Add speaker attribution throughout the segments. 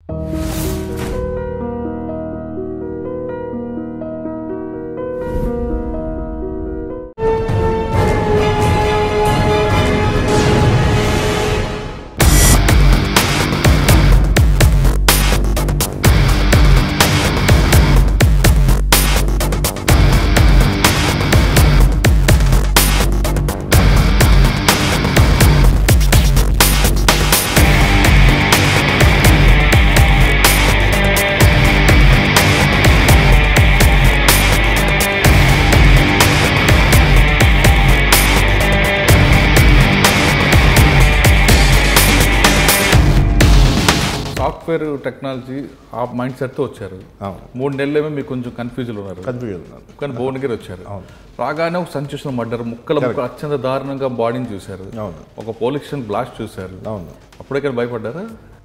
Speaker 1: Software technology ఆ mind సెట్తో వచ్చారు
Speaker 2: అవును
Speaker 1: మూడు నెలలేమో మీకు కొంచెం కన్ఫ్యూజన్ ఉన్నారు
Speaker 2: కన్ఫ్యూజన్ ఉన్నాను
Speaker 1: కానీ భువనగిరి వచ్చారు
Speaker 2: అవును.
Speaker 1: రాగానే ఒక సంచలనం పడ్డారు ముక్కల ముక్కలు అత్యంత దారుణంగా బాడీని చూశారు
Speaker 2: అవును
Speaker 1: ఒక పోలీస్ స్టేషన్ బ్లాస్ట్ చూశారు
Speaker 2: అవును
Speaker 1: అప్పుడే కానీ భయపడ్డారా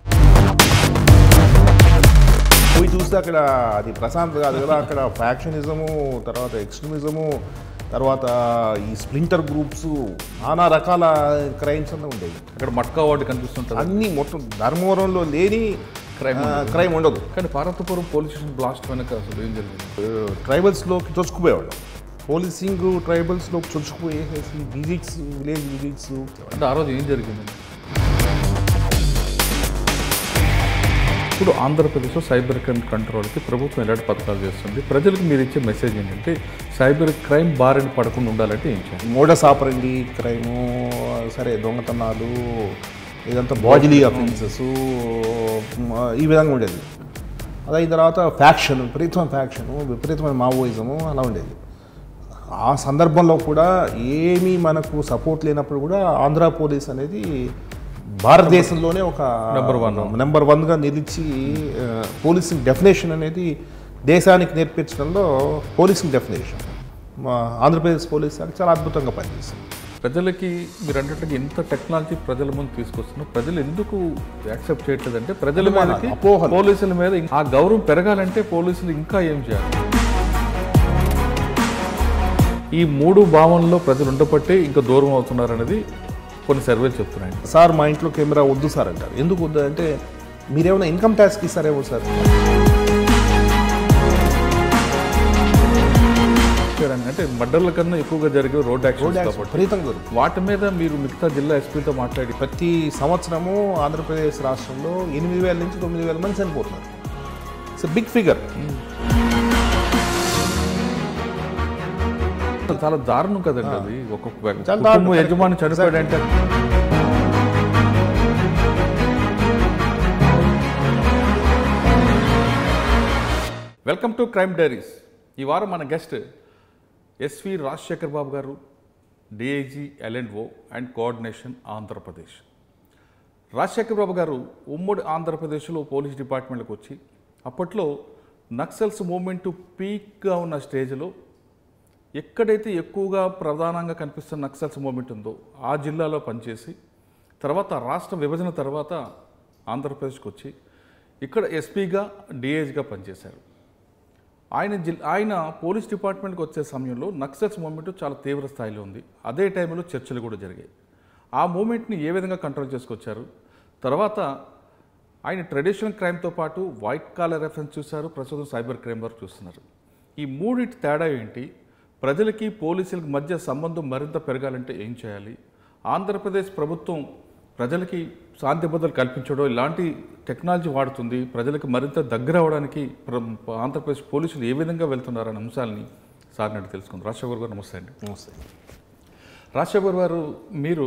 Speaker 2: పోయి చూస్తే అక్కడ అది ప్రశాంత్ కాదు కదా అక్కడ ఫ్యాక్షనిజము తర్వాత ఎక్స్ట్రీమిజము తర్వాత ఈ స్ప్లింటర్ గ్రూప్స్ నానా రకాల క్రైమ్స్ అన్నీ ఉండేవి
Speaker 1: అక్కడ మట్కా వార్డు కనిపిస్తుంటుంది
Speaker 2: అన్నీ మొత్తం ధర్మవరంలో లేని
Speaker 1: Crime
Speaker 2: క్రైమ్ ఉండదు
Speaker 1: కానీ పార్వతీపురం పోలీస్ స్టేషన్ బ్లాస్ట్ వెనక అసలు ఏం జరిగింది
Speaker 2: ట్రైబల్స్లోకి చొచ్చుకుపోయేవాళ్ళు పోలీసింగ్ ట్రైబల్స్లోకి చొచ్చుకుపోయేసేసి విజిట్స్ విలేజ్ విజిట్స్
Speaker 1: అంటే ఆ రోజు ఏం జరిగింది ఇప్పుడు ఆంధ్రప్రదేశ్లో సైబర్ క్రైమ్ కంట్రోల్కి ప్రభుత్వం ఎలాంటి పథకాలు చేస్తుంది ప్రజలకు మీరు ఇచ్చే మెసేజ్ ఏంటంటే సైబర్ క్రైమ్ బారిన పడకుండా ఉండాలంటే ఏం చేయాలి
Speaker 2: మోడస్ ఆపరండి క్రైము సరే దొంగతనాలు ఇదంతా బాజిలీ అఫెన్సెస్ ఈ విధంగా ఉండేది అదైన తర్వాత ఫ్యాక్షన్ విపరీతమైన ఫ్యాక్షన్ విపరీతమైన మావోయిజము అలా ఉండేది ఆ సందర్భంలో కూడా ఏమీ మనకు సపోర్ట్ లేనప్పుడు కూడా ఆంధ్ర పోలీస్ అనేది భారతదేశంలోనే ఒక
Speaker 1: Number one.
Speaker 2: నెంబర్ వన్గా నిలిచి ఆ, పోలీసింగ్ డెఫినేషన్ అనేది దేశానికి నేర్పించడంలో పోలీసింగ్ డెఫినేషన్ మా ఆంధ్రప్రదేశ్ పోలీస్ శాఖ చాలా అద్భుతంగా పనిచేస్తుంది
Speaker 1: ప్రజలకి మీరు అన్నట్టుగా ఇంత టెక్నాలజీ ప్రజల ముందు తీసుకొస్తున్నారు ప్రజలు ఎందుకు యాక్సెప్ట్ చేయట్లేదంటే ప్రజల
Speaker 2: అనుమానాలు,
Speaker 1: మీదకి
Speaker 2: అపోహలు.
Speaker 1: పోలీసుల మీద ఆ గౌరవం పెరగాలంటే పోలీసులు ఇంకా ఏం చేయాలి ఈ మూడు భావనలో ప్రజలు ఉండబట్టే ఇంకా దూరం అవుతున్నారు అనేది కొన్ని సర్వేలు చెప్తున్నాయి
Speaker 2: సార్ మా ఇంట్లో కెమెరా వద్దు సార్ అంటారు ఎందుకు వద్దు అంటే మీరేమైనా ఇన్కమ్ ట్యాక్స్కి ఇస్తారేమో సార్
Speaker 1: అంటే మర్డర్ల కన్నా ఎక్కువగా జరిగే రోడ్ యాక్షన్
Speaker 2: రోడ్ యాక్సిడెంట్
Speaker 1: కాబట్టి
Speaker 2: విపరీతంగా జరుగుతుంది
Speaker 1: వాటి మీద మీరు మిగతా జిల్లా ఎస్పీతో మాట్లాడి
Speaker 2: ప్రతి సంవత్సరము ఆంధ్రప్రదేశ్ రాష్ట్రంలో ఎనిమిది వేల నుంచి తొమ్మిది వేల మంది చనిపోతున్నారు ఇట్స్ బిగ్ ఫిగర్
Speaker 1: చాలా దారుణం కదండి అది ఒక
Speaker 2: చాలా
Speaker 1: కుటుంబ
Speaker 2: దారుణం.
Speaker 1: యజమాని చనిపోయాడంటే వెల్కమ్ టు క్రైమ్ డైరీస్ ఈ వారం మన guest SV Rajasekhar Babu garu DIG L and O and coordination Andhra Pradesh Rajasekhar Babu garu ఉమ్మడి ఆంధ్రప్రదేశ్లో పోలీస్ డిపార్ట్మెంట్కి వచ్చి అప్పట్లో నక్సల్స్ మూమెంట్ పీక్గా ఉన్న స్టేజ్లో ఎక్కడైతే ఎక్కువగా ప్రధానంగా కనిపిస్తున్న నక్సల్స్ మూమెంట్ ఉందో ఆ జిల్లాలో పనిచేసి తర్వాత రాష్ట్ర విభజన తర్వాత ఆంధ్రప్రదేశ్కి వచ్చి ఇక్కడ ఎస్పీగా డిఐజీగా పనిచేశారు ఆయన జిల్ ఆయన పోలీస్ డిపార్ట్మెంట్కి వచ్చే సమయంలో నక్సల్స్ మూమెంట్ చాలా తీవ్ర స్థాయిలో ఉంది అదే టైంలో చర్చలు కూడా జరిగాయి ఆ మూమెంట్ని ఏ విధంగా కంట్రోల్ చేసుకొచ్చారు తర్వాత ఆయన ట్రెడిషనల్ క్రైమ్తో పాటు వైట్ కాలర్ రెఫరెన్స్ చూశారు ప్రస్తుతం సైబర్ క్రైమ్ వరకు చూస్తున్నారు ఈ మూడింటి తేడా ఏంటి ప్రజలకి పోలీసులకి మధ్య సంబంధం మరింత పెరగాలంటే ఏం చేయాలి ఆంధ్రప్రదేశ్ ప్రభుత్వం ప్రజలకి శాంతి భద్రతలు కల్పించడం ఇలాంటి టెక్నాలజీ వాడుతుంది ప్రజలకు మరింత దగ్గర అవడానికి ప్ర- ఆంధ్రప్రదేశ్ పోలీసులు ఏ విధంగా వెళ్తున్నారనే అంశాలని సార్ నాటి తెలుసుకుందాం రాజశేఖర్ గారు నమస్తే అండి
Speaker 2: నమస్తే
Speaker 1: రాజశేఖర్ గారు మీరు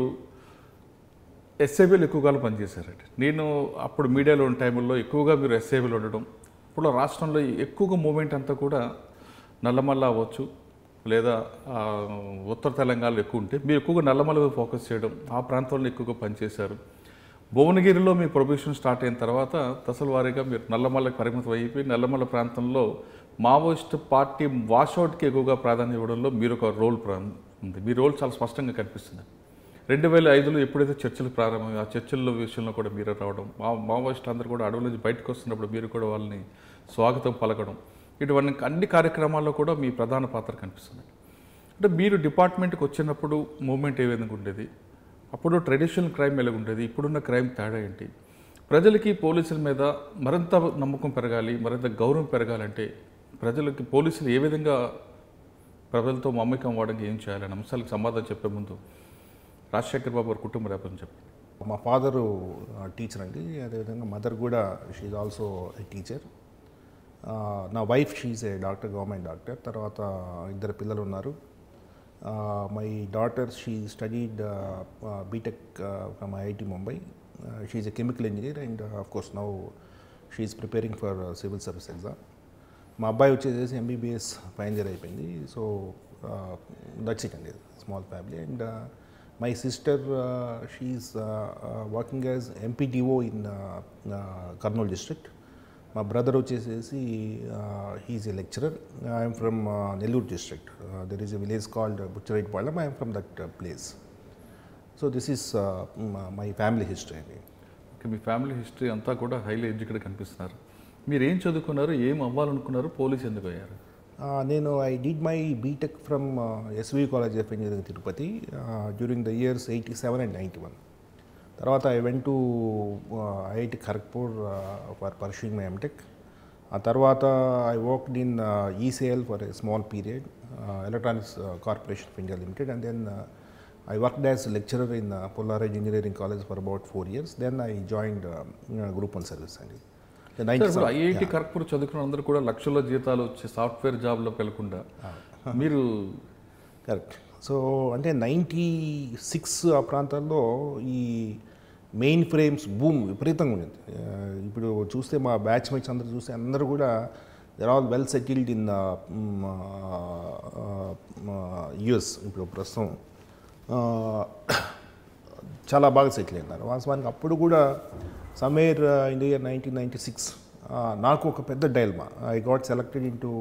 Speaker 1: ఎస్ఐబీలు ఎక్కువ కాలం పనిచేశారండి నేను అప్పుడు మీడియాలో ఉన్న టైంలో ఎక్కువగా మీరు ఎస్ఐబీలు ఉండడం ఇప్పుడు రాష్ట్రంలో ఎక్కువగా మూమెంట్ అంతా కూడా నల్లమల్ల అవ్వచ్చు లేదా ఆ, ఉత్తర తెలంగాణలో ఎక్కువ ఉంటే మీరు ఎక్కువగా నల్లమల్ల మీద ఫోకస్ చేయడం ఆ ప్రాంతంలో ఎక్కువగా పనిచేశారు భువనగిరిలో మీ ప్రొబేషన్ స్టార్ట్ అయిన తర్వాత దశల వారీగా మీరు నల్లమల్లకి పరిమితం అయిపోయి నల్లమల్ల ప్రాంతంలో మావోయిస్ట్ పార్టీ వాషౌట్కి ఎక్కువగా ప్రాధాన్యత ఇవ్వడంలో మీరు ఒక రోల్ ప్రా- ఉంది మీ రోల్ చాలా స్పష్టంగా కనిపిస్తుంది రెండు వేల ఐదులో ఎప్పుడైతే చర్చలు ప్రారంభమై ఆ చర్చల్లో విషయంలో కూడా మీరు రావడం మా మావోయిస్ట్ అందరూ కూడా అడవుల నుంచి బయటకు వస్తున్నప్పుడు మీరు కూడా వాళ్ళని స్వాగతం పలకడం ఇటువంటి అన్ని కార్యక్రమాల్లో కూడా మీ ప్రధాన పాత్ర కనిపిస్తుంది అంటే మీరు డిపార్ట్మెంట్కి వచ్చినప్పుడు మూమెంట్ ఏ విధంగా ఉండేది అప్పుడు ట్రెడిషనల్ క్రైమ్ ఎలా ఉండేది ఇప్పుడున్న క్రైమ్ తేడా ఏంటి ప్రజలకి పోలీసుల మీద మరింత నమ్మకం పెరగాలి మరింత గౌరవం పెరగాలంటే ప్రజలకి పోలీసులు ఏ విధంగా ప్రజలతో మమ్మకం అవ్వడానికి ఏం చేయాలని అంశాలకు సమాధానం చెప్పే ముందు రాజశేఖర్ బాబు గారి కుటుంబ నేపథ్యం చెప్పండి
Speaker 2: మా ఫాదరు టీచర్ అండి అదేవిధంగా మదర్ కూడా షీఈ్ ఆల్సో ఏ టీచర్ నా wife she's a doctor government doctor తర్వాత ఇద్దరు పిల్లలు ఉన్నారు my daughter she studied BTech from IIT Mumbai she's a chemical engineer and of course now she's preparing for civil service exam మా అబ్బాయి వచ్చేసి MBBS final year అయిపోయింది so that's it అండి small family and my sister she's working as MPDO in Kurnool district మా brother వచ్చేసేసి he's a lecturer I'm from Nellore district there is a village called Buchireddypalem I'm from that place so this is my family history అండి
Speaker 1: okay మీ family history అంతా కూడా highly educated కనిపిస్తున్నారు మీరు ఏం చదువుకున్నారు ఏం అవ్వాలనుకున్నారు పోలీస్ ఎందుకు అయ్యారు
Speaker 2: Uh, నేను I did my BTech from SV college of engineering Tirupati during the years eighty seven and ninety one తర్వాత I went to IIT Kharagpur for pursuing my MTech ఆ తర్వాత I worked in ECL for a small period electronics corporation of India limited and then I worked as lecturer in Pullareddy engineering college for about four years then I joined group one service అండి
Speaker 1: sir, ఇప్పుడు IIT Kharagpur చదువుకున్న అందరూ కూడా లక్షల జీతాలు వచ్చే software జాబ్లోకి వెళ్లకుండా మీరు
Speaker 2: కరెక్ట్ సో అంటే నైంటీ సిక్స్ ఆ ప్రాంతాల్లో ఈ మెయిన్ ఫ్రేమ్స్ భూమ్ విపరీతంగా ఉండేది ఆ, ఇప్పుడు చూస్తే మా బ్యాచ్మేట్స్ అందరూ చూస్తే అందరూ కూడా they're all well settled in US ఇప్పుడు ప్రస్తుతం ఆ, చాలా బాగా సెటిల్ అయినారు వాస్తవానికి అప్పుడు కూడా somewhere in the year nineteen ninety six నాకు ఒక పెద్ద dilemma I got selected in to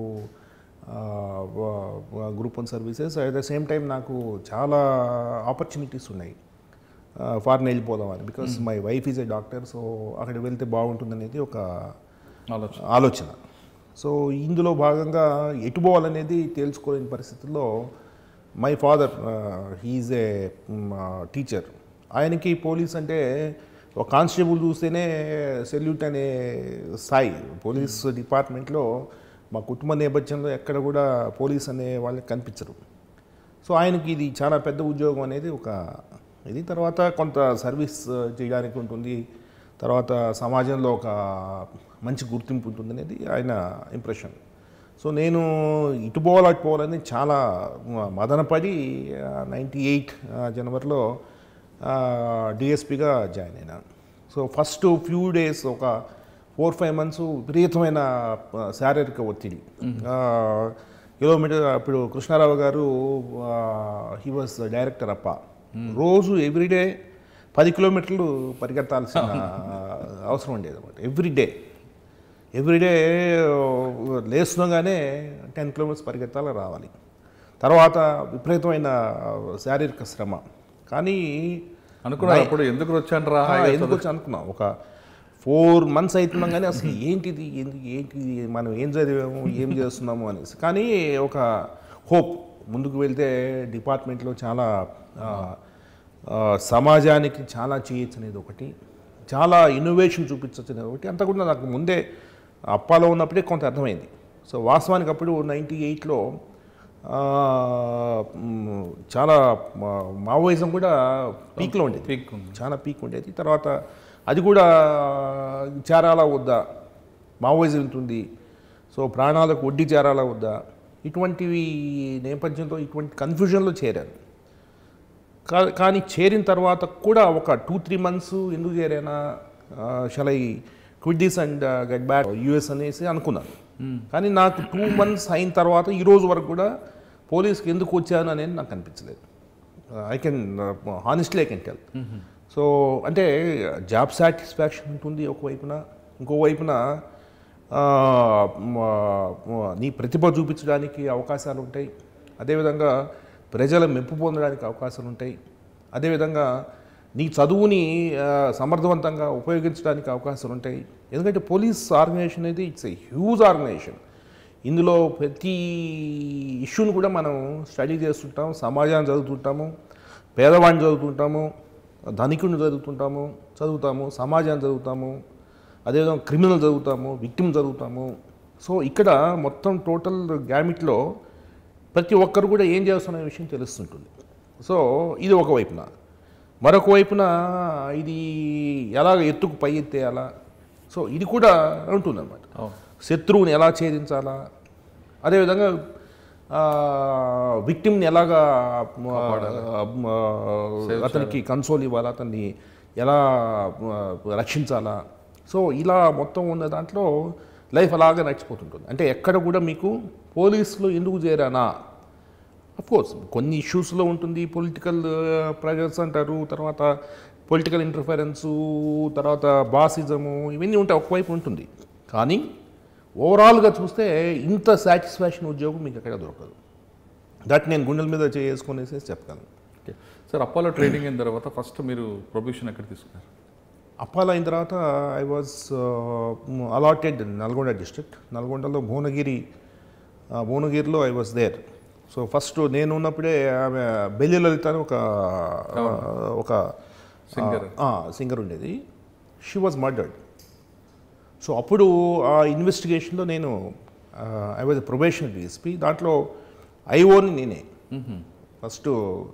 Speaker 2: group one services at the same time నాకు చాలా ఆపర్చునిటీస్ ఉన్నాయి ఫారెన్ వెళ్ళిపోదాం అని because my wife is a doctor so అక్కడికి వెళ్తే బాగుంటుందనేది ఒక
Speaker 1: ఆలోచన
Speaker 2: ఆలోచన సో ఇందులో భాగంగా ఎటు పోవాలనేది తేల్చుకోలేని పరిస్థితుల్లో my father he's a teacher ఆయనకి పోలీస్ అంటే ఒక కానిస్టేబుల్ చూస్తేనే సెల్యూట్ అనే స్థాయి పోలీస్ డిపార్ట్మెంట్లో మా కుటుంబ నేపథ్యంలో ఎక్కడ కూడా పోలీస్ అనే వాళ్ళకి కనిపించరు సో ఆయనకి ఇది చాలా పెద్ద ఉద్యోగం అనేది ఒక ఇది తర్వాత కొంత సర్వీస్ చేయడానికి ఉంటుంది తర్వాత సమాజంలో ఒక మంచి గుర్తింపు ఉంటుంది అనేది ఆయన ఇంప్రెషన్ సో నేను ఇటు పోవాలి అటు పోవాలని చాలా మదనపడి నైంటీ ఎయిట్ జనవరిలో డిఎస్పిగా జాయిన్ అయినాను సో ఫస్ట్ ఫ్యూ డేస్ ఒక ఫోర్ ఫైవ్ మంత్స్ విపరీతమైన ఆ, శారీరక ఒత్తిడి ఆ, కిలోమీటర్ అప్పుడు కృష్ణారావు గారు హీ వాజ్ డైరెక్టర్ అప్ప రోజు ఎవ్రీడే పది కిలోమీటర్లు పరిగెత్తాల్సిన అవసరం ఉండేది అనమాట ఎవ్రీడే ఎవ్రీడే లేస్తున్నాగానే టెన్ కిలోమీటర్స్ పరిగెత్తాలి రావాలి తర్వాత విపరీతమైన శారీరక శ్రమ కానీ
Speaker 1: అనుకున్నారు అప్పుడు ఎందుకు వచ్చాను రా
Speaker 2: ఆ, ఎందుకు వచ్చి అనుకున్నాం ఒక ఫోర్ మంత్స్ అవుతున్నాం కానీ అసలు ఏంటిది ఏంటి ఏంటిది మనం ఏం చదివాము ఏం చేస్తున్నాము అనేసి కానీ ఒక హోప్ ముందుకు వెళ్తే డిపార్ట్మెంట్లో చాలా ఆ, ఆ, సమాజానికి చాలా చేయొచ్చు అనేది ఒకటి చాలా ఇన్నోవేషన్ చూపించవచ్చు అనేది ఒకటి అంతా కూడా నాకు ముందే అప్పాలో ఉన్నప్పుడే కొంత అర్థమైంది సో వాస్తవానికి అప్పుడు నైంటీ ఎయిట్లో చాలా మా- మావోయిజం కూడా పీక్లో ఉండేది
Speaker 1: పీక్ ఉంది
Speaker 2: చాలా పీక్ ఉండేది తర్వాత అది కూడా చేరాలా వద్దా మావోయిజం ఉంటుంది సో ప్రాణాలకు వడ్డీ చేరాలా వద్దా ఇటువంటివి నేపథ్యంతో ఇటువంటి కన్ఫ్యూజన్లో చేరాను కా- కానీ చేరిన తర్వాత కూడా ఒక టూ త్రీ మంత్స్ ఎందుకు చేరానా shall I quit this and get back US అనేసి అనుకున్నాను కానీ నాకు టూ మంత్స్ అయిన తర్వాత ఈ రోజు వరకు కూడా పోలీస్కి ఎందుకు వచ్చాను అనేది నాకు అనిపించలేదు I can honestly I can tell so అంటే జాబ్ సాటిస్ఫాక్షన్ ఉంటుంది ఒకవైపున ఇంకోవైపున ఆ, మ- మ- నీ ప్రతిభ చూపించడానికి అవకాశాలు ఉంటాయి అదేవిధంగా ప్రజల మెప్పు పొందడానికి అవకాశాలు ఉంటాయి అదేవిధంగా నీ చదువుని ఆ, సమర్థవంతంగా ఉపయోగించడానికి అవకాశాలు ఉంటాయి ఎందుకంటే పోలీస్ ఆర్గనైజేషన్ అనేది ఇట్స్ ఏ హ్యూజ్ ఆర్గనైజేషన్ ఇందులో ప్రతి ఇష్యూని కూడా మనం స్టడీ చేస్తుంటాం సమాజాన్ని చదువుతుంటాము పేదవాడిని చదువుతుంటాము ధనికుడిని చదువుతుంటాము చదువుతాము సమాజాన్ని చదువుతాము అదేవిధంగా క్రిమినల్ చదువుతాము విక్టిమ్ చదువుతాము సో ఇక్కడ మొత్తం టోటల్ గ్యామిట్లో ప్రతి ఒక్కరు కూడా ఏం చేస్తున్న విషయం తెలుస్తుంటుంది సో ఇది ఒక వైపున మరొక వైపున ఇది ఎలాగ ఎత్తుకు పై ఎత్తేయాలా సో ఇది కూడా ఉంటుందన్నమాట
Speaker 1: అవును
Speaker 2: శత్రువుని ఎలా ఛేదించాలా అదేవిధంగా విక్టిమ్ని ఎలాగా ఆ, ఆ, అతనికి కన్సోల్ ఇవ్వాలా అతన్ని ఎలా ఆ, రక్షించాలా సో ఇలా మొత్తం ఉన్న దాంట్లో లైఫ్ అలాగే నడిచిపోతుంటుంది అంటే ఎక్కడ కూడా మీకు పోలీసులు ఎందుకు చేరానా కోర్స్ కొన్ని ఇష్యూస్లో ఉంటుంది పొలిటికల్ ప్రెజర్స్ అంటారు తర్వాత పొలిటికల్ ఇంటర్ఫరెన్సు తర్వాత బాసిజము ఇవన్నీ ఉంటాయి ఒకవైపు ఉంటుంది కానీ ఓవరాల్గా చూస్తే ఇంత సాటిస్ఫాక్షన్ ఉద్యోగం మీకు ఎక్కడ దొరకదు దట్ నేను గుండెల మీద చేసుకునేసి చెప్పగలను
Speaker 1: ఓకే సార్ అప్పాలో ట్రైనింగ్ అయిన తర్వాత ఫస్ట్ మీరు ప్రొఫెషన్ ఎక్కడ తీసుకున్నారు
Speaker 2: అప్పాల అయిన తర్వాత I was allotted Nalgonda district నల్గొండలో భువనగిరి ఆ, భువనగిరిలో I was there so first నేను ఉన్నప్పుడే ఆమె బెల్లి లలిత అని ఒక ఒక
Speaker 1: Singer.
Speaker 2: సింగర్ ఉండేది షీ వాజ్ మర్డర్డ్ సో అప్పుడు ఆ ఇన్వెస్టిగేషన్లో నేను ఐ వాజ్ ప్రొబేషన్ డిఎస్పి దాంట్లో ఐఓని నేనే ఫస్ట్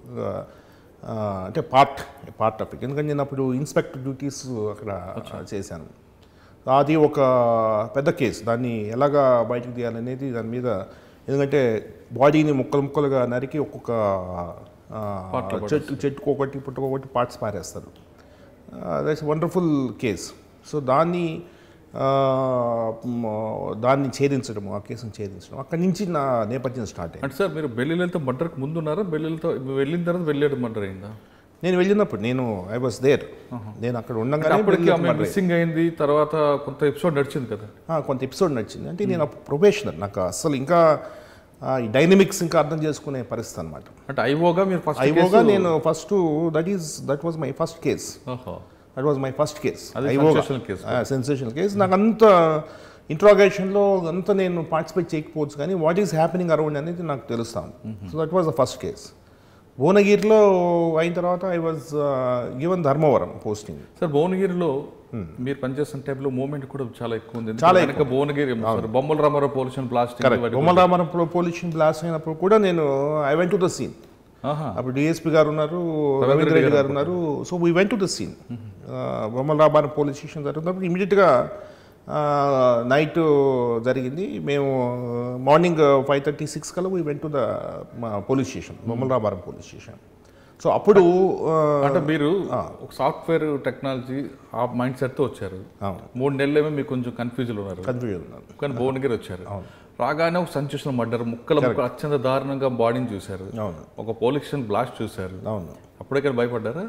Speaker 2: అంటే పార్ట్ పార్ట్ ఆఫ్ ఇట్ ఎందుకంటే నేను అప్పుడు ఇన్స్పెక్టర్ డ్యూటీస్ అక్కడ చేశాను అది ఒక పెద్ద కేసు దాన్ని ఎలాగా బయటకు తీయాలనేది దాని మీద ఎందుకంటే బాడీని ముక్కలు ముక్కలుగా నరికి ఒక్కొక్క ఆ, చెట్టు చెట్టుకు ఒకటి పుట్టుకొకటి పార్ట్స్ పారేస్తారు దట్స్ వండర్ఫుల్ కేస్ సో దాన్ని ఆ, మ్, దాన్ని ఛేదించడం ఆ కేసును ఛేదించడం అక్కడి నుంచి నా నేపథ్యం స్టార్ట్ అయింది
Speaker 1: అంటే సార్ మీరు బెల్లిలతో మర్డర్కి ముందు ఉన్నారా బెల్లిలతో వెళ్ళిన తర్వాత వెళ్ళాడు మర్డర్ అయిందా
Speaker 2: నేను వెళ్ళినప్పుడు నేను ఐ వాస్ దేర్ నేను అక్కడ ఉండగానే
Speaker 1: అప్పటికి
Speaker 2: వెళ్ళి
Speaker 1: ఆమె
Speaker 2: మర్డర్
Speaker 1: మిస్సింగ్ అయింది తర్వాత కొంత ఎపిసోడ్ నడిచింది కదా
Speaker 2: ఆ, కొంత ఎపిసోడ్ నచ్చింది అంటే నేను అప్పుడు ప్రొబేషనర్ నాకు అసలు ఇంకా ఆ, ఈ డైనమిక్స్ ఇంకా అర్థం చేసుకునే పరిస్థితి అనమాట
Speaker 1: అంటే ఐఓగా మీరు ఫస్ట్
Speaker 2: ఐఓగా నేను first that is that was my first case
Speaker 1: ఓహో
Speaker 2: that was my first case
Speaker 1: అది
Speaker 2: ఐఓగా
Speaker 1: sensational case.
Speaker 2: సెన్సేషనల్ కేస్ నాకు అంత ఇంట్రాగేషన్లో అంత నేను పార్టిసిపేట్ చేయకపోవచ్చు కానీ వాట్ ఈస్ హ్యాపెనింగ్ అరౌండ్ అనేది నాకు తెలుస్తాను so that was the first case భువనగిరిలో అయిన తర్వాత I was given Dharmavaram posting
Speaker 1: sir భువనగిరిలో మీరు పనిచేస్తున్న టైంలో మూమెంట్ కూడా చాలా ఎక్కువ ఉంది
Speaker 2: చాలా
Speaker 1: ఎందుకంటే వెనక భువనగిరి సార్ బొమ్మల రామారావు పొల్యూషన్ ప్లాస్టిక్
Speaker 2: బొమ్మల రామారం పొల్యూషన్ బ్లాస్ట్ అయినప్పుడు కూడా నేను I went to the scene అప్పుడు డిఎస్పీ గారు ఉన్నారు రవీంద్ర రెడ్డి గారు ఉన్నారు so we went to the scene Bommala Ramaram police station జరుగుతున్నప్పుడు ఇమీడియట్గా నైట్ జరిగింది మేము మార్నింగ్ ఫైవ్ థర్టీ సిక్స్ కల్లా we went to the police station Bommala Ramaram police station so అప్పుడు ఆ,
Speaker 1: అంటే మీరు ఒక సాఫ్ట్వేర్ టెక్నాలజీ ఆ మైండ్ సెట్తో వచ్చారు
Speaker 2: అవును
Speaker 1: మూడు నెలలేమో మీకు కొంచెం కన్ఫ్యూజన్ ఉన్నారు
Speaker 2: కన్ఫ్యూజన్ ఉన్నాను
Speaker 1: కానీ భువనగిరి వచ్చారు రాగానే ఒక సంచలనం మర్డర్ ముక్కల ముక్కలు అత్యంత దారుణంగా బాడీని చూశారు
Speaker 2: అవును
Speaker 1: ఒక పోలీస్ స్టేషన్ బ్లాస్ట్ చూశారు
Speaker 2: అవును
Speaker 1: అప్పుడే కానీ భయపడ్డారా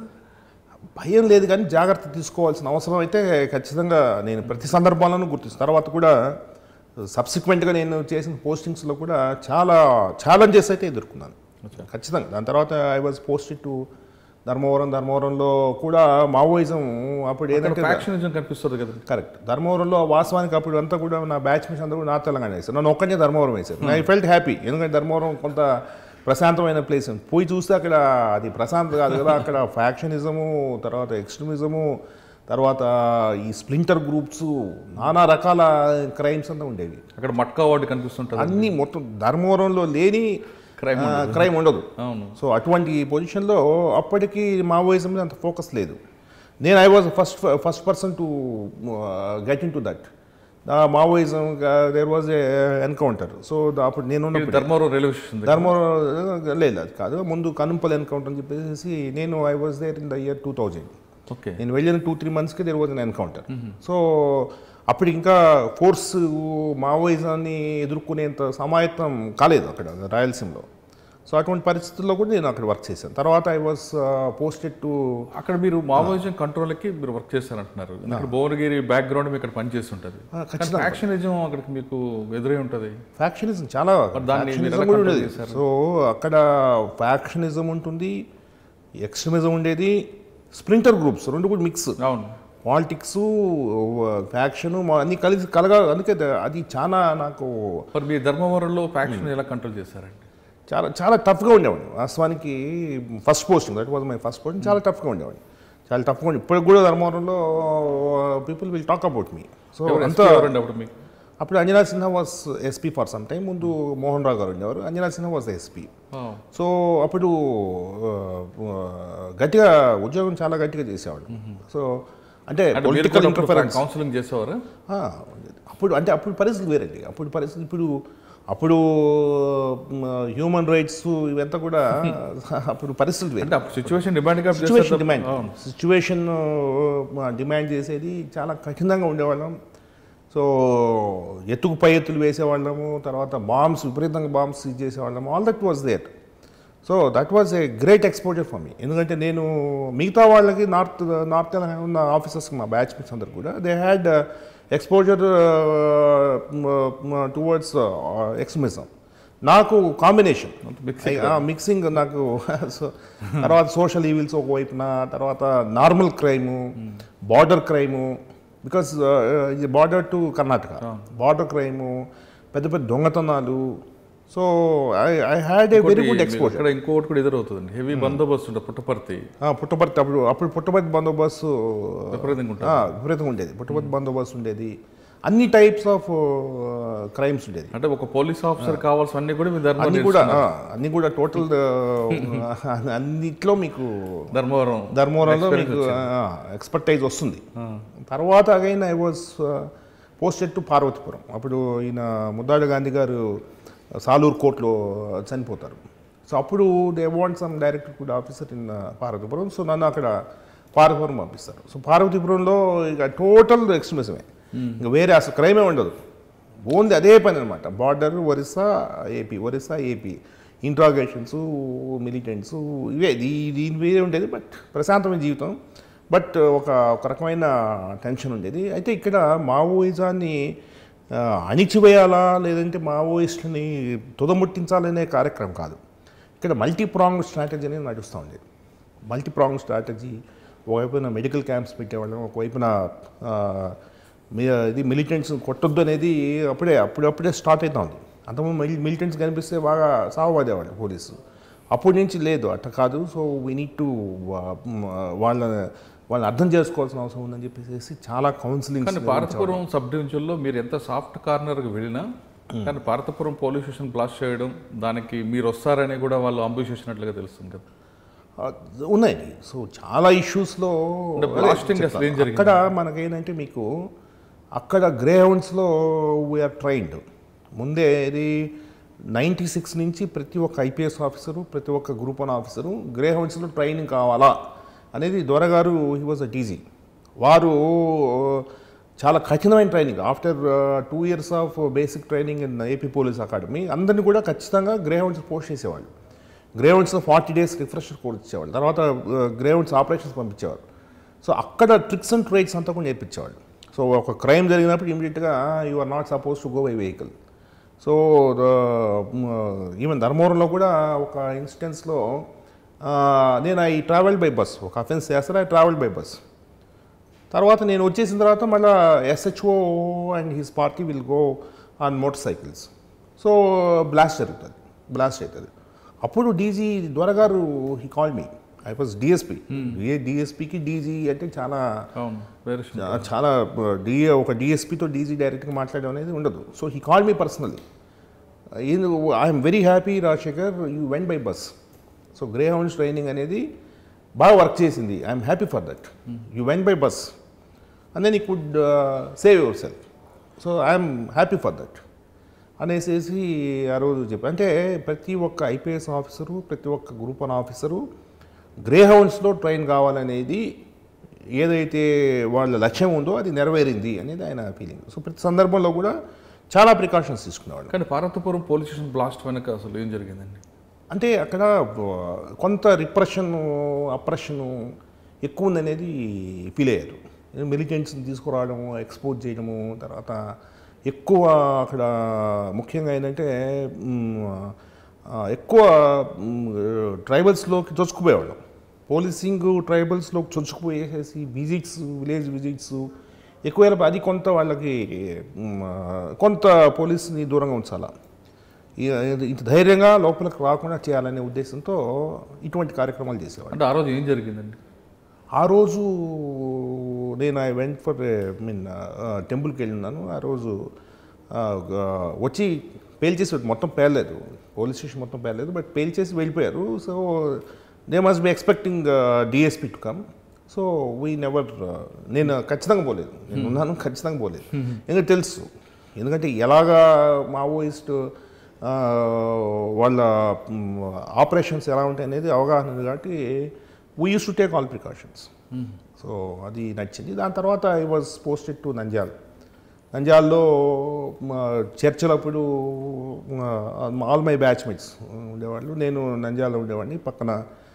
Speaker 2: భయం లేదు కానీ జాగ్రత్త తీసుకోవాల్సిన అవసరం అయితే ఖచ్చితంగా నేను ప్రతి సందర్భాలను గుర్తిస్తాను తర్వాత కూడా సబ్సిక్వెంట్గా నేను చేసిన పోస్టింగ్స్లో కూడా చాలా ఛాలెంజెస్ అయితే ఎదుర్కొన్నాను ఖచ్చితంగా దాని తర్వాత I was posted to Dharmavaram ధర్మవరంలో కూడా మావోయిజం అప్పుడు ఏదంటే
Speaker 1: ఫ్యాక్షనిజం కనిపిస్తుంది కదా
Speaker 2: కరెక్ట్ ధర్మవరంలో వాస్తవానికి అప్పుడు అంతా కూడా నా బ్యాచ్ మిషన్ అందరూ నా తెలంగాణ వేశారు నన్ను ఒక్కనే ధర్మవరం వేశారు ఐ ఫెల్ట్ హ్యాపీ ఎందుకంటే ధర్మవరం కొంత ప్రశాంతమైన ప్లేస్ పోయి చూస్తే అక్కడ అది ప్రశాంతత కాదు కదా అక్కడ ఫ్యాక్షనిజము తర్వాత ఎక్స్ట్రీమిజము తర్వాత ఈ స్ప్లింటర్ గ్రూప్స్ నానా రకాల క్రైమ్స్ అంతా ఉండేవి
Speaker 1: అక్కడ మట్కా వార్డు కనిపిస్తుంటుంది
Speaker 2: అన్నీ మొత్తం ధర్మవరంలో లేని
Speaker 1: Crime
Speaker 2: క్రైమ్ ఉండదు
Speaker 1: అవును
Speaker 2: సో అటువంటి పొజిషన్లో అప్పటికి మావోయిజం మీద అంత ఫోకస్ లేదు నేను I was first first person to get in to that Maoism there was a encounter so అప్పుడు నేను
Speaker 1: ఇది ధర్మవరం రైల్వే స్టేషన్ దగ్గర.
Speaker 2: ధర్మవరం లేదు అది కాదు ముందు కనుంపల్ ఎన్కౌంటర్ అని చెప్పేసి నేను I was there in the year two thousand
Speaker 1: okay
Speaker 2: నేను వెళ్ళిన టూ త్రీ మంత్స్కి there was an encounter so అప్పుడు ఇంకా ఫోర్స్ మావోయిజాన్ని ఎదుర్కొనేంత సమాయత్తం కాలేదు అక్కడ రాయలసీమలో సో అటువంటి పరిస్థితుల్లో కూడా నేను అక్కడ వర్క్ చేశాను తర్వాత ఐ వాజ్ పోస్టెడ్ టు
Speaker 1: అక్కడ మీరు మావోయిజం కంట్రోల్కి మీరు వర్క్ చేస్తారంటున్నారు ఇక్కడ భువనగిరి బ్యాక్గ్రౌండ్ మీకు ఇక్కడ పనిచేసి ఉంటుంది కానీ ఫ్యాక్షనిజం అక్కడికి మీకు ఎదురై ఉంటుంది
Speaker 2: ఫ్యాక్షనిజం చాలా
Speaker 1: దాన్ని మీరు
Speaker 2: ఫ్యాక్షనిజం
Speaker 1: ఎలా
Speaker 2: కూడా
Speaker 1: control
Speaker 2: ఉండేది
Speaker 1: చేశారు?
Speaker 2: సో అక్కడ ఫ్యాక్షనిజం ఉంటుంది ఎక్స్ట్రీమిజం ఉండేది స్ప్లింటర్ గ్రూప్స్ రెండు కూడా మిక్స్
Speaker 1: అవును
Speaker 2: పాలిటిక్స్ ఫ్యాక్షన్ అన్ని కలిసి కలగా అందుకే ద- అది చాలా నాకు
Speaker 1: మరి మీ ధర్మవరంలో ఫ్యాక్షన్ ఎలా కంట్రోల్ చేశారండి
Speaker 2: చాలా చాలా టఫ్గా ఉండేవాడిని వాస్తవానికి first posting that was my first posting చాలా టఫ్గా ఉండేవాడిని చాలా తప్పకుండా ఇప్పటికి కూడా ధర్మవరంలో people will talk about me so
Speaker 1: ఎవరు
Speaker 2: అంత
Speaker 1: SP ఎవరండి అప్పుడు మీకు
Speaker 2: అప్పుడు Anjana Sinha was SP for some time ముందు మోహన్ రావు గారు ఉండేవారు అంజనా సిన్హా వాజ్ ఎస్పీ
Speaker 1: ఆ,
Speaker 2: సో అప్పుడు ఆ, ఆ, గట్టిగా ఉద్యోగం చాలా గట్టిగా చేసేవాడు సో అంటే
Speaker 1: అంటే మీరు
Speaker 2: పొలిటికల్
Speaker 1: కూడా
Speaker 2: ఇంటర్ఫరెన్స్
Speaker 1: కౌన్సిలింగ్ చేసేవారు
Speaker 2: అప్పుడు అంటే అప్పుడు పరిస్థితి వేరండి అప్పుడు పరిస్థితి ఇప్పుడు అప్పుడు హ్యూమన్ రైట్స్ ఇవంతా కూడా అప్పుడు పరిస్థితులు వేరు
Speaker 1: అంటే అప్పుడు situation demand
Speaker 2: situation demand situation demand చేసేది చాలా కఠినంగా ఉండేవాళ్ళం సో ఎత్తుకు పై ఎత్తులు వేసేవాళ్ళము తర్వాత బాంబ్స్ విపరీతంగా బాంబ్స్ ఇది చేసేవాళ్ళము all that was that so that was a great exposure for me ఎందుకంటే నేను మిగతా వాళ్ళకి నార్త్ నార్త్ తెలంగాణ ఉన్న ఆఫీసర్స్ మా బ్యాచ్ మేట్స్ అందరు కూడా they had exposure towards extremism నాకు కాంబినేషన్
Speaker 1: mixing
Speaker 2: మిక్సింగ్ నాకు సో తర్వాత సోషల్ ఈవిల్స్ ఒకవైపున తర్వాత normal crime border crime because ఇది border to Karnataka border crime పెద్ద పెద్ద దొంగతనాలు so I I had a very good exposure
Speaker 1: ఇక్కడ ఇంకోటి కూడా ఎదురవుతుంది హెవీ బందోబస్తు ఉంటుంది పుట్టపర్తి
Speaker 2: పుట్టపర్తి అప్పుడు అప్పుడు పుట్టపర్తి బందోబస్తు
Speaker 1: విపరీతంగా ఉంటుంది
Speaker 2: ఆ, విపరీతంగా ఉండేది పుట్టపర్తి బందోబస్తు ఉండేది అన్ని టైప్స్ ఆఫ్ క్రైమ్స్ ఉండేది
Speaker 1: అంటే ఒక పోలీస్ ఆఫీసర్ కావాల్సిన అన్ని కూడా మీ
Speaker 2: అన్ని
Speaker 1: ధర్మవరం
Speaker 2: కూడా ఆ, అన్ని కూడా టోటల్ అన్నిట్లో మీకు
Speaker 1: ధర్మవరం
Speaker 2: ధర్మవరంలో మీకు ఎక్స్పర్టైజ్ వస్తుంది తర్వాత again I was posted to Parvathipuram అప్పుడు ఈయన ముద్దాడ గాంధీ గారు సాలూరు కోర్టులో చనిపోతారు సో అప్పుడు దే వాంట్ సమ్ డైరెక్టర్ కూడా ఆఫీసర్ ఇన్ పార్వతీపురం సో నన్ను అక్కడ పార్వతీపురం పంపిస్తారు సో పార్వతీపురంలో ఇక టోటల్ ఎక్స్ట్రీమిజమే ఇంకా వేరే అసలు క్రైమే ఉండదు ఓన్లీ అదే పని అనమాట border Orissa AP Orissa AP interrogations militants ఇవే దీ- దీని వేరే ఉండేది బట్ ప్రశాంతమైన జీవితం బట్ ఒక ఒక రకమైన టెన్షన్ ఉండేది అయితే ఇక్కడ మావోయిజాన్ని ఆ, అణిచివేయాలా లేదంటే మావోయిస్టుని తుదముట్టించాలనే కార్యక్రమం కాదు ఇక్కడ మల్టీ ప్రాంగ్ స్ట్రాటజీ అనేది నడుస్తూ ఉండేది మల్టీ ప్రాంగ్ స్ట్రాటజీ ఒకవైపున మెడికల్ క్యాంప్స్ పెట్టేవాళ్ళం ఒకవైపున ఆ, మీ- ఇది మిలిటెంట్స్ కొట్టొద్దు అనేది అప్పుడే అప్పుడప్పుడే స్టార్ట్ అవుతా ఉంది అంతకుముందు మిలి మిలిటెంట్స్ కనిపిస్తే బాగా సాగుపడేవాళ్ళు పోలీసు అప్పటి నుంచి లేదు అట్ట కాదు సో వీ నీడ్ టు వాళ్ళ వాళ్ళని అర్థం చేసుకోవాల్సిన అవసరం ఉందని చెప్పేసి చాలా కౌన్సిలింగ్
Speaker 1: కానీ పార్వతీపురం సబ్ డివిజన్లో మీరు ఎంత సాఫ్ట్ కార్నర్కి వెళ్ళినా కానీ పార్వతీపురం పోలీస్ స్టేషన్ బ్లాస్ట్ చేయడం దానికి మీరు వస్తారని కూడా వాళ్ళు అంబుష్ చేసినట్లుగా తెలుస్తుంది కదా
Speaker 2: ఉన్నాయండి సో చాలా ఇష్యూస్లో
Speaker 1: అంటే blasting అసలు ఏం జరిగింది?
Speaker 2: అక్కడ మనకేంటంటే మీకు అక్కడ గ్రే హౌండ్స్లో వీఆర్ ట్రైన్డ్ ముందే ఇది నైంటీ సిక్స్ నుంచి ప్రతి ఒక్క ఐపీఎస్ ఆఫీసరు ప్రతి ఒక్క గ్రూప్ వన్ ఆఫీసరు గ్రే హౌండ్స్లో ట్రైనింగ్ కావాలా అనేది దొరగారు హీ వాజ్ అ టీజీ వారు చాలా కఠినమైన training after two years of basic training in AP police academy అందరినీ కూడా ఖచ్చితంగా గ్రే హౌండ్స్ పోస్ట్ చేసేవాళ్ళు గ్రేవెంట్స్లో ఫార్టీ డేస్ రిఫ్రెషర్ కోర్స్ ఇచ్చేవాళ్ళు తర్వాత గ్రేవెంట్స్ ఆపరేషన్స్ పంపించేవారు సో అక్కడ ట్రిక్స్ అండ్ ట్రైట్స్ అంతా కూడా నేర్పించేవాళ్ళు సో ఒక క్రైమ్ జరిగినప్పుడు ఇమీడియట్గా you are not supposed to go by vehicle so even ధర్మవరంలో కూడా ఒక ఇన్స్టెన్స్లో నేను ఐ ట్రావెల్ బై బస్ ఒక అఫెన్స్ చేస్తారు ఐ ట్రావెల్ బై బస్ తర్వాత నేను వచ్చేసిన తర్వాత మళ్ళీ SHO and his party will go on motor cycles so blast జరుగుతుంది బ్లాస్ట్ అవుతుంది అప్పుడు డీజీ దొరగారు he call me I was DSP డిఎస్పీకి డీజీ అంటే చాలా
Speaker 1: అవును వేరే
Speaker 2: చా- చాలా డిఏ ఒక డిఎస్పీతో డీజీ డైరెక్ట్గా మాట్లాడడం అనేది ఉండదు so he call me personally I'm very happy Rajasekhar you went by bus so grey hounds training అనేది బాగా వర్క్ చేసింది I'm happy for that you went by bus and then you could save your self so I'm happy for that అనేసి ఆ రోజు చెప్పి అంటే ప్రతి ఒక్క ఐపీఎస్ ఆఫీసరు ప్రతి ఒక్క గ్రూప్ వన్ ఆఫీసరు గ్రే హౌండ్స్లో ట్రైన్ కావాలనేది ఏదైతే వాళ్ళ లక్ష్యం ఉందో అది నెరవేరింది అనేది ఆయన ఫీలింగ్ సో ప్రతి సందర్భంలో కూడా చాలా ప్రికాషన్స్ తీసుకునేవాళ్ళు
Speaker 1: కానీ పార్వతీపురం పోలీస్ స్టేషన్ బ్లాస్ట్ వెనక అసలు ఏం జరిగిందండి
Speaker 2: అంటే అక్కడ ఆ, కొంత రిప్రెషన్ అప్రెషన్ ఎక్కువ ఉందనేది ఫీల్ అయ్యారు మిలిటెంట్స్ని తీసుకురావడము ఎక్స్పోజ్ చేయడము తర్వాత ఎక్కువ అక్కడ ముఖ్యంగా ఏంటంటే మ్, ఆ, ఎక్కువ ట్రైబల్స్లోకి చొచ్చుకుపోయేవాళ్ళం పోలీసింగ్ ట్రైబల్స్లోకి చొచ్చుకుపోయేసేసి విజిట్స్ విలేజ్ విజిట్స్ ఎక్కువ అది కొంత వాళ్ళకి మ్, కొంత పోలీస్ని దూరంగా ఉంచాలా ఇ- ఇంత ధైర్యంగా లోపలికి రాకుండా చేయాలనే ఉద్దేశంతో ఇటువంటి కార్యక్రమాలు చేసేవాడు
Speaker 1: అంటే ఆ రోజు ఏం జరిగిందండి
Speaker 2: ఆ రోజు నేను ఐ వెంట్ ఫర్ మీన్ టెంపుల్కి వెళ్ళినాను ఆ రోజు ఆ, గ- వచ్చి పేల్చేసి మొత్తం పేర్లేదు పోలీస్ స్టేషన్ మొత్తం పేర్లేదు బట్ పేల్చేసి వెళ్ళిపోయారు so they must be expecting DSP to come so we never నేను ఖచ్చితంగా పోలేదు నేను ఉన్నాను ఖచ్చితంగా పోలేదు ఎందుకంటే తెలుసు ఎందుకంటే ఎలాగా మావోయిస్ట్ ఆ, వాళ్ళ ఆపరేషన్స్ ఎలా ఉంటాయి అనేది అవగాహన ఉంది కాబట్టి we use to take all precautions so అది నచ్చింది దాని తర్వాత I was posted to Nandyal నంద్యాల్లో మా చర్చలప్పుడు ఆల్ మై బ్యాచ్మేట్స్ ఉండేవాళ్ళు నేను నంద్యాలలో ఉండేవాడిని పక్కన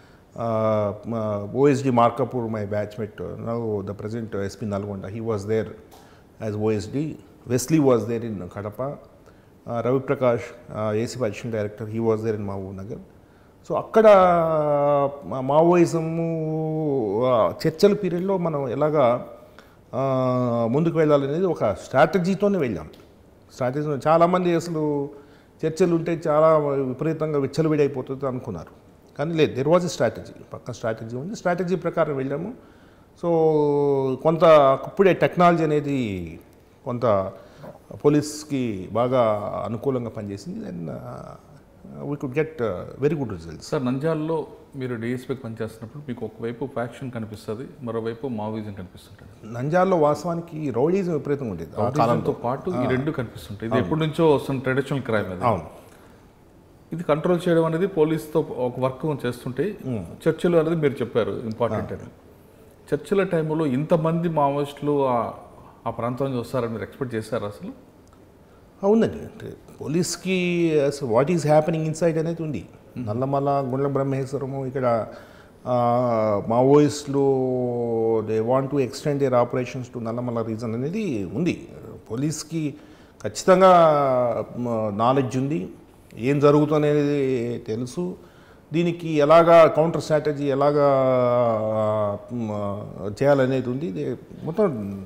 Speaker 2: OSD Markapur my batchmate now the present SP Nalgonda he was there as OSD Wesley was there in Kadapa uh, Ravi Prakash, uh, ACP Additional Director, he was there in Mahbub Nagar. So అక్కడ మా- మావోయిజము ఆ, చర్చల పీరియడ్లో మనం ఎలాగా ఆ, ముందుకు వెళ్ళాలనేది ఒక స్ట్రాటజీతోనే వెళ్ళాం స్ట్రాటజీ చాలామంది అసలు చర్చలు ఉంటే చాలా విపరీతంగా విచ్చలవిడైపోతుంది అనుకున్నారు కానీ లేదు దెర్ వాజ్ ఎ స్ట్రాటజీ పక్క స్ట్రాటజీ ఉంది స్ట్రాటజీ ప్రకారం వెళ్ళాము సో కొంత అప్పుడే టెక్నాలజీ అనేది కొంత పోలీస్కి బాగా అనుకూలంగా పనిచేసింది then we could get very good results
Speaker 1: sir నంద్యాలలో మీరు డిఎస్పీకి పనిచేస్తున్నప్పుడు మీకు ఒకవైపు ఫ్యాక్షన్ కనిపిస్తుంది మరోవైపు మావోయిజం కనిపిస్తుంటుంది
Speaker 2: నంజాల్లో వాస్తవానికి రౌడీజం విపరీతంగా ఉండేది ఆ కాలంలో
Speaker 1: రౌడీజంతో పాటు ఈ రెండు కనిపిస్తుంటాయి ఇది ఎప్పటి నుంచో వస్తున్న ట్రెడిషనల్ క్రైమ్ అది
Speaker 2: అవును
Speaker 1: ఇది కంట్రోల్ చేయడం అనేది పోలీస్తో ఒక వర్క్ చేస్తుంటే చర్చలు అనేది మీరు చెప్పారు ఇంపార్టెంట్ అని చర్చల టైంలో ఇంతమంది మావోయిస్టులు ఆ- ఆ ప్రాంతం నుంచి వస్తారని మీరు ఎక్స్పెక్ట్ చేశారు అసలు
Speaker 2: అవునండి అంటే పోలీస్కి అసలు వాట్ ఈస్ హ్యాపెనింగ్ ఇన్సైడ్ అనేది ఉంది నల్లమల గుండ్ల బ్రహ్మేశ్వరము ఇక్కడ ఆ, మావోయిస్టులు they want to extend their operations to Nallamala region అనేది ఉంది పోలీస్కి ఖచ్చితంగా నాలెడ్జ్ ఉంది ఏం జరుగుతుందనేది తెలుసు దీనికి ఎలాగా కౌంటర్ స్ట్రాటజీ ఎలాగా మ్, చేయాలనేది ఉంది ఇది మొత్తం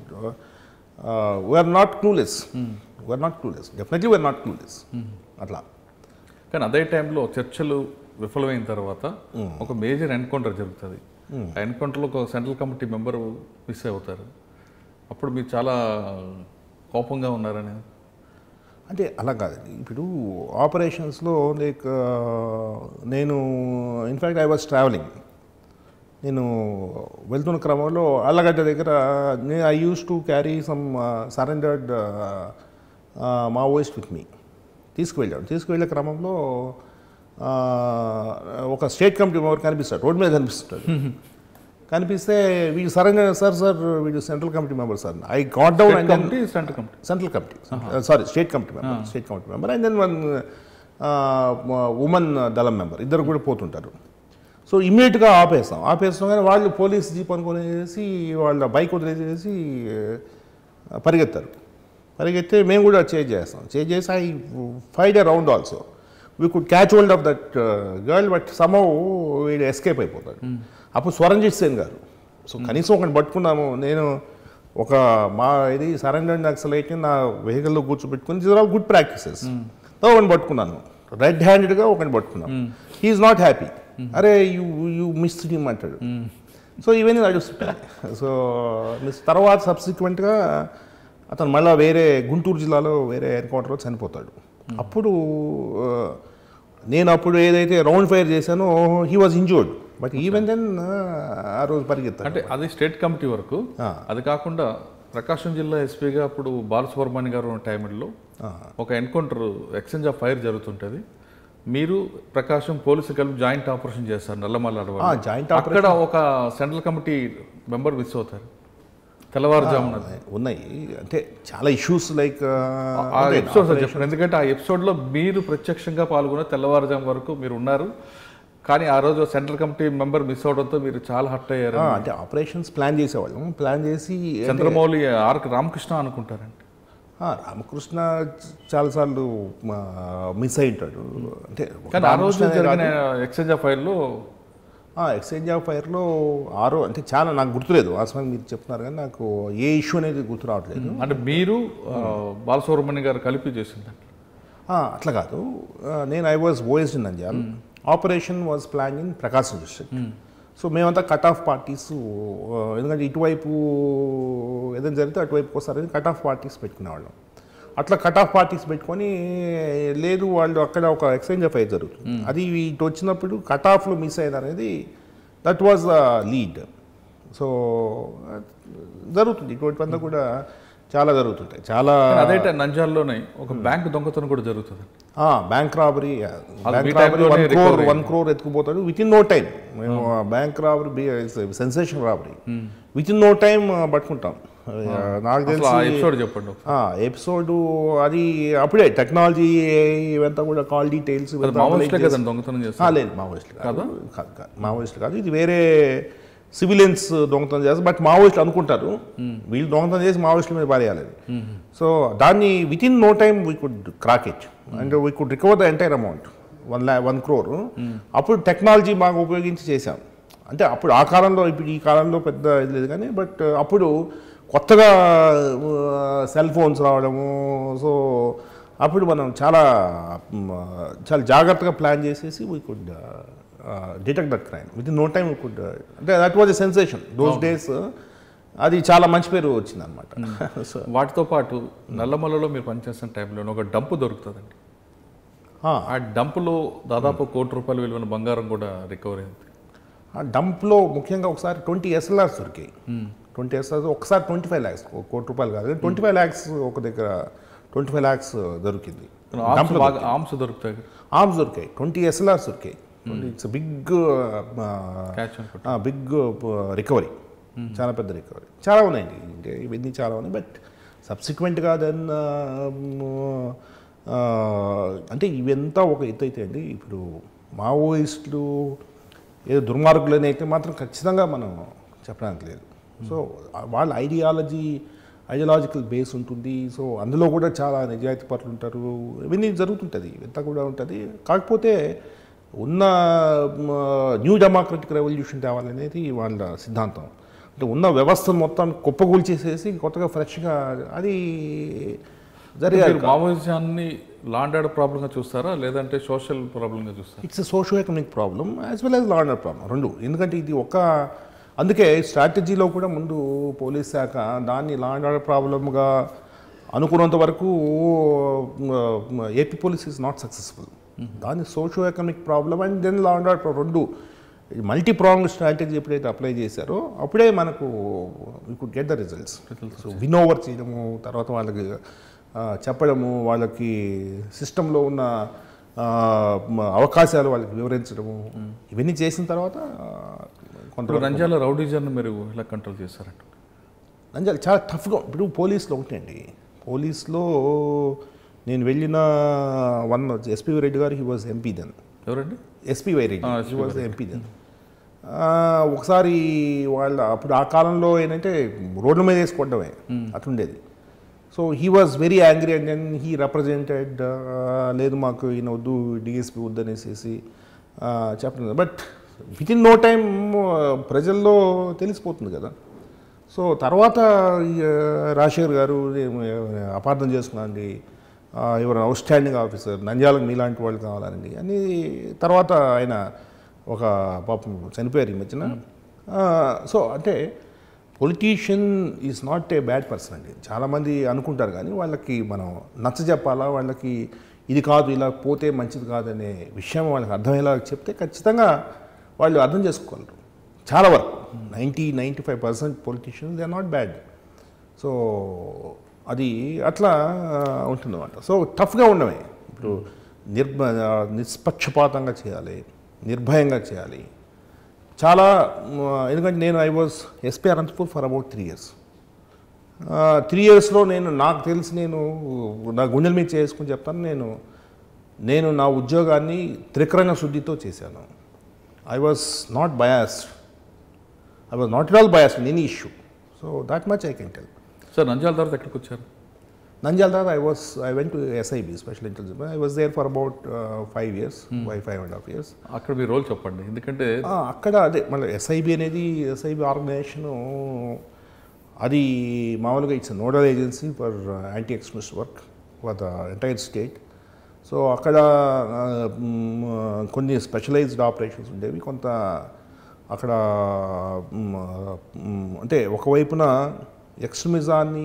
Speaker 2: we are not clueless we are not clueless definitely we are not clueless అట్లా
Speaker 1: కానీ అదే టైంలో చర్చలు విఫలమైన తర్వాత ఒక మేజర్ ఎన్కౌంటర్ జరుగుతుంది ఆ ఎన్కౌంటర్లో ఒక సెంట్రల్ కమిటీ మెంబర్ మిస్ అవుతారు అప్పుడు మీరు చాలా కోపంగా ఉన్నారని
Speaker 2: అంటే అలా కాదండి ఇప్పుడు ఆపరేషన్స్లో లైక్ నేను ఇన్ఫ్యాక్ట్ ఐ వాజ్ ట్రావెలింగ్ నేను వెళ్తున్న క్రమంలో అల్లగడ్డ దగ్గర నేను I use to carry some surrendered Maoist with me తీసుకువెళ్ళాడు తీసుకువెళ్ళే క్రమంలో ఆ, ఒక స్టేట్ కమిటీ మెంబర్ కనిపిస్తాడు రోడ్ మీద కనిపిస్తాడు కనిపిస్తే వీడు సరెండర్ సార్ సార్ వీడు central committee member sir I got down and
Speaker 1: committee central committee
Speaker 2: central committee sorry state committee member state committee member and then one women దళం member ఇద్దరు కూడా పోతుంటారు సో ఇమ్మీడియట్గా ఆపేస్తాం ఆపేస్తాం కానీ వాళ్ళు పోలీస్ జీప్ అనుకునేసి వాళ్ళ bike వదిలేసేసి ఆ, పరిగెత్తారు పరిగెత్తే మేము కూడా చేంజ్ చేస్తాం చేంజ్ చేసి I fired a round also we could catch hold of that girl but somehow వీడు ఎస్కేప్ అయిపోతాడు అప్పుడు స్వరంజిత్ సేన్ గారు సో కనీసం ఒకటి పట్టుకున్నాము నేను ఒక మా ఇది సరెండర్ నక్సలైట్ నా వెహికల్లో కూర్చోబెట్టుకుని దీస్ ఆర్ గుడ్ ప్రాక్టీసెస్ ఒకటి పట్టుకున్నాను రెడ్ హ్యాండెడ్గా ఒకటి పట్టుకున్నాను హీఈస్ నాట్ హ్యాపీ అరే యూ యూ మిస్ హిమ్ అంటాడు సో ఇవన్నీ నడుస్తుంటాయి సో మిస్ తర్వాత సబ్సిక్వెంట్గా అతను మళ్ళీ వేరే గుంటూరు జిల్లాలో వేరే ఎన్కౌంటర్లో చనిపోతాడు అప్పుడు ఆ, నేను అప్పుడు ఏదైతే రౌండ్ ఫైర్ చేశానో he was injured but even then ఆ రోజు పరిగెత్తాడు
Speaker 1: అంటే అది స్టేట్ కమిటీ వరకు అది కాకుండా ప్రకాశం జిల్లా ఎస్పీగా అప్పుడు బాలసుబ్రహ్మణ్య గారు ఉన్న టైంలో ఒక ఎన్కౌంటర్ ఎక్స్చేంజ్ ఆఫ్ ఫైర్ జరుగుతుంటది మీరు ప్రకాశం పోలీసు కలిపి జాయింట్ ఆపరేషన్ చేస్తారు నల్లమల్ల అడవుల్లో.
Speaker 2: ఆ, జాయింట్
Speaker 1: అక్కడ ఒక సెంట్రల్ కమిటీ మెంబర్ మిస్ అవుతారు తెల్లవారుజామున
Speaker 2: ఉన్నాయి అంటే చాలా ఇష్యూస్ లైక్
Speaker 1: ఆ ఎపిసోడ్ సార్ చెప్పండి ఎందుకంటే ఆ ఎపిసోడ్ లో మీరు ప్రత్యక్షంగా పాల్గొన్న తెల్లవారుజాము వరకు మీరు ఉన్నారు కానీ ఆ రోజు సెంట్రల్ కమిటీ మెంబర్ మిస్ అవడంతో మీరు చాలా హర్ట్ అయ్యారు
Speaker 2: అంటే ఆపరేషన్స్ ప్లాన్ చేసేవాళ్ళం ప్లాన్ చేసి
Speaker 1: చంద్రమౌళి ఆర్క్ రామకృష్ణ అనుకుంటారండి
Speaker 2: ఆ, రామకృష్ణ చాలాసార్లు మిస్ అయి ఉంటాడు అంటే ఒక
Speaker 1: కానీ ఆ రోజు
Speaker 2: రామకృష్ణనే
Speaker 1: జరిగిన
Speaker 2: కాదు.
Speaker 1: ఎక్స్చేంజ్ ఆఫ్ ఫైర్లో
Speaker 2: ఆ, ఎక్స్చేంజ్ ఆఫ్ ఫైర్లో ఆరో అంటే చాలా నాకు గుర్తులేదు వాస్తవానికి మీరు చెప్తున్నారు కానీ నాకు ఏ ఇష్యూ అనేది గుర్తు రావట్లేదు
Speaker 1: అంటే మీరు ఆ, బాలసుబ్రహ్మణ్య గారు కలిపి చేసిందండి
Speaker 2: ఆ, అట్లా కాదు ఆ, నేను I was OS in Nandyal operation was plan in Prakasam district so మేమంతా కట్ ఆఫ్ పార్టీస్ ఎందుకంటే ఇటువైపు ఏదైనా జరిగితే అటువైపుకి వస్తారని కట్ ఆఫ్ పార్టీస్ పెట్టుకునేవాళ్ళం అట్లా కట్ ఆఫ్ పార్టీస్ పెట్టుకొని లేదు వాళ్ళు అక్కడ ఒక ఎక్స్చేంజ్ ఆఫ్ అయ్యి జరుగుతుంది అది ఇటు వచ్చినప్పుడు కట్ ఆఫ్లో మిస్ అయ్యారు అనేది that was the lead so జరుగుతుంది ఇటువంటివంతా కూడా చాలా జరుగుతుంటాయి చాలా
Speaker 1: అదే టైం నంజాల్లోనే ఒక బ్యాంక్ దొంగతనం కూడా జరుగుతుంది
Speaker 2: బ్యాంక్ రాబరీ బ్యాంక్
Speaker 1: మీ
Speaker 2: రాబరీ
Speaker 1: టైంలోనే
Speaker 2: one crore
Speaker 1: recovery.
Speaker 2: One crore ఎత్తుకుపోతాడు విత్ ఇన్ నో టైం మేము bank robbery sensation robbery within no time పట్టుకుంటాం నాకు
Speaker 1: అసలు ఆ
Speaker 2: తెలిసి
Speaker 1: ఎపిసోడ్ చెప్పండి ఒకసారి.
Speaker 2: ఎపిసోడ్ అది అప్పుడే టెక్నాలజీ ఇవంతా కూడా కాల్ డీటెయిల్స్
Speaker 1: అది మామూలుగా కదండి దొంగతనం చేస్తారు
Speaker 2: లేదు మావోయిస్టులు కాదు కాదు కాదు మావోయిస్టులు కాదు ఇది వేరే సివిలియన్స్ దొంగతనం చేస్తారు బట్ మావోయిస్టులు అనుకుంటారు వీళ్ళు దొంగతనం చేసి మావోయిస్టుల మీద పారేయాలి సో దాన్ని within no time we could crack it and we could recover the entire amount one ల్యా వన్ క్రోర్ అప్పుడు టెక్నాలజీ బాగా ఉపయోగించి చేశాం అంటే అప్పుడు ఆ కాలంలో ఇప్పుడు ఈ కాలంలో పెద్ద ఇది లేదు కానీ బట్ అప్పుడు కొత్తగా సెల్ ఫోన్స్ రావడము సో అప్పుడు మనం చాలా మ్, చాలా జాగ్రత్తగా ప్లాన్ చేసేసి we could detect that crime within no time we could అంటే that was a sensation those days అది చాలా మంచి పేరు వచ్చింది అనమాట సో
Speaker 1: వాటితో పాటు నల్లమల్లలో మీరు పనిచేస్తున్న టైంలో ఒక డంపు దొరుకుతుందండి ఆ డంపులో దాదాపు కోటి రూపాయల విలువైన బంగారం కూడా రికవర్ అయింది
Speaker 2: ఆ డంప్లో ముఖ్యంగా ఒకసారి ట్వంటీ ఎస్ఎల్ఆర్స్ దొరికాయి ట్వంటీ ఎస్ఎల్ఆర్స్ ఒకసారి ట్వంటీ ఫైవ్ ల్యాక్స్ కోటి రూపాయలు కాదు ట్వంటీ ఫైవ్ ల్యాక్స్ ఒక దగ్గర ట్వంటీ ఫైవ్ ల్యాక్స్ దొరికింది
Speaker 1: ఆర్మ్స్ బాగా ఆర్మ్స్ దొరుకుతాయి
Speaker 2: ఆర్మ్స్ దొరికాయి ట్వంటీ ఎస్ఎల్ఆర్స్ దొరికాయి ఇట్స్ బిగ్
Speaker 1: క్యాచ్ అనుకుంటా
Speaker 2: బిగ్ రికవరీ చాలా పెద్ద రికవరీ చాలా ఉన్నాయండి అంటే ఇవన్నీ చాలా ఉన్నాయి బట్ సబ్సిక్వెంట్గా దెన్ అంటే ఇవంతా ఒక ఎత్తు అయితే అండి ఇప్పుడు మావోయిస్టులు ఏదో దుర్మార్గులని అయితే మాత్రం ఖచ్చితంగా మనం చెప్పడానికి లేదు సో వాళ్ళ ఐడియాలజీ ఐడియాలజికల్ బేస్ ఉంటుంది సో అందులో కూడా చాలా నిజాయితీ పరులు ఉంటారు ఇవన్నీ జరుగుతుంటుంది ఇవంతా కూడా ఉంటుంది కాకపోతే ఉన్న న్యూ డెమోక్రటిక్ రెవల్యూషన్ తేవాలనేది వాళ్ళ సిద్ధాంతం అంటే ఉన్న వ్యవస్థను మొత్తం కుప్పగూల్చేసేసి కొత్తగా ఫ్రెష్గా అది జరిగారు
Speaker 1: మీరు మావోయిజాన్ని లాండ్ ఆర్డర్ ప్రాబ్లంగా చూస్తారా లేదంటే సోషల్ ప్రాబ్లంగా చూస్తారా
Speaker 2: it's socio economic problem as well as law and problem రెండు ఎందుకంటే ఇది ఒక అందుకే స్ట్రాటజీలో కూడా ముందు పోలీస్ శాఖ దాన్ని లా అండ్ ఆర్డర్ ప్రాబ్లమ్గా అనుకున్నంత వరకు AP police is not successful దాన్ని socio economic problem and then law and order రెండు మల్టీ ప్రాంగ్ స్ట్రాటజీ ఎప్పుడైతే అప్లై చేశారో అప్పుడే మనకు we could get the results so win over చేయడము తర్వాత వాళ్ళకి ఆ, చెప్పడము వాళ్ళకి సిస్టంలో ఉన్న ఆ, మ- అవకాశాలు వాళ్ళకి వివరించడము ఇవన్నీ చేసిన తర్వాత ఆ, కొంత
Speaker 1: ఇప్పుడు రంజాల రౌడీజాన్ని మీరు ఎలా కంట్రోల్ చేస్తారంట
Speaker 2: నంజాల్ చాలా టఫ్గా ఇప్పుడు పోలీస్లో ఉంటాయండి పోలీస్లో నేను వెళ్ళిన one SP Reddy garu he was MP then
Speaker 1: ఎవరండి
Speaker 2: ఎస్పీ వైరెడ్డి
Speaker 1: ఆ,
Speaker 2: హీ వాజ్ ఎంపీ దెన్ ఒకసారి వాళ్ళ అప్పుడు ఆ కాలంలో ఏంటంటే రోడ్ల మీద వేసుకోవడమే అట్లుండేది so he was very angry and then he represented లేదు మాకు ఈయన వద్దు డిఎస్పీ వద్దు అనేసి చెప్పడం but within no time ప్రజల్లో తెలిసిపోతుంది కదా సో తర్వాత ఈ, ఆ, రాజశేఖర్ గారు ఏం, ఆ, అపార్థం చేసుకున్నాండి ఎవరు అవుట్ స్టాండింగ్ ఆఫీసర్ నంద్యాలకు మీలాంటి వాళ్ళు కావాలండి అని తర్వాత ఆయన ఒక పాపం చనిపోయారు ఈ మధ్యన సో అంటే politician is not a bad person అండి చాలామంది అనుకుంటారు కానీ వాళ్ళకి మనం నచ్చ చెప్పాలా వాళ్ళకి ఇది కాదు ఇలా పోతే మంచిది కాదనే విషయం వాళ్ళకి అర్థమయ్యేలా చెప్తే ఖచ్చితంగా వాళ్ళు అర్థం చేసుకోగలరు చాలా వరకు ninety ninety five percent politicians they are not bad so అది అట్లా ఉంటుందన్నమాట సో టఫ్గా ఉండమే ఇప్పుడు నిర్భ నిష్పక్షపాతంగా చేయాలి నిర్భయంగా చేయాలి చాలా మ, ఎందుకంటే నేను I was SP Anantapur for about three years three ఇయర్స్లో నేను నాకు తెలిసి నేను నా గుండెల మీద చేసుకుని చెప్తాను నేను నేను నా ఉద్యోగాన్ని త్రికరణ శుద్ధితో చేశాను I was not biased I was not at all biased in any issue so that much I can tell
Speaker 1: sir Nandyala తర్వాత ఎక్కడికి వచ్చారు
Speaker 2: నంద్యాల తర్వాత I was I went to SIB special intelligence I was there for about five years five five and half years
Speaker 1: అక్కడ మీ role చెప్పండి ఎందుకంటే
Speaker 2: అక్కడ అదే మళ్ళీ ఎస్ఐబి అనేది ఎస్ఐబి ఆర్గనైజేషను అది మామూలుగా it's nodal agency for anti extremist work for the entire state so అక్కడ ఆ, మ్, కొన్ని స్పెషలైజ్డ్ ఆపరేషన్స్ ఉండేవి కొంత అక్కడ మ్, మ్, అంటే ఒకవైపున ఎక్స్ట్రీమిజాన్ని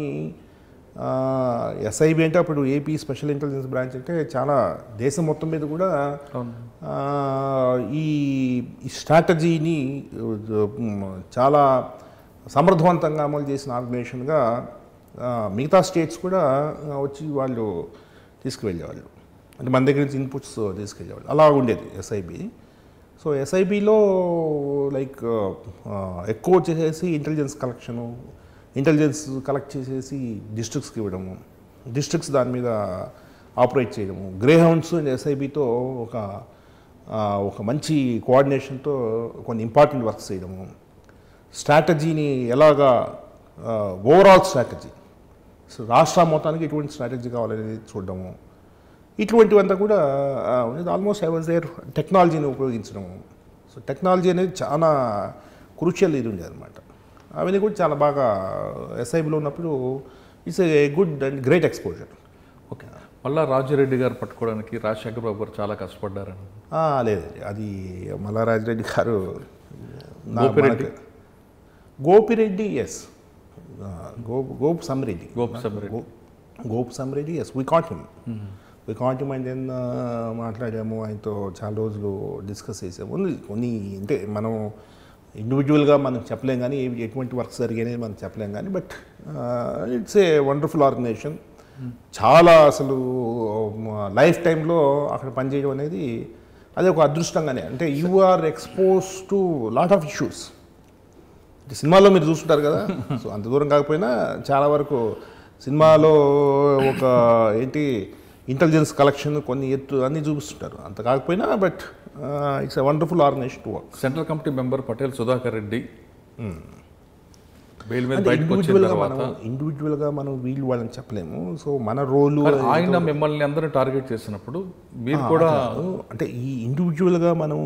Speaker 2: ఎస్ఐబి అంటే అప్పుడు ఏపీ స్పెషల్ ఇంటెలిజెన్స్ బ్రాంచ్ అంటే చాలా దేశం మొత్తం మీద కూడా
Speaker 1: అవును
Speaker 2: ఆ, ఈ ఈ స్ట్రాటజీని మ్, చాలా సమర్థవంతంగా అమలు చేసిన ఆర్గనైజేషన్గా ఆ, మిగతా స్టేట్స్ కూడా ఆ, వచ్చి వాళ్ళు తీసుకువెళ్ళేవాళ్ళు అంటే మన దగ్గర నుంచి ఇన్పుట్స్ తీసుకెళ్ళేవాళ్ళు అలా ఉండేది ఎస్ఐబి సో ఎస్ఐబిలో లైక్ ఎక్కువ వచ్చేసేసి ఇంటెలిజెన్స్ కలెక్షను ఇంటెలిజెన్స్ కలెక్ట్ చేసేసి డిస్ట్రిక్ట్స్కి ఇవ్వడము డిస్ట్రిక్ట్స్ దాని మీద ఆపరేట్ చేయడము గ్రే హౌండ్స్ అండ్ ఎస్ఐబితో ఒక ఆ, ఒక మంచి కోఆర్డినేషన్తో కొన్ని ఇంపార్టెంట్ వర్క్స్ చేయడము స్ట్రాటజీని ఎలాగా ఓవరాల్ స్ట్రాటజీ సో రాష్ట్ర మొత్తానికి ఎటువంటి స్ట్రాటజీ కావాలనేది చూడడము ఇటువంటివంతా కూడా ఆల్మోస్ట్ ఐ వాజ్ దేర్ టెక్నాలజీని ఉపయోగించడము సో టెక్నాలజీ అనేది చాలా క్రూషియల్ ఇది ఉండేది అనమాట అవన్నీ కూడా చాలా బాగా ఎస్ఐబిలో ఉన్నప్పుడు it's a good and great exposure
Speaker 1: okay మళ్ళా రాజురెడ్డి గారు పట్టుకోవడానికి రాజశేఖర్ బాబు గారు చాలా కష్టపడ్డారని
Speaker 2: లేదండి అది మల్లారాజరెడ్డి గారు నా-
Speaker 1: గోపిరెడ్డి?
Speaker 2: మనకు- గోపిరెడ్డి ఎస్ గో గోప్ సమ్రెడ్డి
Speaker 1: గోపి సమ్మిరెడ్డి.
Speaker 2: గో- గోప్ Sam Reddy yes we caught him we caught him and then మాట్లాడాము ఆయనతో చాలా రోజులు డిస్కస్ చేసాము కొన్ని కొన్ని అంటే మనం ఇండివిజువల్గా మనం చెప్పలేం కానీ ఏ- ఎటువంటి వర్క్స్ జరిగాయని మనం చెప్పలేం కానీ but it's a wonderful organisation చాలా అసలు లైఫ్ టైంలో అక్కడ పనిచేయడం అనేది అది ఒక అదృష్టంగానే అంటే you are expose to lot of issues సినిమాలో మీరు చూస్తుంటారు కదా సో అంత దూరం కాకపోయినా చాలా వరకు సినిమాలో ఒక ఏంటి ఇంటెలిజెన్స్ కలెక్షన్ కొన్ని ఎత్తు అన్నీ చూపిస్తుంటారు అంత కాకపోయినా but it's a wonderful organisation to work
Speaker 1: central committee member Patel Sudhakar Reddy bail మీద
Speaker 2: అంటే
Speaker 1: బయటకు వచ్చిన
Speaker 2: ఇండివిజువల్గా
Speaker 1: తర్వాత
Speaker 2: మనం ఇండివిజువల్గా మనం వీళ్ళు వాళ్ళని చెప్పలేము సో మన రోలు
Speaker 1: కానీ ఆయన మిమ్మల్ని అందరూ టార్గెట్ చేసినప్పుడు మీరు కూడా
Speaker 2: అంటే ఈ ఇండివిజువల్గా మనం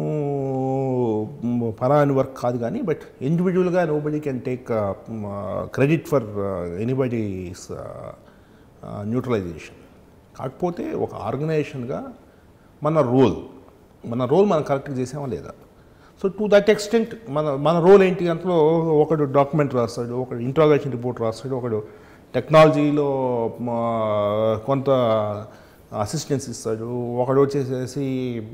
Speaker 2: పలాని వర్క్ కాదు కానీ బట్ ఇండివిజువల్గా nobody can take credit for anybody's neutralisation కాకపోతే ఒక ఆర్గనైజేషన్గా మన రోల్ మన రోల్ మనం కరెక్ట్గా చేసామా లేదా సో టు దట్ ఎక్స్టెంట్ మన మన రోల్ ఏంటి అంతలో ఒకడు డాక్యుమెంట్ రాస్తాడు ఒకడు ఇంట్రాగేషన్ రిపోర్ట్ రాస్తాడు ఒకడు టెక్నాలజీలో మ, కొంత అసిస్టెన్స్ ఇస్తాడు ఒకడు వచ్చేసేసి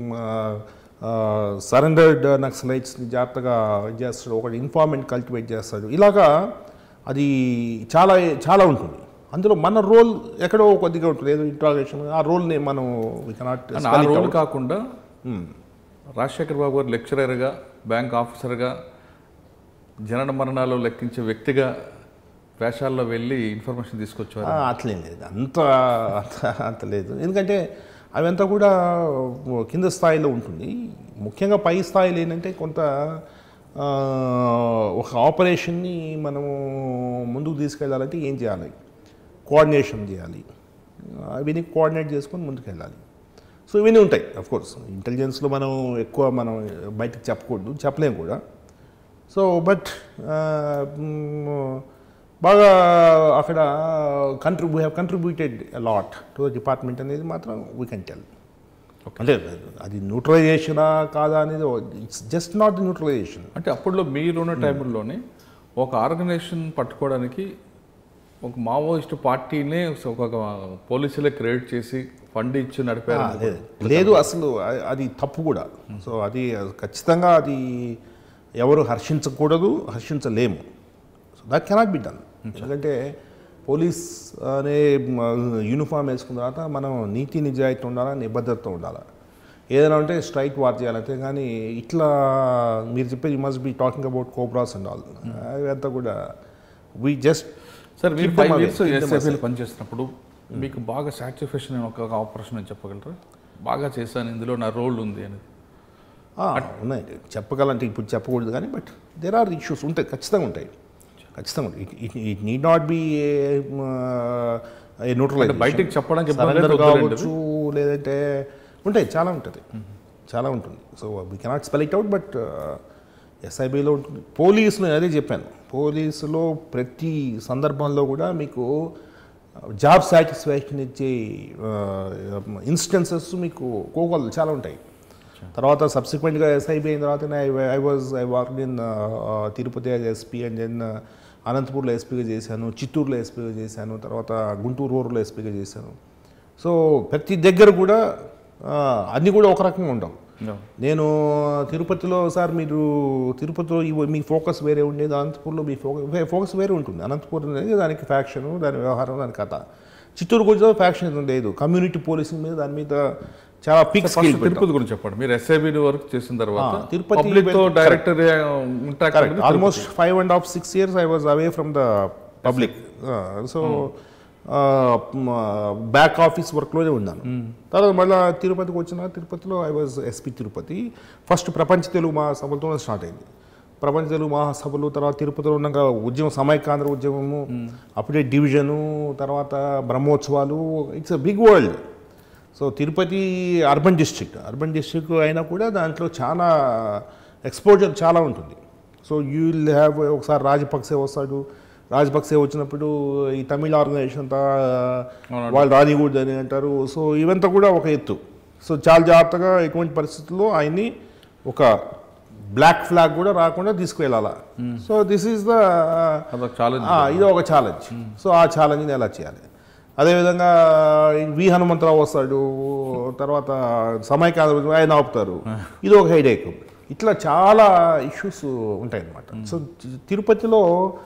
Speaker 2: సరెండర్డ్ నక్సలైట్స్ని జాగ్రత్తగా ఇది చేస్తాడు ఒకడు ఇన్ఫార్మెంట్ కల్టివేట్ చేస్తాడు ఇలాగా అది చాలా చాలా ఉంటుంది అందులో మన రోల్ ఎక్కడో కొద్దిగా ఉంటుంది ఏదో ఇంట్రాగేషన్ ఆ రోల్ని మనం we cannot
Speaker 1: ఆ
Speaker 2: spell it
Speaker 1: రోల్
Speaker 2: out.
Speaker 1: కాకుండా రాజశేఖర్ బాబు గారు లెక్చరర్గా బ్యాంక్ ఆఫీసర్గా జనన మరణాలు లెక్కించే వ్యక్తిగా వేషాల్లో వెళ్ళి ఇన్ఫర్మేషన్ తీసుకొచ్చారు
Speaker 2: ఆ, అట్లేం లేదు అంత అంత అంత లేదు ఎందుకంటే అవంతా కూడా కింద స్థాయిలో ఉంటుంది ముఖ్యంగా పై స్థాయిలో ఏంటంటే కొంత ఆ, ఒక ఆపరేషన్ని మనము ముందుకు తీసుకెళ్ళాలంటే ఏం చేయాలి కోఆర్డినేషన్ చేయాలి అవన్నీ కోఆర్డినేట్ చేసుకొని ముందుకు వెళ్ళాలి సో ఇవన్నీ ఉంటాయి అఫ్ కోర్స్ ఇంటెలిజెన్స్లో మనం ఎక్కువ మనం బయటకు చెప్పకూడదు చెప్పలేము కూడా సో బట్ బాగా అక్కడ కంట్రి we have contributed lot to the department అనేది మాత్రం వీ కెన్ టెల్ అంటే అది న్యూట్రలైజేషనా కాదా అనేది it's just not the neutralisation
Speaker 1: అంటే అప్పుడులో మీరున్న టైంలోనే ఒక ఆర్గనైజేషన్ పట్టుకోవడానికి ఒక మావోయిస్ట్ పార్టీనే ఒక పోలీసులే క్రియేట్ చేసి ఫండ్ ఇచ్చి నడిపారు
Speaker 2: లేదు లేదు అసలు అ- అది తప్పు కూడా సో అది ఖచ్చితంగా అది ఎవరు హర్షించకూడదు హర్షించలేము so that cannot be done ఎందుకంటే పోలీస్ అనే యూనిఫామ్ వేసుకున్న తర్వాత మనం నీతి నిజాయితీ ఉండాలా నిబద్ధత ఉండాలా ఏదైనా ఉంటే స్ట్రైక్ వార్ చేయాలంటే కానీ ఇట్లా మీరు చెప్పేది you must be talking about cobras and all అదంతా కూడా వీ జస్ట్
Speaker 1: సార్ మీరు
Speaker 2: Keep them
Speaker 1: five
Speaker 2: away,
Speaker 1: years
Speaker 2: keep them
Speaker 1: ఎస్ఐఫీలో పనిచేస్తున్నప్పుడు మీకు బాగా సాటిస్ఫాక్షన్ అని ఒక ఆపరేషన్ అని చెప్పగలరా బాగా చేశాను ఇందులో నా రోల్ ఉంది అనేది
Speaker 2: ఉన్నాయి చెప్పగలంటే ఇప్పుడు చెప్పకూడదు కానీ బట్ దేర్ ఆర్ ఇష్యూస్ ఉంటాయి ఖచ్చితంగా ఉంటాయి ఖచ్చితంగా ఉంటాయి it it need not be a neutralise
Speaker 1: అంటే బయటికి చెప్పడానికి ఇబ్బంది లేదు,
Speaker 2: సరెండర్
Speaker 1: వద్దులేండి.
Speaker 2: కావచ్చు లేదంటే ఉంటాయి చాలా ఉంటుంది చాలా ఉంటుంది so we cannot spell it out but ఎస్ఐబిలో ఉంటుంది పోలీసులో నేను అదే చెప్పాను పోలీసులో ప్రతి సందర్భంలో కూడా మీకు జాబ్ సాటిస్ఫాక్షన్ ఇచ్చే ఇన్స్టెన్సెస్ మీకు కోకోలు చాలా ఉంటాయి తర్వాత సబ్సిక్వెంట్గా ఎస్ఐబి అయిన తర్వాత I was I work in Tirupati SP and then అనంతపూర్లో ఎస్పీగా చేశాను చిత్తూరులో ఎస్పీగా చేశాను తర్వాత గుంటూరు రూరల్లో ఎస్పీగా చేశాను సో ప్రతి దగ్గర కూడా ఆ, అన్నీ కూడా ఒక రకంగా ఉండవు నేను తిరుపతిలో సార్ మీరు తిరుపతిలో ఇవి- మీ ఫోకస్ వేరే ఉండేది అనంతపూర్లో మీ ఫోకస్ ఫోకస్ వేరే ఉంటుంది అనంతపూర్ అనేది దానికి ఫ్యాక్షన్ దాని వ్యవహారం దాని కథ చిత్తూరు కూడా ఫ్యాక్షన్ లేదు కమ్యూనిటీ పోలీసింగ్ మీద దాని మీద చాలా పిక్
Speaker 1: ఫస్ట్
Speaker 2: స్కిల్
Speaker 1: తిరుపతి గురించి చెప్పండి మీరు ఎస్ఐబి వర్క్ చేసిన తర్వాత
Speaker 2: ఆ, తిరుపతి
Speaker 1: పబ్లిక్ తో
Speaker 2: వెళ్తే-
Speaker 1: direct
Speaker 2: correct almost five and half six years I was away from the public so back office వర్క్లోనే ఉన్నాను తర్వాత మళ్ళీ తిరుపతికి వచ్చిన తిరుపతిలో I was SP Tirupati first ప్రపంచ తెలుగు మహాసభలతో స్టార్ట్ అయింది ప్రపంచ తెలుగు మహాసభలు తర్వాత తిరుపతిలో ఉన్నాక ఉద్యమం సమైకాంధ్ర ఉద్యమము అప్పుడే డివిజను తర్వాత బ్రహ్మోత్సవాలు it's a big world so Tirupati urban district urban district అయినా కూడా దాంట్లో చాలా ఎక్స్పోజర్ చాలా ఉంటుంది సో యూ విల్ హ్యావ్ ఒకసారి రాజపక్సే వస్తాడు రాజపక్సే వచ్చినప్పుడు ఈ తమిళ ఆర్గనైజేషన్ అంతా వాళ్ళు రానికూడదు అని అంటారు సో ఇవంతా కూడా ఒక ఎత్తు సో చాలా జాగ్రత్తగా ఎటువంటి పరిస్థితుల్లో ఆయన్ని ఒక బ్లాక్ ఫ్లాగ్ కూడా రాకుండా తీసుకువెళ్ళాలా సో దిస్ ఈస్ ద
Speaker 1: అదొక ఛాలెంజ్
Speaker 2: ఆ, ఇది ఒక ఛాలెంజ్ సో ఆ ఛాలెంజ్ని ఎలా చేయాలి అదేవిధంగా వి హనుమంతరావు వస్తాడు తర్వాత సమైకాంధ్ర ఆయన ఆపుతారు ఇది ఒక హైడేక్ ఇట్లా చాలా ఇష్యూస్ ఉంటాయి అన్నమాట సో తి- తిరుపతిలో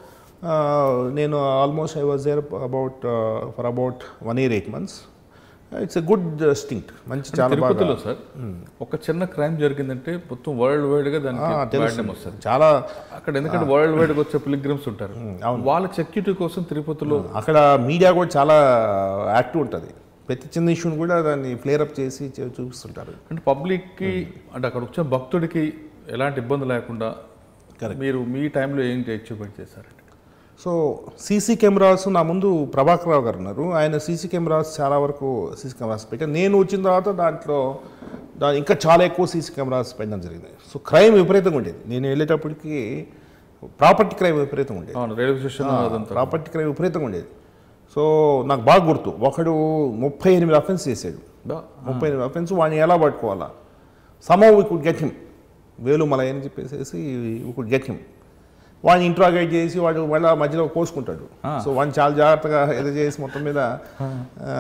Speaker 2: ఆ, నేను almost I was there about for about one year eight months it's a good stint మంచి చాలా బాగా
Speaker 1: తిరుపతిలో సార్ ఒక చిన్న క్రైమ్ జరిగిందంటే మొత్తం వరల్డ్ వైడ్ గా దానికి
Speaker 2: ఆ,
Speaker 1: bad
Speaker 2: తెలుసు
Speaker 1: name వస్తుంది
Speaker 2: చాలా
Speaker 1: అక్కడ ఎందుకంటే వరల్డ్ వైడ్ గా వచ్చే పిలిగ్రిమ్స్ ఉంటారు వాళ్ళ సెక్యూరిటీ కోసం తిరుపతిలో
Speaker 2: అక్కడ మీడియా కూడా చాలా యాక్టివ్ ఉంటుంది ప్రతి చిన్న ఇష్యూని కూడా దాన్ని ఫ్లేరప్ చేసి చే- చూపిస్తుంటారు
Speaker 1: అంటే పబ్లిక్ కి అంటే అక్కడ వచ్చే భక్తుడికి ఎలాంటి ఇబ్బంది లేకుండా మీరు మీ టైంలో ఏంటి అచీవ్మెంట్ చేశారండి
Speaker 2: సో సీసీ కెమెరాస్ నా ముందు ప్రభాకర్ రావు గారు ఉన్నారు ఆయన సీసీ కెమెరాస్ చాలా వరకు సీసీ కెమెరాస్ పెట్టారు నేను వచ్చిన తర్వాత దాంట్లో దాని ఇంకా చాలా ఎక్కువ సీసీ కెమెరాస్ పెట్టడం జరిగింది సో క్రైమ్ విపరీతంగా ఉండేది నేను వెళ్ళేటప్పటికి ప్రాపర్టీ క్రైమ్ విపరీతంగా ఉండేది
Speaker 1: అవును రైల్వే స్టేషన్ అదంతా
Speaker 2: ప్రాపర్టీ క్రైమ్ విపరీతంగా ఉండేది సో నాకు బాగా గుర్తు ఒకడు ముప్పై ఎనిమిది అఫెన్స్ చేశాడు
Speaker 1: బా-
Speaker 2: ముప్పై ఎనిమిది అఫెన్స్ వాడిని ఎలా పట్టుకోవాలా somehow we could get him వేలు మల అని చెప్పేసి వీ కుడ్ గెట్ హిమ్ వాడిని ఇంట్రాగేట్ చేసి వాడు మళ్ళీ మధ్యలో కోసుకుంటాడు సో వాడిని చాలా జాగ్రత్తగా ఏదో చేసి మొత్తం మీద ఆ,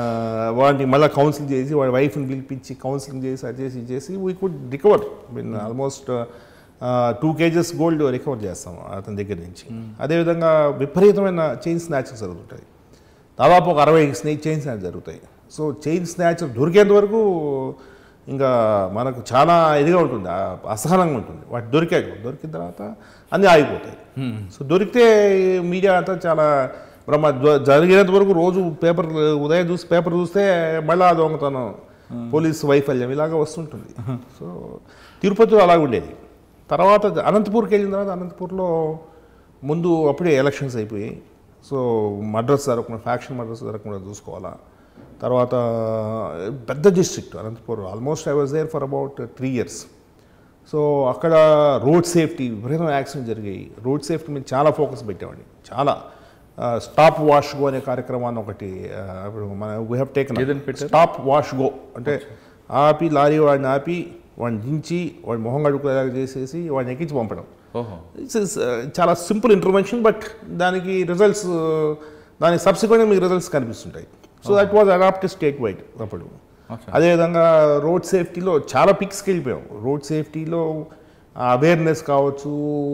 Speaker 2: వాడిని మళ్ళీ కౌన్సిలింగ్ చేసి వాడి వైఫ్ని పిలిపించి కౌన్సిలింగ్ చేసి అది చేసి ఇది చేసి we could recover mean almost two kgs gold recover చేస్తాం అతని దగ్గర నుంచి అదేవిధంగా విపరీతమైన చైన్ స్నాచెస్ జరుగుతుంటాయి దాదాపు ఒక అరవై స్నేక్ చైన్ స్నాచ్ జరుగుతాయి సో చైన్ స్నాచ్ దొరికేంత వరకు ఇంకా మనకు చాలా ఇదిగా ఉంటుంది ఆ అసహనంగా ఉంటుంది వాటి దొరికాక దొరికిన తర్వాత అన్నీ ఆగిపోతాయి సో దొరికితే మీడియా అంతా చాలా బ్రహ్మ ద- జరిగినంత వరకు రోజు పేపర్ ఉదయం చూసి పేపర్ చూస్తే మళ్ళీ దొంగతనం పోలీస్ వైఫల్యం ఇలాగ వస్తుంటుంది సో తిరుపతిలో అలాగ ఉండేది తర్వాత అనంతపూర్కి వెళ్ళిన తర్వాత అనంతపూర్లో ముందు అప్పుడే ఎలక్షన్స్ అయిపోయాయి సో మడ్రస్ జరగకుండా ఫ్యాక్షన్ మడ్రస్ జరగకుండా చూసుకోవాలా తర్వాత పెద్ద district Anantapur almost I was there for about three years so అక్కడ రోడ్ సేఫ్టీ విపరీతమైన యాక్సిడెంట్ జరిగాయి రోడ్ సేఫ్టీ మీద చాలా ఫోకస్ పెట్టేవాడిని చాలా స్టాప్ వాష్ గో అనే కార్యక్రమాన్ని ఒకటి ఆ, ఇప్పుడు మన వీ హ్యావ్ టేకన్
Speaker 1: ఏదని పెట్టారు?
Speaker 2: స్టాప్ వాష్ గో అంటే ఆపి లారీ వాడిని ఆపి వాడిని దించి వాడి మొహం కడుక్కునేలాగా చేసేసి వాడిని ఎక్కించి పంపడం
Speaker 1: ఓహో
Speaker 2: ఇట్స్ చాలా సింపుల్ ఇంటర్వెన్షన్ బట్ దానికి రిజల్ట్స్ దానికి సబ్సిక్వెంట్గా మీకు రిజల్ట్స్ కనిపిస్తుంటాయి so that was adapted state wide అప్పుడు
Speaker 1: అచ్చా.
Speaker 2: అదేవిధంగా రోడ్ సేఫ్టీలో చాలా పిక్స్కి వెళ్ళిపోయాం రోడ్ సేఫ్టీలో అవేర్నెస్ కావచ్చు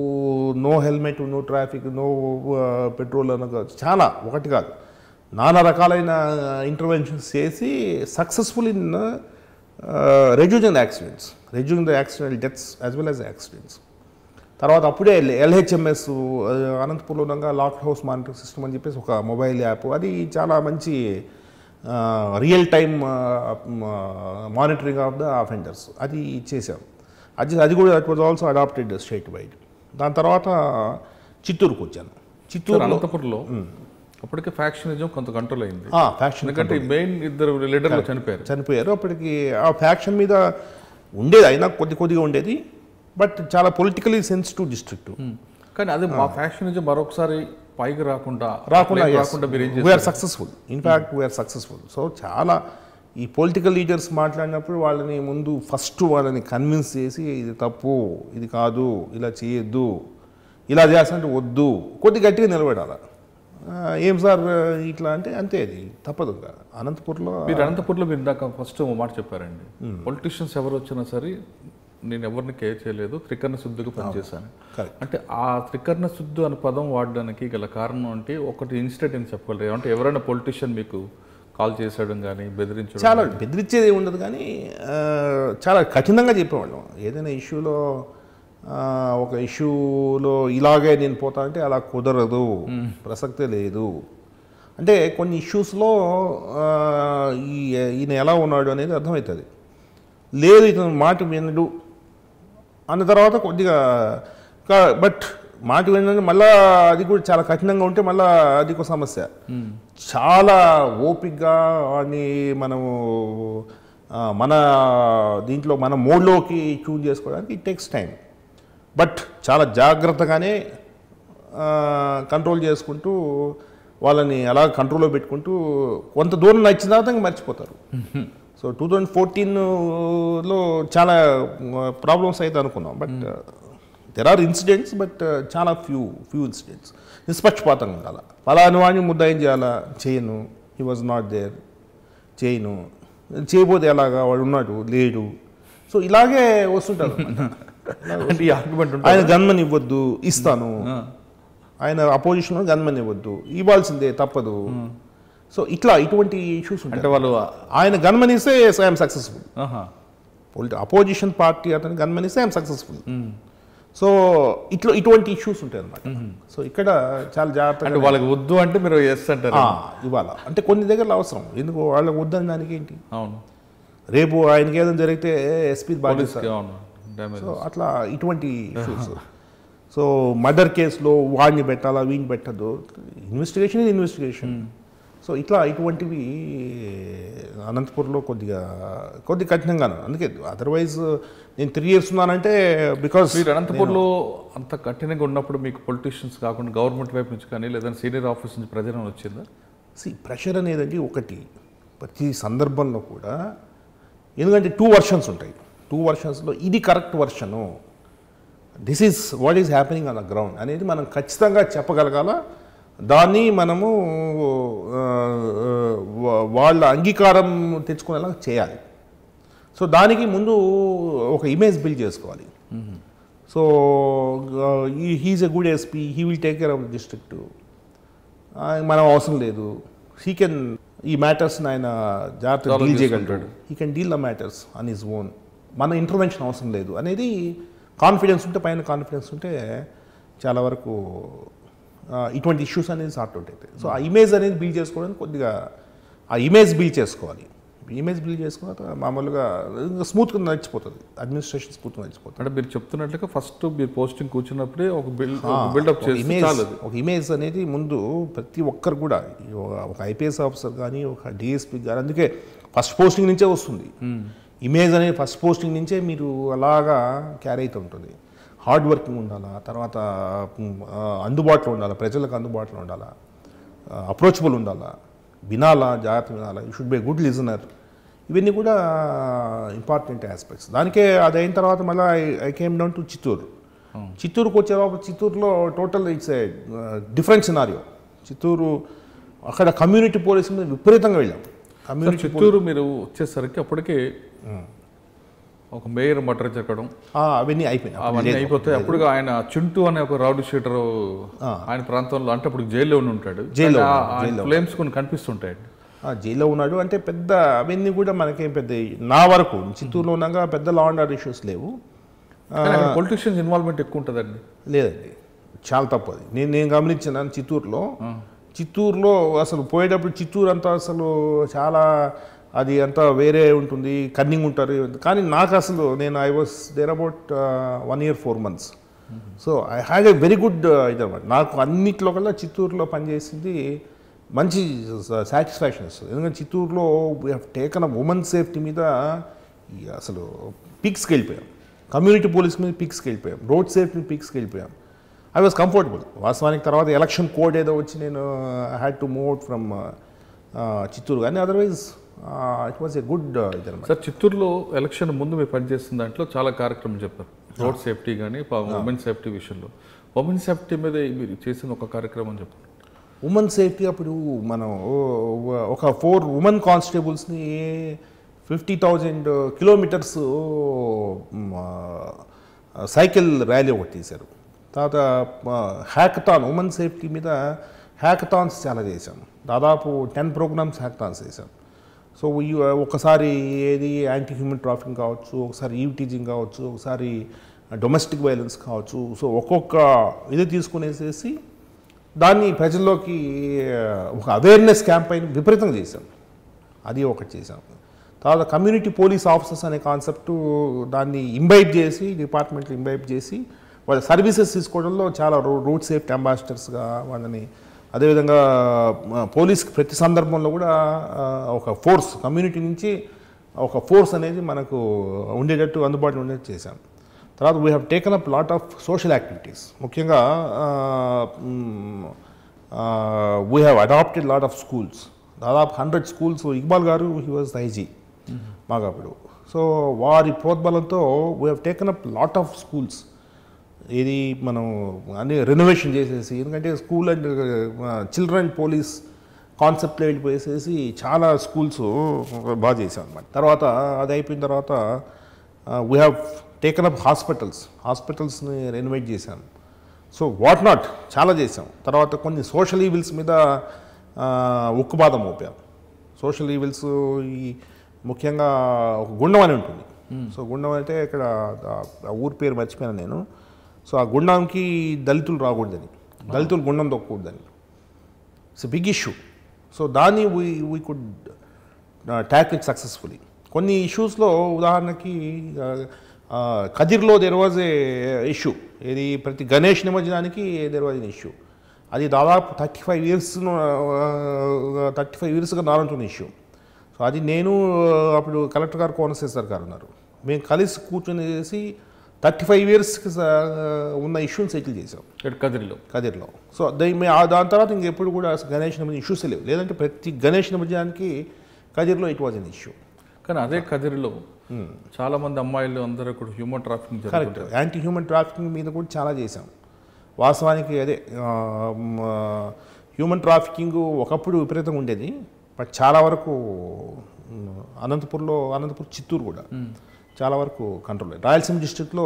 Speaker 2: no helmet no traffic no petrol అని కావచ్చు చాలా ఒకటి కాదు నానా రకాలైన ఇంటర్వెన్షన్స్ చేసి successful in reducing the accidents reducing the accident deaths as well as accidents తర్వాత అప్పుడే ఎల్హెచ్ఎంఎస్ అనంతపూర్లో ఉండగా లాక్ హౌస్ మానిటరింగ్ సిస్టమ్ అని చెప్పేసి ఒక మొబైల్ యాప్ అది చాలా మంచి real time monitoring of the offenders అది చేశాం అది అది కూడా that was also adapted state wide దాని తర్వాత చిత్తూరుకు వచ్చాను
Speaker 1: సార్
Speaker 2: చిత్తూరులో
Speaker 1: అనంతపురంలో అప్పటికే ఫ్యాక్షనిజం కొంత కంట్రోల్ అయింది
Speaker 2: ఫ్యాక్షన్
Speaker 1: ఎందుకంటే ఈ మెయిన్ ఇద్దరు లీడర్లు చనిపోయారు
Speaker 2: చనిపోయారు అప్పటికి ఆ ఫ్యాక్షన్ మీద ఉండేది అయినా కొద్ది కొద్దిగా ఉండేది బట్ చాలా పొలిటికలీ సెన్సిటివ్ డిస్ట్రిక్ట్
Speaker 1: కానీ అదే మా ఫ్యాక్షనిజం మరొకసారి పైకి రాకుండా
Speaker 2: రాకుండా
Speaker 1: పైకి రాకుండా మీరు ఏం
Speaker 2: వీఆర్
Speaker 1: చేస్తారు
Speaker 2: successful in fact we are successful so చాలా ఈ పొలిటికల్ లీడర్స్ మాట్లాడినప్పుడు వాళ్ళని ముందు ఫస్ట్ వాళ్ళని కన్విన్స్ చేసి ఇది తప్పు ఇది కాదు ఇలా చేయొద్దు ఇలా చేస్తుంటే వద్దు కొద్ది గట్టిగా నిలబడాలి ఆ, ఏం సార్ ఇట్లా అంటే అంతే అది తప్పదు ఇంకా అనంతపూర్లో
Speaker 1: మీరు అనంతపూర్లో మీరు ఇందాక ఫస్ట్ ఓ మాట చెప్పారండి పొలిటీషియన్స్ ఎవరు వచ్చినా సరే నేను ఎవరిని కేర్ చేయలేదు త్రికరణ శుద్ధిగా పనిచేశాను
Speaker 2: Correct.
Speaker 1: అంటే ఆ త్రికరణ శుద్ధి అనే పదం వాడడానికి గల కారణం అంటే ఒకటి ఇన్సిడెంట్ అని చెప్పగలరు అంటే ఎవరైనా పొలిటీషియన్ మీకు కాల్ చేసేయడం కానీ బెదిరించడం
Speaker 2: చాలా బెదిరించేది ఏమి ఉండదు కానీ ఆ, చాలా కఠినంగా చెప్పేవాళ్ళం ఏదైనా ఇష్యూలో ఆ, ఒక ఇష్యూలో ఇలాగే నేను పోతా అంటే అలా కుదరదు ప్రసక్తే లేదు అంటే కొన్ని ఇష్యూస్లో ఆ, ఈ ఈయన ఎలా ఉన్నాడు అనేది అర్థమవుతుంది లేదు ఇతను మాట వినడు అన్న తర్వాత కొద్దిగా కా- బట్ మాట వినండి మళ్ళా అది కూడా చాలా కఠినంగా ఉంటే మళ్ళా అది ఒక సమస్య చాలా ఓపిక్గా వాడిని మనము ఆ, మన దీంట్లో మన మోడ్లోకి చూజ్ చేసుకోవడానికి ఇట్ టేక్స్ టైం బట్ చాలా జాగ్రత్తగానే కంట్రోల్ చేసుకుంటూ వాళ్ళని అలా కంట్రోల్లో పెట్టుకుంటూ కొంత దూరం నచ్చిన తర్వాత ఇంక మర్చిపోతారు సో టూ థౌజండ్ ఫోర్టీన్లో చాలా ప్రాబ్లమ్స్ అయితే అనుకున్నాం but there are incidents but చాలా ఫ్యూ ఫ్యూ ఇన్సిడెంట్స్ నిష్పక్షపాతంగా ఉండాలి ఫలాని వాడిని ముద్దాయం చేయాలా చేయను హీ వాజ్ నాట్ దేర్ చేయను చేయబోతే ఎలాగా వాడు ఉన్నాడు లేడు సో ఇలాగే వస్తుంటారు
Speaker 1: అంటే ఈ ఆర్గ్యుమెంట్ ఉంటుంది
Speaker 2: ఆయన గన్మన్ ఇవ్వద్దు ఇస్తాను ఆయన అపోజిషన్ గన్మన్ ఇవ్వద్దు ఇవ్వాల్సిందే తప్పదు సో ఇట్లా ఇటువంటి ఇష్యూస్ ఉంటాయి
Speaker 1: అంటే వాళ్ళు
Speaker 2: ఆయన గన్మన్ ఇస్తే ఐఎమ్ సక్సెస్ఫుల్
Speaker 1: ఆహా.
Speaker 2: పొలిటి అపోజిషన్ పార్టీ అతను గన్మన్ ఇస్తే ఐఎమ్ సక్సెస్ఫుల్ సో ఇట్లా ఇటువంటి ఇష్యూస్ ఉంటాయి అనమాట సో ఇక్కడ చాలా
Speaker 1: అంటే
Speaker 2: జాగ్రత్తగా
Speaker 1: వాళ్ళకి వద్దు అంటే మీరు ఎస్ అంటారు
Speaker 2: ఆ, ఇవ్వాల అంటే కొన్ని దగ్గరలో అవసరం ఎందుకు వాళ్ళకి వద్దని దానికి ఏంటి
Speaker 1: అవును
Speaker 2: రేపు ఆయనకి ఏదైనా జరిగితే ఎస్పీ బాధ్యత
Speaker 1: పోలీస్కి అవును డ్యామేజ్
Speaker 2: సో అట్లా ఇటువంటి ఇష్యూస్ సో మర్డర్ కేసులో వాడిని పెట్టాలా వీడిని పెట్టద్దు ఇన్వెస్టిగేషన్ ఇన్వెస్టిగేషన్ సో ఇట్లా ఇటువంటివి అనంతపూర్లో కొద్దిగా కొద్ది కఠినంగాను అందుకే అదర్వైజ్ నేను త్రీ ఇయర్స్ ఉన్నానంటే బికాస్
Speaker 1: మీరు అనంతపూర్లో అంత కఠినంగా ఉన్నప్పుడు మీకు పొలిటీషియన్స్ కాకుండా గవర్నమెంట్ వైపు నుంచి కానీ లేదా సీనియర్ ఆఫీస్ నుంచి ప్రజలు వచ్చిందా
Speaker 2: సి ప్రెషర్ అనేదండి ఒకటి ప్రతి సందర్భంలో కూడా ఎందుకంటే టూ వర్షన్స్ ఉంటాయి టూ వర్షన్స్లో ఇది correct version this is what is happening on the ground అనేది మనం ఖచ్చితంగా చెప్పగలగాల దాన్ని మనము ఆ, వా- వాళ్ళ అంగీకారం తెచ్చుకునేలా చేయాలి సో దానికి ముందు ఒక ఇమేజ్ బిల్డ్ చేసుకోవాలి సో ఈ he is a good SP he will take care of district మనం అవసరం లేదు హీ కెన్ ఈ మ్యాటర్స్ని ఆయన జాగ్రత్తగా
Speaker 1: Solve
Speaker 2: డీల్ చేయగలడు
Speaker 1: చేసుకుంటాడు.
Speaker 2: He can deal the matters on his own మన ఇంటర్వెన్షన్ అవసరం లేదు అనేది కాన్ఫిడెన్స్ ఉంటే పైన కాన్ఫిడెన్స్ ఉంటే చాలా వరకు ఆ, ఇటువంటి ఇష్యూస్ అనేది సార్ట్ అవుట్ అవుతాయి సో ఆ ఇమేజ్ అనేది బిల్డ్ చేసుకోవడానికి కొద్దిగా ఆ ఇమేజ్ బిల్డ్ చేసుకోవాలి ఇమేజ్ బిల్డ్ చేసుకున్న తర్వాత మామూలుగా స్మూత్గా నడిచిపోతుంది అడ్మినిస్ట్రేషన్ స్మూత్గా నడిచిపోతుంది
Speaker 1: అంటే మీరు చెప్తున్నట్లుగా ఫస్ట్ మీరు పోస్టింగ్ కూర్చున్నప్పుడే ఒక బిల్డ్ బిల్డప్
Speaker 2: ఒక
Speaker 1: చేసి
Speaker 2: ఇమేజ్
Speaker 1: చాలు అది.
Speaker 2: ఒక ఇమేజ్ అనేది ముందు ప్రతి ఒక్కరు కూడా ఈ ఒక- ఒక ఐపీఎస్ ఆఫీసర్ కానీ ఒక డిఎస్పీ కానీ అందుకే ఫస్ట్ పోస్టింగ్ నుంచే వస్తుంది ఇమేజ్ అనేది ఫస్ట్ పోస్టింగ్ నుంచే మీరు అలాగా క్యారీ అవుతూ ఉంటుంది హార్డ్ వర్కింగ్ ఉండాలా తర్వాత మ్, ఆ, అందుబాటులో ఉండాలా ప్రజలకు అందుబాటులో ఉండాలా అప్రోచబుల్ ఉండాలా వినాలా జాగ్రత్త వినాలా you should be good listener ఇవన్నీ కూడా ఇంపార్టెంట్ ఆస్పెక్ట్స్ దానికే అది అయిన తర్వాత మళ్ళీ I came down to Chittoor చిత్తూరుకు వచ్చే లోపల చిత్తూరులో total it's a different scenario Chittoor అక్కడ కమ్యూనిటీ పోలీసింగ్ మీద విపరీతంగా వెళ్ళాం
Speaker 1: సార్,
Speaker 2: కమ్యూనిటీ
Speaker 1: చిత్తూరు మీరు వచ్చేసరికి అప్పటికే ఒక మేయర్ మర్డర్ జరగడం
Speaker 2: అవన్నీ అయిపోయినాయి
Speaker 1: అవన్నీ అయిపోతాయి అప్పుడు ఆయన చింటూ అనే ఒక రౌడీ షీటర్ ఆయన ప్రాంతంలో అంటే అప్పుడు జైల్లో ఉండి ఉంటాడు
Speaker 2: జైల్లో
Speaker 1: కానీ ఆ-
Speaker 2: ఉన్నాడు,
Speaker 1: ఆ
Speaker 2: జైల్లో.
Speaker 1: ఫ్లేమ్స్ కొన్ని కనిపిస్తుంటాయండి
Speaker 2: ఆ, జైల్లో ఉన్నాడు అంటే పెద్ద అవన్నీ కూడా మనకేం పెద్ద నా వరకు చిత్తూరులో ఉన్నాక పెద్ద లా అండ్ ఆర్డర్ ఇష్యూస్ లేవు
Speaker 1: పొలిటీషియన్స్ ఇన్వాల్వ్మెంట్ ఎక్కువ ఉంటుందండి
Speaker 2: లేదండి చాలా తప్పు అది నేను నేను గమనించిన చిత్తూరులో చిత్తూరులో అసలు పోయేటప్పుడు చిత్తూరు అంతా అసలు చాలా అది అంతా వేరే ఉంటుంది కన్నింగ్ ఉంటారు కానీ నాకు అసలు నేను I was there about one year four months so I had a very good ఇదన్నమాట నాకు అన్నిట్లో కల్లా చిత్తూరులో పనిచేసింది మంచి సాటిస్ఫాక్షన్ వస్తుంది ఎందుకంటే చిత్తూరులో we have taken a women safety మీద ఈ అసలు పిక్స్కి వెళ్ళిపోయాం కమ్యూనిటీ పోలీస్ మీద పిక్స్కి వెళ్ళిపోయాం రోడ్ సేఫ్టీ మీద పిక్స్కి వెళ్ళిపోయాం ఐ వాజ్ కంఫర్టబుల్ వాస్తవానికి తర్వాత ఎలక్షన్ కోడ్ ఏదో వచ్చి నేను had to move out from Chittoor కానీ otherwise it was a good ఇదనమాట
Speaker 1: సార్ చిత్తూరులో ఎలక్షన్ ముందు మీరు పనిచేస్తున్న దాంట్లో చాలా కార్యక్రమం చెప్పారు రోడ్ సేఫ్టీ కానీ ఉమెన్ సేఫ్టీ విషయంలో ఉమెన్ సేఫ్టీ మీద మీరు చేసిన ఒక కార్యక్రమం చెప్పండి
Speaker 2: ఉమెన్ సేఫ్టీ అప్పుడు మనం ఒక ఫోర్ ఉమెన్ కానిస్టేబుల్స్ని fifty thousand kilometres cycle rally ఒకటి తీశారు తర్వాత హ్యాకథాన్ ఉమెన్ సేఫ్టీ మీద హ్యాకథాన్స్ చాలా చేశాం దాదాపు టెన్ ప్రోగ్రామ్స్ హ్యాకథాన్స్ చేశాం సో ఈ ఒకసారి ఏది యాంటీ హ్యూమన్ ట్రాఫికింగ్ కావచ్చు ఒకసారి ఈవ్ టీజింగ్ కావచ్చు ఒకసారి డొమెస్టిక్ వైలెన్స్ కావచ్చు సో ఒక్కొక్క ఇది తీసుకునేసేసి దాన్ని ప్రజల్లోకి ఆ, ఒక అవేర్నెస్ క్యాంపెయిన్ విపరీతంగా చేశాం అది ఒకటి చేశాం తర్వాత కమ్యూనిటీ పోలీస్ ఆఫీసర్స్ అనే కాన్సెప్ట్ దాన్ని ఇంబైబ్ చేసి డిపార్ట్మెంట్లో ఇంబైబ్ చేసి వాళ్ళ సర్వీసెస్ తీసుకోవడంలో చాలా రో రోడ్ సేఫ్టీ అంబాసిడర్స్గా వాళ్ళని అదేవిధంగా ఆ, పోలీస్కి ప్రతి సందర్భంలో కూడా ఆ, ఒక ఫోర్స్ కమ్యూనిటీ నుంచి ఒక ఫోర్స్ అనేది మనకు ఉండేటట్టు అందుబాటులో ఉండేటట్టు చేశాం తర్వాత we have taken up lot of social activities ముఖ్యంగా we have adapted lot of schools దాదాపు hundred schools Iqbal garu he was IG మాగాపుడు సో వారి ప్రోద్బలంతో we have taken up lot of schools ఇది మనం అన్ని రెనోవేషన్ చేసేసి ఎందుకంటే స్కూల్ అండ్ చిల్డ్రన్ పోలీస్ కాన్సెప్ట్లో వెళ్ళిపోయేసేసి చాలా స్కూల్స్ బాగా చేసాం అనమాట తర్వాత అది అయిపోయిన తర్వాత we have taken up hospitals హాస్పిటల్స్ని రెనోవేట్ చేశాం సో వాట్ నాట్ చాలా చేసాం తర్వాత కొన్ని సోషల్ ఈవిల్స్ మీద ఆ, ఉక్కుపాదం మోపాం సోషల్ ఈవిల్స్ ఈ ముఖ్యంగా ఒక గుండం అని ఉంటుంది సో గుండం అంటే ఇక్కడ ఆ- ఆ ఊరి పేరు మర్చిపోయాను నేను సో ఆ గుండంకి దళితులు రాకూడదని దళితులు గుండం తొక్కకూడదని ఇట్స్ బిగ్ ఇష్యూ సో దాన్ని we we could tackle it successfully కొన్ని ఇష్యూస్లో ఉదాహరణకి ఆ, ఆ, కదిర్లో దెర్ వాజ్ ఏ ఇష్యూ ఇది ప్రతి గణేష్ నిమజ్జనానికి దెర్ వాజ్ ఎన్ ఇష్యూ అది దాదాపు thirty five years thirty five ఇయర్స్గా నానుంటున్న ఇష్యూ సో అది నేను అప్పుడు కలెక్టర్ గారు కోనశేఖర్ గారు ఉన్నారు మేము కలిసి కూర్చొని చేసి థర్టీ ఫైవ్ ఇయర్స్కి ఉన్న ఇష్యూని సెటిల్ చేసాం
Speaker 1: ఇక్కడ కదిరిలో
Speaker 2: కదిర్లో సో దై- మే- ఆ దాని తర్వాత ఇంకెప్పుడు కూడా అసలు గణేష్ నిమజ్జనం ఇష్యూస్ లేవు లేదంటే ప్రతి గణేష్ నిమజ్జనానికి కదిర్లో ఇట్ వాజ్ అన్ ఇష్యూ
Speaker 1: కానీ అదే కదిరిలో చాలా మంది అమ్మాయిలు అందరూ కూడా హ్యూమన్ ట్రాఫికింగ్
Speaker 2: కరెక్ట్
Speaker 1: జరుగుతుంది
Speaker 2: యాంటీ హ్యూమన్ ట్రాఫికింగ్ మీద కూడా చాలా చేశాం వాస్తవానికి అదే హ్యూమన్ ట్రాఫికింగ్ ఒకప్పుడు విపరీతంగా ఉండేది బట్ చాలా వరకు మ్, అనంతపూర్లో అనంతపూర్ చిత్తూరు కూడా చాలా వరకు కంట్రోల్ రాయలసీమ డిస్ట్రిక్ట్లో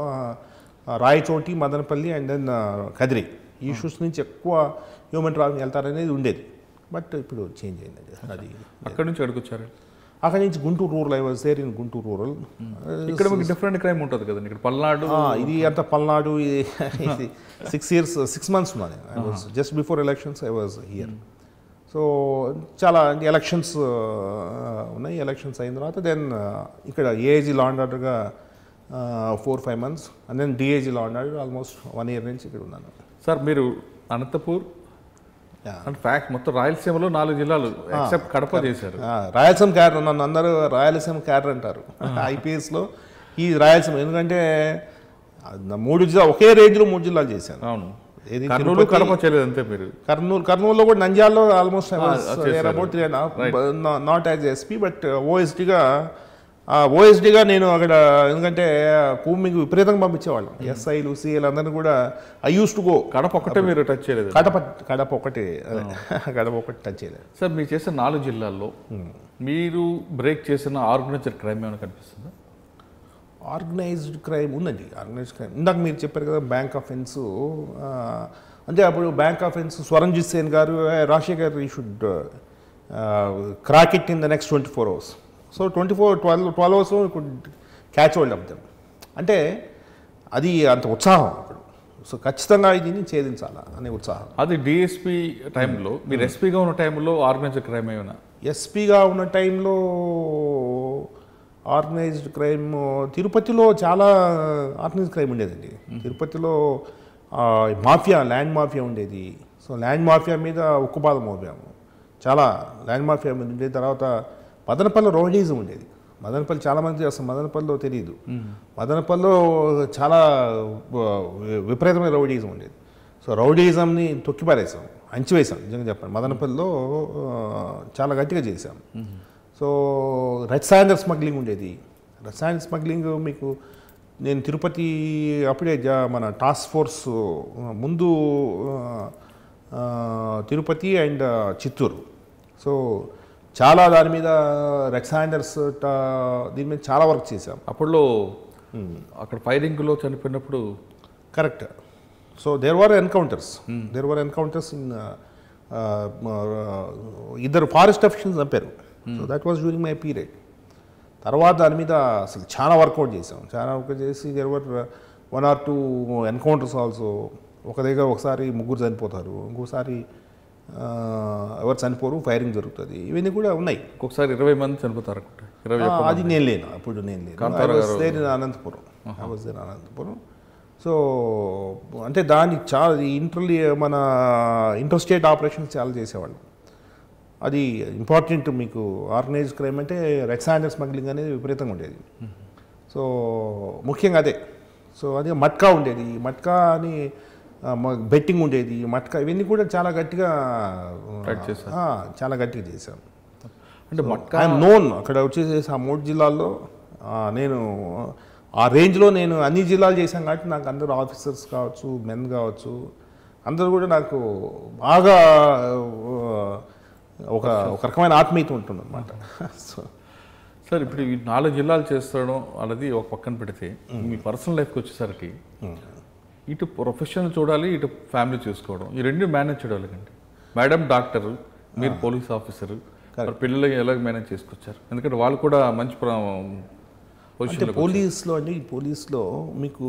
Speaker 2: రాయచోటి మదనపల్లి అండ్ దెన్ కదిరి ఈ ఇష్యూస్ నుంచి ఎక్కువ హ్యూమన్ ట్రాఫికింగ్ వెళ్తారనేది ఉండేది బట్ ఇప్పుడు చేంజ్ అయింది అది
Speaker 1: అక్కడి నుంచి ఎక్కడికి వచ్చారు
Speaker 2: అక్కడి నుంచి Guntur rural I was there in Guntur rural
Speaker 1: ఇక్కడ మీకు డిఫరెంట్ క్రైమ్ ఉంటుంది కదండి ఇక్కడ పల్నాడు
Speaker 2: ఆ, ఇది అంత పల్నాడు ఇది సిక్స్ ఇయర్స్ సిక్స్ మంత్స్ ఉన్నాను I was just before elections I was here so చాలా ఎలక్షన్స్ ఉన్నాయి ఎలక్షన్స్ అయిన తర్వాత దెన్ ఇక్కడ ఏఏజీ లా అండ్ ఆర్డర్గా four five months and then DAG law and order almost one year నుంచి ఇక్కడ ఉన్నాను
Speaker 1: సార్ మీరు అనంతపూర్
Speaker 2: Yeah.
Speaker 1: అంటే ఫ్యాక్ట్ మొత్తం రాయలసీమలో నాలుగు జిల్లాలు ఎక్సెప్ట్ కడప చేశారు
Speaker 2: ఆ, రాయలసీమ క్యాడర్ నన్ను అందరూ రాయలసీమ క్యాడర్ అంటారు ఐపీఎస్లో ఈ రాయలసీమ ఎందుకంటే ఆ, నా మూడు జిల్లా ఒకే రేంజ్లో మూడు జిల్లాలు చేశాను
Speaker 1: అవును
Speaker 2: ఏది
Speaker 1: కర్నూలు
Speaker 2: తిరుపతి,
Speaker 1: కడప చేయలేదు అంతే మీరు
Speaker 2: కర్నూలు కర్నూలులో కూడా నంద్యాలలో ఆల్మోస్ట్
Speaker 1: చేశారు.
Speaker 2: About three and not as SP but ఓఎస్డీగా ఓఎస్డీగా నేను అక్కడ ఎందుకంటే కూమింగ్ విపరీతంగా పంపించేవాళ్ళం ఎస్ఐలు సిఐలు అందరిని కూడా I use to go
Speaker 1: Kadapa ఒక్కటే మీరు టచ్ చేయలేదు
Speaker 2: కడప కడప ఒకటి అదే, కడప ఒకటి టచ్ చేయలేదు
Speaker 1: సార్ మీరు చేసిన నాలుగు జిల్లాల్లో మీరు బ్రేక్ చేసిన ఆర్గనైజర్ క్రైమ్ ఏమైనా కనిపిస్తుందా
Speaker 2: ఆర్గనైజ్డ్ క్రైమ్ ఉందండి ఆర్గనైజ్డ్ క్రైమ్ ఇందాక మీరు చెప్పారు కదా బ్యాంక్ అఫెన్స్ అంటే అప్పుడు బ్యాంక్ అఫెన్స్ స్వరంజిత్ సేన్ గారు "ఏ, Rajasekhar you should crack it in the next twenty four hours so twenty four twelve twelve hours could catch hold of them అంటే అది అంత ఉత్సాహం అప్పుడు సో ఖచ్చితంగా దీన్ని ఛేదించాలా అనే ఉత్సాహం
Speaker 1: అది డిఎస్పీ టైంలో మీరు ఎస్పీగా ఉన్న టైంలో ఆర్గనైజర్ క్రైమ్ ఏమైనా
Speaker 2: ఎస్పీగా ఉన్న టైంలో ఆర్గనైజ్డ్ క్రైమ్ తిరుపతిలో చాలా ఆర్గనైజ్డ్ క్రైమ్ ఉండేదండి తిరుపతిలో ఆ, మాఫియా ల్యాండ్ మాఫియా ఉండేది సో ల్యాండ్ మాఫియా మీద ఉక్కుపాదం మోపాము చాలా ల్యాండ్ మాఫియా మీద ఉండేది తర్వాత మదనపల్లి రౌడీజం ఉండేది మదనపల్లి చాలామంది అసలు మదనపల్లిలో తెలియదు మదనపల్లిలో చాలా ఆ, విపరీతమైన రౌడీజం ఉండేది సో రౌడీజంని తొక్కిపారేసాం అంచివేసాం నిజంగా చెప్పండి మదనపల్లిలో ఆ, చాలా గట్టిగా చేశాం సో రసాయన స్మగ్లింగ్ ఉండేది రసాయన స్మగ్లింగ్ మీకు నేను తిరుపతి అప్పుడే జా- మన టాస్క్ ఫోర్స్ ముందు ఆ, ఆ, తిరుపతి అండ్ చిత్తూరు సో చాలా దాని మీద రెక్సాండర్స్ దీని మీద చాలా వర్క్ చేశాం
Speaker 1: అప్పట్లో అక్కడ ఫైరింగ్లో చనిపోయినప్పుడు
Speaker 2: correct so there were encounters there were encounters in ఇద్దరు ఫారెస్ట్ అఫిషియల్స్ చంపారు so that was during my period తర్వాత దాని మీద అసలు చాలా వర్కౌట్ చేసాం చాలా వర్క్ చేసి there were one or two encounters also ఒక దగ్గర ఒకసారి ముగ్గురు చనిపోతారు ఇంకోసారి ఆ, ఎవరు చనిపోరు ఫైరింగ్ జరుగుతుంది ఇవన్నీ కూడా ఉన్నాయి
Speaker 1: ఒక్కొక్కసారి ఇరవై మంది చనిపోతారు అనుకుంటా ఇరవై
Speaker 2: ఆ,
Speaker 1: ఒక్క
Speaker 2: అది నేను లేను అప్పుడు నేను లేను
Speaker 1: కాంతారా
Speaker 2: I was
Speaker 1: గారు-
Speaker 2: there in Anantapuram I was there Anantapuram so అంటే దానికి చాలా ఇంటర్లీ మన ఇంటర్ స్టేట్ ఆపరేషన్స్ చాలా చేసేవాళ్ళు అది ఇంపార్టెంట్ మీకు ఆర్గనైజ్ క్రైమ్ అంటే రెక్సాండర్ స్మగ్లింగ్ అనేది విపరీతంగా ఉండేది సో ముఖ్యంగా అదే సో అదే మట్కా ఉండేది మట్కా అని బెట్టింగ్ ఉండేది మట్కా ఇవన్నీ కూడా చాలా గట్టిగా
Speaker 1: Fight చేశారు.
Speaker 2: ఆ, చాలా గట్టిగా చేశాం
Speaker 1: అంటే మట్కా
Speaker 2: ఐఎమ్ నోన్ అక్కడ వచ్చేసేసి ఆ మూడు జిల్లాల్లో ఆ, నేను ఆ రేంజ్లో నేను అన్ని జిల్లాలు చేశాను కాబట్టి నాకు అందరూ ఆఫీసర్స్ కావచ్చు మెన్ కావచ్చు అందరూ కూడా నాకు బాగా ఆ, ఒక ఒక రకమైన ఆత్మీయత ఉంటుంది అనమాట సో
Speaker 1: సార్ ఇప్పుడు ఈ నాలుగు జిల్లాలు చేస్తడం అనేది ఒక పక్కన పెడితే మీ పర్సనల్ లైఫ్కి వచ్చేసరికి ఇటు ప్రొఫెషనల్ చూడాలి ఇటు ఫ్యామిలీ చూసుకోవడం ఈ రెండు మేనేజ్ చేయగలగండి మేడం డాక్టర్ మీరు పోలీస్ ఆఫీసర్ పిల్లలు ఎలా మేనేజ్ చేసుకొచ్చారు ఎందుకంటే వాళ్ళు కూడా మంచి
Speaker 2: అంటే
Speaker 1: పొజిషన్
Speaker 2: పోలీస్లో అండి పోలీస్లో మీకు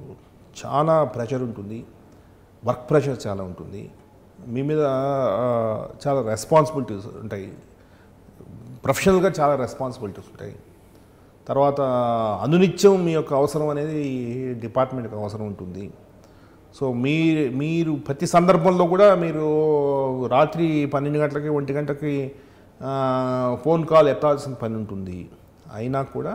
Speaker 2: చాలా ప్రెషర్ ఉంటుంది వర్క్ ప్రెషర్ చాలా ఉంటుంది మీ మీద ఆ, చాలా రెస్పాన్సిబిలిటీస్ ఉంటాయి ప్రొఫెషనల్గా చాలా రెస్పాన్సిబిలిటీస్ ఉంటాయి తర్వాత అనునిత్యం మీ యొక్క అవసరం అనేది డిపార్ట్మెంట్కి అవసరం ఉంటుంది సో మీ మీరు ప్రతి సందర్భంలో కూడా మీరు రాత్రి పన్నెండు గంటలకి ఒంటి గంటకి ఆ, ఫోన్ కాల్ ఎత్తాల్సిన పని ఉంటుంది అయినా కూడా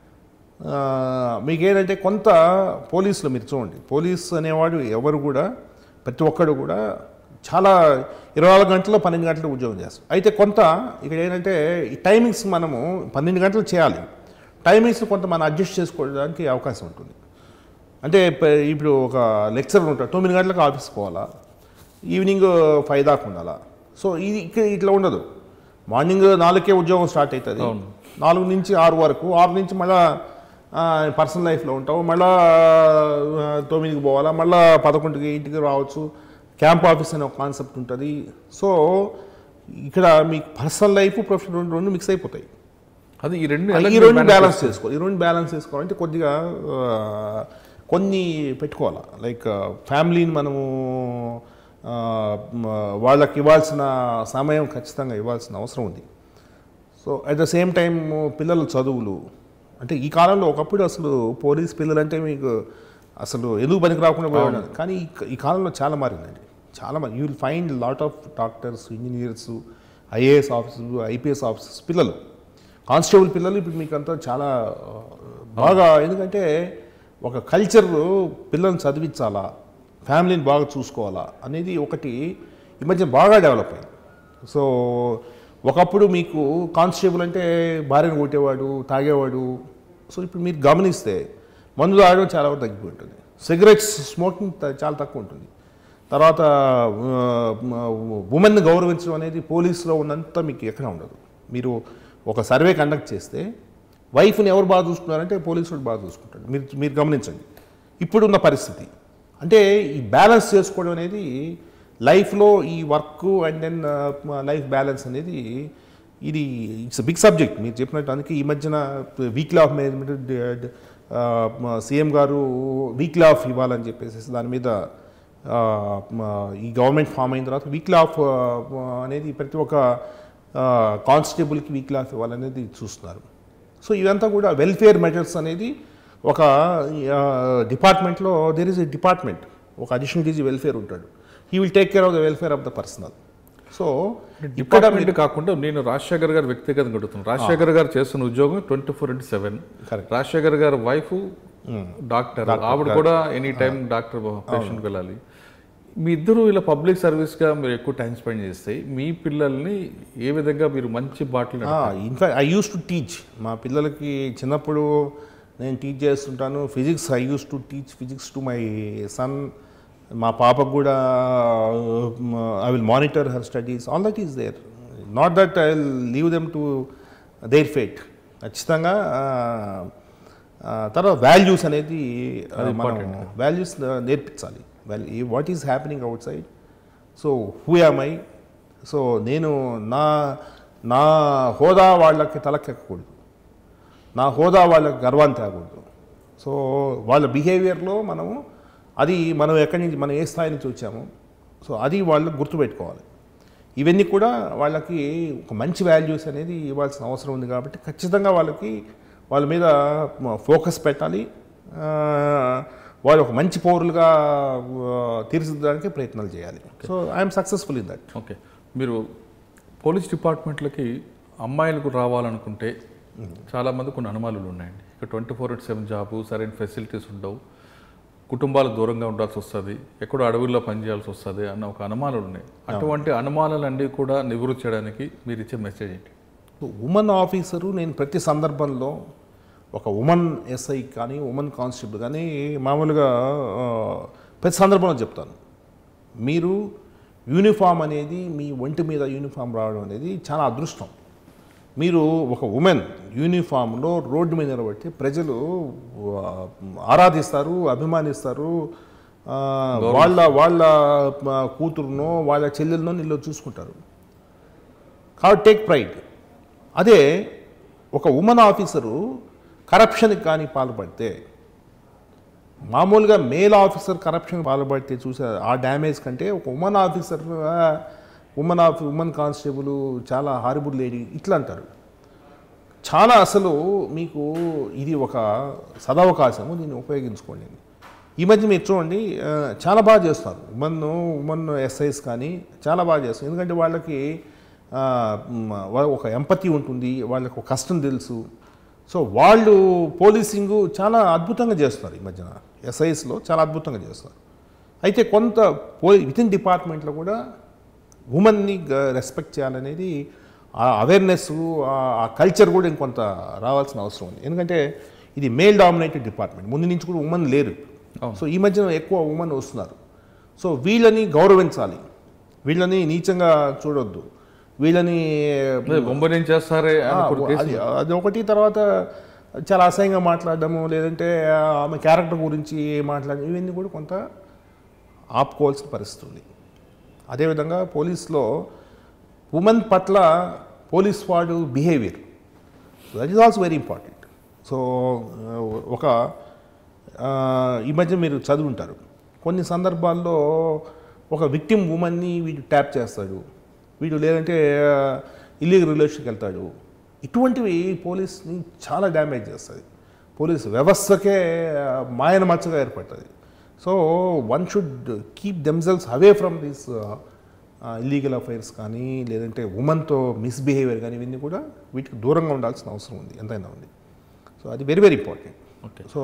Speaker 2: ఆ, మీకేంటంటే కొంత పోలీసులో మీరు చూడండి పోలీస్ అనేవాడు ఎవరు కూడా ప్రతి ఒక్కడు కూడా చాలా ఇరవై నాలుగు గంటల్లో పన్నెండు గంటలు ఉద్యోగం చేస్తాం అయితే కొంత ఇక్కడ ఏంటంటే ఈ టైమింగ్స్ మనము పన్నెండు గంటలు చేయాలి టైమింగ్స్ కొంత మనం అడ్జస్ట్ చేసుకోవడానికి అవకాశం ఉంటుంది అంటే ప- ఇప్పుడు ఒక లెక్చరర్ ఉంటాడు తొమ్మిది గంటలకు ఆఫీస్కి పోవాలా ఈవినింగ్ ఫైవ్ దాకా ఉండాలా సో ఇది ఇక్కడ ఇట్లా ఉండదు మార్నింగ్ నాలుగుకే ఉద్యోగం స్టార్ట్ అవుతుంది
Speaker 1: అవును.
Speaker 2: నాలుగు నుంచి ఆరు వరకు ఆరు నుంచి మళ్ళా పర్సనల్ లైఫ్లో ఉంటావు మళ్ళా ఆ, తొమ్మిదికి పోవాలా మళ్ళా పదకొండుకి ఇంటికి రావచ్చు క్యాంప్ ఆఫీస్ అనే ఒక కాన్సెప్ట్ ఉంటుంది సో ఇక్కడ మీకు పర్సనల్ లైఫ్ ప్రొఫెషనల్ రెండు రెండు మిక్స్ అయిపోతాయి
Speaker 1: అది ఈ రెండు
Speaker 2: ఈ
Speaker 1: ఎలా
Speaker 2: రెండు
Speaker 1: manage
Speaker 2: బ్యాలెన్స్ చేసుకోవాలి ఈ రెండు బ్యాలెన్స్ చేసుకోవాలంటే కొద్దిగా ఆ, కొన్ని పెట్టుకోవాలి లైక్ ఫ్యామిలీని మనము ఆ, మ- వాళ్ళకి ఇవ్వాల్సిన సమయం ఖచ్చితంగా ఇవ్వాల్సిన అవసరం ఉంది so at the same time పిల్లల చదువులు అంటే ఈ కాలంలో ఒకప్పుడు అసలు పోలీస్ పిల్లలంటే మీకు అసలు ఎందుకు పనికి రాకుండా పోయేవాడు కానీ ఈ క- ఈ కాలంలో చాలా మారిందండి చాలా మారి you will find lot of doctors engineers IAS ఆఫీసర్లు ఐపీఎస్ ఆఫీసర్స్ పిల్లలు కానిస్టేబుల్ పిల్లలు ఇప్పుడు మీకు అంతా చాలా ఆ, బాగా ఎందుకంటే ఒక కల్చర్ పిల్లల్ని చదివించాలా ఫ్యామిలీని బాగా చూసుకోవాలా అనేది ఒకటి ఈ మధ్య బాగా డెవలప్ అయింది సో ఒకప్పుడు మీకు కానిస్టేబుల్ అంటే భార్యను కొట్టేవాడు తాగేవాడు సో ఇప్పుడు మీరు గమనిస్తే మందు తాగడం చాలా వరకు తగ్గిపోయి ఉంటుంది సిగరెట్స్ స్మోకింగ్ త- చాలా తక్కువ ఉంటుంది తర్వాత ఉమెన్ గౌరవించడం అనేది పోలీసులో ఉన్నంత మీకు ఎక్కడ ఉండదు మీరు ఒక సర్వే కండక్ట్ చేస్తే వైఫ్ని ఎవరు బాగా చూసుకున్నారంటే పోలీసుడు బాగా చూసుకుంటాడు మీరు మీరు గమనించండి ఇప్పుడున్న పరిస్థితి అంటే ఈ బ్యాలెన్స్ చేసుకోవడం అనేది లైఫ్లో ఈ work and then life balance అనేది ఇది ఇట్స్ బిగ్ సబ్జెక్ట్ మీరు చెప్పినట్టు అందుకే ఈ మధ్యన weekly off management CM garu weekly off ఇవ్వాలని చెప్పేసి దాని మీద ఆ, మ, ఈ గవర్నమెంట్ ఫామ్ అయిన తర్వాత వీక్లీ ఆఫ్ అనేది ప్రతి ఒక్క కానిస్టేబుల్కి వీక్లీ ఆఫ్ ఇవ్వాలనేది చూస్తున్నారు సో ఇదంతా కూడా వెల్ఫేర్ మెజర్స్ అనేది ఒక డిపార్ట్మెంట్లో దేర్ ఇస్ ఎ డిపార్ట్మెంట్ ఒక అడిషనల్ డీజీ వెల్ఫేర్ ఉంటాడు he will take care of the welfare of the personnel so ఇక్కడ
Speaker 1: డిపార్ట్మెంట్ కాకుండా నేను రాజశేఖర్ గారు వ్యక్తిగతంగా అడుగుతున్నాను రాజశేఖర్ గారు చేస్తున్న ఉద్యోగం twenty four into seven
Speaker 2: Correct.
Speaker 1: Rajasekhar garu wife doctor ఆవిడ కూడా ఎనీ టైం డాక్టర్ పేషెంట్కి వెళ్ళాలి మీ ఇద్దరు ఇలా పబ్లిక్ సర్వీస్గా మీరు ఎక్కువ టైం స్పెండ్ చేస్తే మీ పిల్లల్ని ఏ విధంగా మీరు మంచి బాటలు
Speaker 2: in fact I use to teach మా పిల్లలకి చిన్నప్పుడు నేను టీచ్ చేస్తుంటాను physics I use to teach physics to my son మా పాపకు కూడా I will monitor her studies all that is there not that I will leave them to their fate ఖచ్చితంగా ఆ, తర్వాత వాల్యూస్ అనేది ఆ, మనం వాల్యూస్ నేర్పించాలి value what is happening outside so who am I so నేను నా నా హోదా వాళ్ళకి తలకెక్కకూడదు నా హోదా వాళ్ళకి గర్వాన్ని తేకూడదు సో వాళ్ళ బిహేవియర్లో మనము అది మనం ఎక్కడి నుంచి మనం ఏ స్థాయి నుంచి వచ్చాము సో అది వాళ్ళు గుర్తుపెట్టుకోవాలి ఇవన్నీ కూడా వాళ్ళకి ఒక మంచి వాల్యూస్ అనేది ఇవ్వాల్సిన అవసరం ఉంది కాబట్టి ఖచ్చితంగా వాళ్ళకి వాళ్ళ మీద ఫోకస్ పెట్టాలి ఆ, వాళ్ళు ఒక మంచి పౌరులుగా ఆ, తీర్చిదిద్దడానికి ప్రయత్నాలు చేయాలి so I'm successful in that
Speaker 1: okay మీరు పోలీస్ డిపార్ట్మెంట్లకి అమ్మాయిలకు రావాలనుకుంటే చాలామంది కొన్ని అనుమానాలు ఉన్నాయండి ఇక twenty four into seven job సరైన ఫెసిలిటీస్ ఉండవు కుటుంబాలకు దూరంగా ఉండాల్సి వస్తుంది ఎక్కడో అడవుల్లో పనిచేయాల్సి వస్తుంది అన్న ఒక అనుమానాలు ఉన్నాయి అటువంటి అనుమానాలన్నీ కూడా నివృత్తి చేయడానికి మీరు ఇచ్చే మెసేజ్ ఏంటి
Speaker 2: ఉమెన్ ఆఫీసరు నేను ప్రతి సందర్భంలో ఒక ఉమెన్ ఎస్ఐ కానీ ఉమెన్ కానిస్టేబుల్ కానీ మామూలుగా ఆ, ప్రతి సందర్భంలో చెప్తాను మీరు యూనిఫామ్ అనేది మీ ఒంటి మీద యూనిఫామ్ రావడం అనేది చాలా అదృష్టం మీరు ఒక ఉమెన్ యూనిఫామ్లో రోడ్డు మీద నిలబడితే ప్రజలు ఆ, ఆరాధిస్తారు అభిమానిస్తారు ఆ, వాళ్ళ వాళ్ళ ఆ, కూతురునో వాళ్ళ చెల్లెలనో నీళ్ళు చూసుకుంటారు కాబట్టి టేక్ ప్రైడ్ అదే ఒక ఉమెన్ ఆఫీసరు కరప్షన్కి కానీ పాల్పడితే మామూలుగా మేల్ ఆఫీసర్ కరప్షన్ పాల్పడితే చూసే ఆ డ్యామేజ్ కంటే ఒక ఉమెన్ ఆఫీసర్ ఉమెన్ ఆఫీ ఉమెన్ కానిస్టేబుల్ చాలా హారిబుల్ లేడీ ఇట్లా అంటారు చాలా అసలు మీకు ఇది ఒక సదవకాశము దీన్ని ఉపయోగించుకోండి ఈ మధ్య మీరు చూడండి ఆ, చాలా బాగా చేస్తారు ఉమెన్ ఉమెన్ ఎస్ఐస్ కానీ చాలా బాగా చేస్తారు ఎందుకంటే వాళ్ళకి ఆ, మ్, వా- ఒక ఎంపతి ఉంటుంది వాళ్ళకి ఒక కష్టం తెలుసు సో వాళ్ళు పోలీసింగ్ చాలా అద్భుతంగా చేస్తున్నారు ఈ మధ్యన ఎస్ఐస్లో చాలా అద్భుతంగా చేస్తున్నారు అయితే కొంత పోలీ విత్ ఇన్ డిపార్ట్మెంట్లో కూడా ఉమెన్ని రెస్పెక్ట్ చేయాలనేది ఆ అవేర్నెస్ ఆ కల్చర్ కూడా ఇంకొంత రావాల్సిన అవసరం ఉంది ఎందుకంటే ఇది మేల్ డామినేటెడ్ డిపార్ట్మెంట్ ముందు నుంచి కూడా ఉమెన్ లేరు సో ఈ మధ్యన ఎక్కువ ఉమెన్ వస్తున్నారు సో వీళ్ళని గౌరవించాలి వీళ్ళని నీచంగా చూడొద్దు వీళ్ళని
Speaker 1: గొంబనేం చేస్తారే
Speaker 2: ఆ,
Speaker 1: అని కొన్ని కేసులు
Speaker 2: అది అది ఒకటి తర్వాత చాలా అసహ్యంగా మాట్లాడడము లేదంటే ఆమె క్యారెక్టర్ గురించి మాట్లాడడం ఇవన్నీ కూడా కొంత ఆపుకోవాల్సిన పరిస్థితి ఉంది అదేవిధంగా పోలీస్లో ఉమెన్ పట్ల పోలీస్ వాడు behaviour that is also very important so ఒక ఆ, ఈ మధ్య మీరు చదువుంటారు కొన్ని సందర్భాల్లో ఒక విక్టిమ్ ఉమెన్ని వీడు ట్యాప్ చేస్తాడు వీడు లేదంటే ఇల్లీగల్ రిలేషన్కి వెళ్తాడు ఇటువంటివి పోలీస్ని చాలా డ్యామేజ్ చేస్తుంది పోలీస్ వ్యవస్థకే ఆ, మాయన మచ్చగా ఏర్పడుతుంది so one should keep themselves away from this illegal affairs కానీ లేదంటే ఉమెన్తో మిస్బిహేవియర్ కానీ ఇవన్నీ కూడా వీటికి దూరంగా ఉండాల్సిన అవసరం ఉంది ఎంతైనా ఉంది సో అది very very important
Speaker 1: okay
Speaker 2: so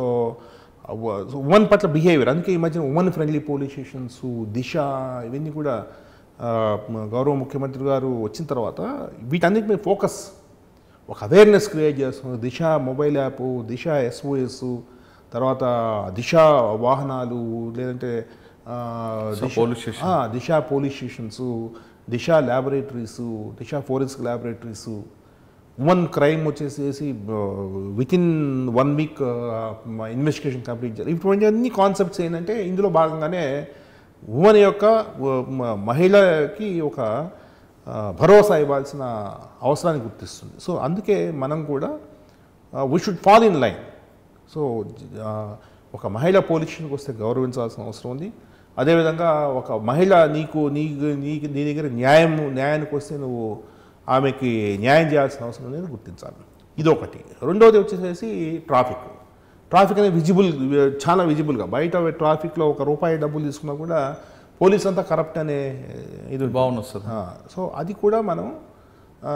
Speaker 2: women పట్ల బిహేవియర్ అందుకే ఈ మధ్యన women friendly police stations Disha ఇవన్నీ కూడా ఆ, మ- గౌరవ ముఖ్యమంత్రి గారు వచ్చిన తర్వాత వీటన్నిటి మీద ఫోకస్ ఒక అవేర్నెస్ క్రియేట్ చేస్తున్నారు Disha mobile app Disha SOS తర్వాత దిశ వాహనాలు లేదంటే ఆ, దిశ-
Speaker 1: పోలీస్ స్టేషన్.
Speaker 2: ఆ, Disha police stations Disha laboratories Disha forensic laboratories women crime వచ్చేసేసి within one week investigation complete చేయాలి ఇటువంటి అన్ని కాన్సెప్ట్స్ ఏంటంటే ఇందులో భాగంగానే ఉమెన్ యొక్క uh, మ- మహిళకి ఒక uh, భరోసా ఇవ్వాల్సిన అవసరాన్ని గుర్తిస్తుంది సో అందుకే మనం కూడా we should fall in line so ఒక మహిళ పోలీస్ స్టేషన్కి వస్తే గౌరవించాల్సిన అవసరం ఉంది అదేవిధంగా ఒక మహిళ నీకు నీకు నీకు నీ దగ్గర న్యాయం న్యాయానికి వస్తే నువ్వు ఆమెకి న్యాయం చేయాల్సిన అవసరం అనేది గుర్తించాలి ఇదొకటి రెండోది వచ్చేసేసి ట్రాఫిక్ ట్రాఫిక్ అనేది విజిబుల్ చాలా విజిబుల్గా బయట ట్రాఫిక్లో ఒక రూపాయి డబ్బులు తీసుకున్నా కూడా పోలీస్ అంతా కరప్ట్ అనే ఇది ఉంటుంది.
Speaker 1: బాగుంది వస్తుంది
Speaker 2: ఆ, సో అది కూడా మనం ఆ,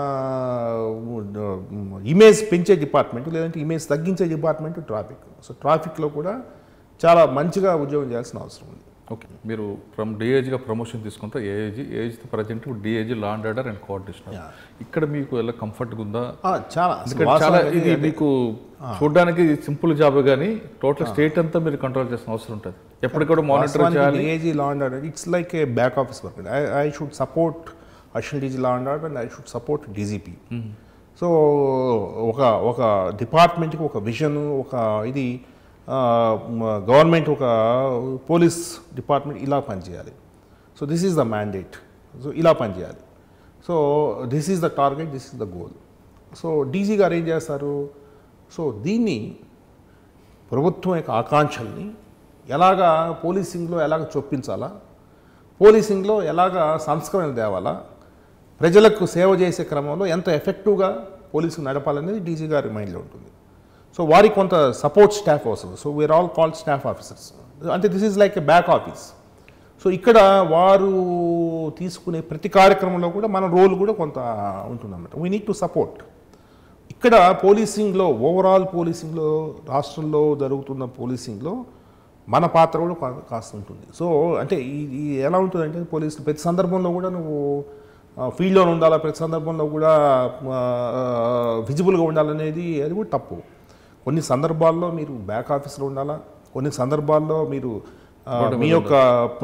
Speaker 2: ఇమేజ్ పెంచే డిపార్ట్మెంట్ లేదంటే ఇమేజ్ తగ్గించే డిపార్ట్మెంట్ ట్రాఫిక్ సో ట్రాఫిక్లో కూడా చాలా మంచిగా ఉద్యోగం చేయాల్సిన అవసరం ఉంది
Speaker 1: ఓకే మీరు ఫ్రమ్ డిఏజీగా ప్రమోషన్ తీసుకుంటే AAG as present DIG law and order and coordination ఇక్కడ మీకు ఎలా కంఫర్ట్గా ఉందా
Speaker 2: ఆ, చాలా అసలు
Speaker 1: ఎందుకంటే చాలా
Speaker 2: వాస్తవానికి
Speaker 1: ఇది మీకు చూడడానికి సింపుల్ జాబ్ కానీ టోటల్ స్టేట్ అంతా మీరు కంట్రోల్ చేసిన అవసరం ఉంటుంది ఎప్పటికూడా మానిటర్ చేయాలి
Speaker 2: DIG law and order it's like a back office work I I should support additional DG law and order and I should support DGP so ఒక ఒక డిపార్ట్మెంట్కి ఒక విజన్ ఒక ఇది గవర్నమెంట్ ఒక పోలీస్ డిపార్ట్మెంట్ ఇలా పనిచేయాలి so this is the mandate so ఇలా పనిచేయాలి so this is the target this is the goal so DG గారు ఏం చేస్తారు సో దీన్ని ప్రభుత్వం యొక్క ఆకాంక్షల్ని ఎలాగా పోలీసింగ్లో ఎలాగ చొప్పించాలా పోలీసింగ్లో ఎలాగ సంస్కరణ తేవాలా ప్రజలకు సేవ చేసే క్రమంలో ఎంత ఎఫెక్టివ్గా పోలీసు నడపాలనేది డీజీ గారి మైండ్లో ఉంటుంది సో వారికి కొంత సపోర్ట్ స్టాఫ్ అవసరం so we're all called staff officers అంటే this is like a back office so ఇక్కడ వారు తీసుకునే ప్రతి కార్యక్రమంలో కూడా మన రోల్ కూడా కొంత ఉంటుందన్నమాట వీ నీడ్ టు సపోర్ట్ ఇక్కడ పోలీసింగ్లో ఓవరాల్ పోలీసింగ్లో రాష్ట్రంలో జరుగుతున్న పోలీసింగ్లో మన పాత్ర కూడా కా- కాస్త ఉంటుంది సో అంటే ఈ ఈ ఎలా ఉంటుందంటే పోలీసు ప్రతి సందర్భంలో కూడా నువ్వు ఫీల్డ్లో ఉండాలా ప్రతి సందర్భంలో కూడా విజిబుల్గా ఉండాలనేది అది కూడా తప్పు కొన్ని సందర్భాల్లో మీరు బ్యాక్ ఆఫీస్లో ఉండాలా కొన్ని సందర్భాల్లో మీరు ఆ, మీ యొక్క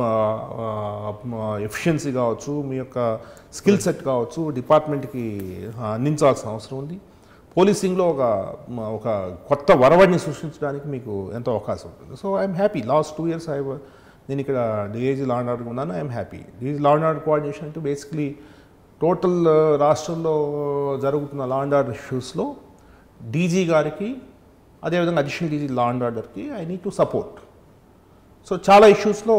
Speaker 2: ఎఫిషియన్సీ కావచ్చు మీ యొక్క స్కిల్ సెట్ కావచ్చు డిపార్ట్మెంట్కి అందించాల్సిన అవసరం ఉంది పోలీసింగ్లో ఒక మ- ఒక కొత్త వరవడిని సృష్టించడానికి మీకు ఎంతో అవకాశం ఉంటుంది so I'm happy last two years I నేను ఇక్కడ డిఏజీ లా అండ్ ఆర్డర్ ఉన్నాను I'm happy DIG law and order coordination అంటే బేసిక్లీ టోటల్ రాష్ట్రంలో జరుగుతున్న లా అండ్ ఆర్డర్ ఇష్యూస్లో డీజీ గారికి అదేవిధంగా అడిషనల్ డీజీ లా అండ్ ఆర్డర్కి I need to support so చాలా ఇష్యూస్లో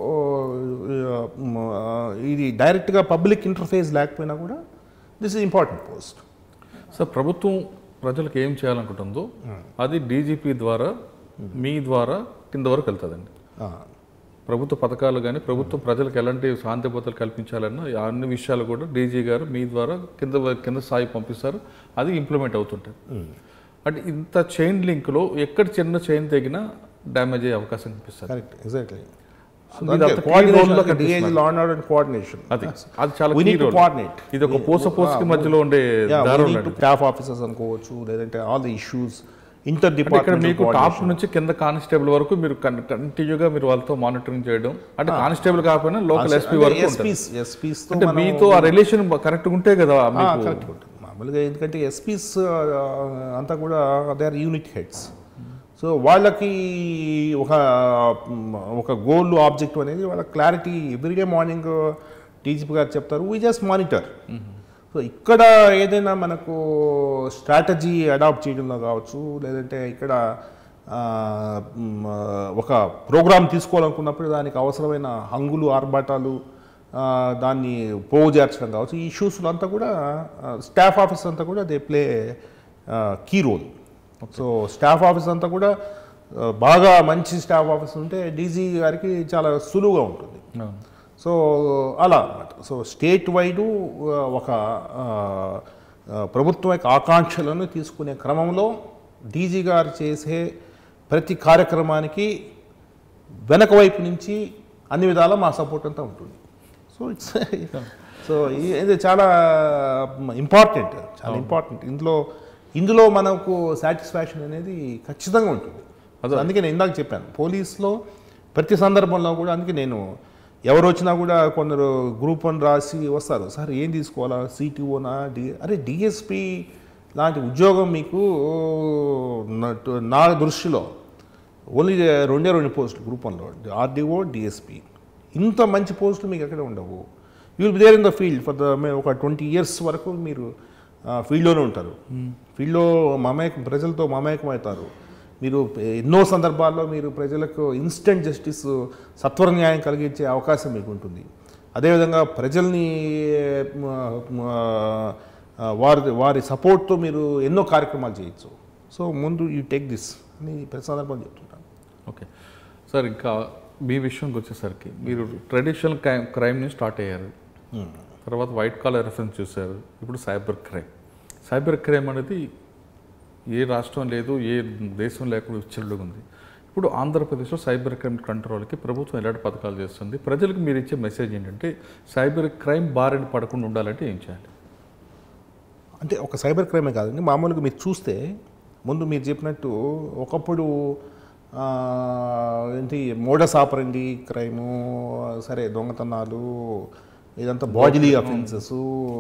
Speaker 2: ఇది డైరెక్ట్గా పబ్లిక్ ఇంటర్ఫేస్ లేకపోయినా కూడా this is important post
Speaker 1: sir ప్రభుత్వం ప్రజలకు ఏం చేయాలనుకుంటుందో అది డీజీపీ ద్వారా మీ ద్వారా కింద వరకు వెళ్తుందండి ప్రభుత్వ పథకాలు కానీ ప్రభుత్వం ప్రజలకు ఎలాంటి శాంతి భద్రతలు కల్పించాలన్నా అన్ని విషయాలు కూడా డీజీ గారు మీ ద్వారా కింద కింద స్థాయి పంపిస్తారు అది ఇంప్లిమెంట్ అవుతుంటుంది అంటే ఇంత చైన్ లింక్లో ఎక్కడ చిన్న చైన్ తెగినా డ్యామేజ్ అయ్యే అవకాశం కనిపిస్తుంది
Speaker 2: కరెక్ట్ ఎగ్జాక్ట్లీ
Speaker 1: ఇది అంత key role లో కనిపిస్తుంది.
Speaker 2: DIG law and order coordination
Speaker 1: అది అది చాలా
Speaker 2: We
Speaker 1: key
Speaker 2: need to
Speaker 1: role.
Speaker 2: coordinate.
Speaker 1: ఇది ఒక పోస పోసకి మధ్యలో ఉండే దారం లాంటిది.
Speaker 2: స్టాఫ్ ఆఫీసర్స్ అనుకోవచ్చు లేదంటే ఆల్ ది ఇష్యూస్ ఇంటర్
Speaker 1: అంటే ఇక్కడ మీకు టాప్
Speaker 2: డిపార్ట్మెంట్
Speaker 1: నుంచి కింద కానిస్టేబుల్ వరకు మీరు కంటిన్యూగా మీరు వాళ్ళతో మానిటరింగ్ చేయడం అంటే కానిస్టేబుల్ కాకపోయినా లోకల్ ఎస్పీ వరకు ఉంటుంది
Speaker 2: ఎస్పీస్ ఎస్పీస్
Speaker 1: అంటే మీతో ఆ రిలేషన్ కరెక్ట్ ఉంటే కదా మీకు
Speaker 2: కరెక్ట్ ఉంటుంది మామూలుగా ఎందుకంటే ఎస్పీస్ అంతా కూడా they are unit heads so వాళ్ళకి ఒక మ్, ఒక గోల్ ఆబ్జెక్ట్ అనేది వాళ్ళ క్లారిటీ ఎవ్రీడే మార్నింగ్ డీజీపీ గారు చెప్తారు వీ జస్ట్ మానిటర్ సో ఇక్కడ ఏదైనా మనకు స్ట్రాటజీ అడాప్ట్ చేయడంలో కావచ్చు లేదంటే ఇక్కడ ఆ, మ్, ఒక ప్రోగ్రామ్ తీసుకోవాలనుకున్నప్పుడు దానికి అవసరమైన హంగులు ఆర్భాటాలు ఆ, దాన్ని పోగు చేర్చడం కావచ్చు ఈ ఇష్యూస్లో అంతా కూడా స్టాఫ్ ఆఫీస్ అంతా కూడా they play key role so staff office అంతా కూడా ఆ, బాగా మంచి స్టాఫ్ ఆఫీస్ ఉంటే డీజీ గారికి చాలా సులువుగా ఉంటుంది
Speaker 1: అవును.
Speaker 2: సో అలా అన్నమాట సో స్టేట్ వైడు ఆ, ఒక ఆ, ఆ, ప్రభుత్వం యొక్క ఆకాంక్షలను తీసుకునే క్రమంలో డీజీ గారు చేసే ప్రతి కార్యక్రమానికి వెనక వైపు నుంచి అన్ని విధాలా మా సపోర్ట్ అంతా ఉంటుంది సో ఇట్స్ సో ఇది చాలా ఇంపార్టెంట్ చాలా ఇంపార్టెంట్ ఇందులో ఇందులో మనకు సాటిస్ఫాక్షన్ అనేది ఖచ్చితంగా ఉంటుంది
Speaker 1: అదే.
Speaker 2: అందుకే నేను ఇందాక చెప్పాను పోలీస్లో ప్రతి సందర్భంలో కూడా అందుకే నేను ఎవరు వచ్చినా కూడా కొందరు గ్రూప్ వన్ రాసి వస్తారు సార్ ఏం తీసుకోవాలా సిటీఓనా డి అరే డిఎస్పి లాంటి ఉద్యోగం మీకు నా- నా దృష్టిలో ఓన్లీ రెండే రెండు పోస్టులు గ్రూప్ వన్లో ఆర్డీఓ డిఎస్పి ఇంత మంచి పోస్టులు మీకు ఎక్కడ ఉండవు you will be there in the field for the ఒక ట్వంటీ ఇయర్స్ వరకు మీరు ఫీల్డ్లోనే ఉంటారు ఫీల్డ్లో మమేకం ప్రజలతో మమేకం అవుతారు మీరు ఎన్నో సందర్భాల్లో మీరు ప్రజలకు ఇన్స్టెంట్ జస్టిస్ సత్వర న్యాయం కలిగించే అవకాశం మీకు ఉంటుంది అదేవిధంగా ప్రజల్ని మ, మ, ఆ, వారి వారి సపోర్ట్తో మీరు ఎన్నో కార్యక్రమాలు చేయొచ్చు సో ముందు యూ టేక్ దిస్ అని ప్రతి సందర్భంలో చెప్తుంటాను
Speaker 1: ఓకే సార్ ఇంకా మీ విషయంకి వచ్చేసరికి మీరు ట్రెడిషనల్ క్రైమ్ క్రైమ్ని స్టార్ట్ అయ్యారు తర్వాత వైట్ కాలర్ రెఫరెన్స్ చూశారు ఇప్పుడు సైబర్ క్రైమ్ సైబర్ క్రైమ్ అనేది ఏ రాష్ట్రం లేదు ఏ దేశం లేకుండా విచ్చలుగా ఉంది ఇప్పుడు ఆంధ్రప్రదేశ్లో సైబర్ క్రైమ్ కంట్రోల్కి ప్రభుత్వం ఎలాంటి పథకాలు చేస్తుంది ప్రజలకు మీరు ఇచ్చే మెసేజ్ ఏంటంటే సైబర్ క్రైమ్ బారిన పడకుండా ఉండాలంటే ఏం చేయాలి
Speaker 2: అంటే ఒక సైబర్ క్రైమే కాదండి మామూలుగా మీరు చూస్తే ముందు మీరు చెప్పినట్టు ఒకప్పుడు ఆ, ఏంటి మోడస్ ఆపరండి క్రైము సరే దొంగతనాలు ఇదంతా బాడీలీ అఫెన్సెస్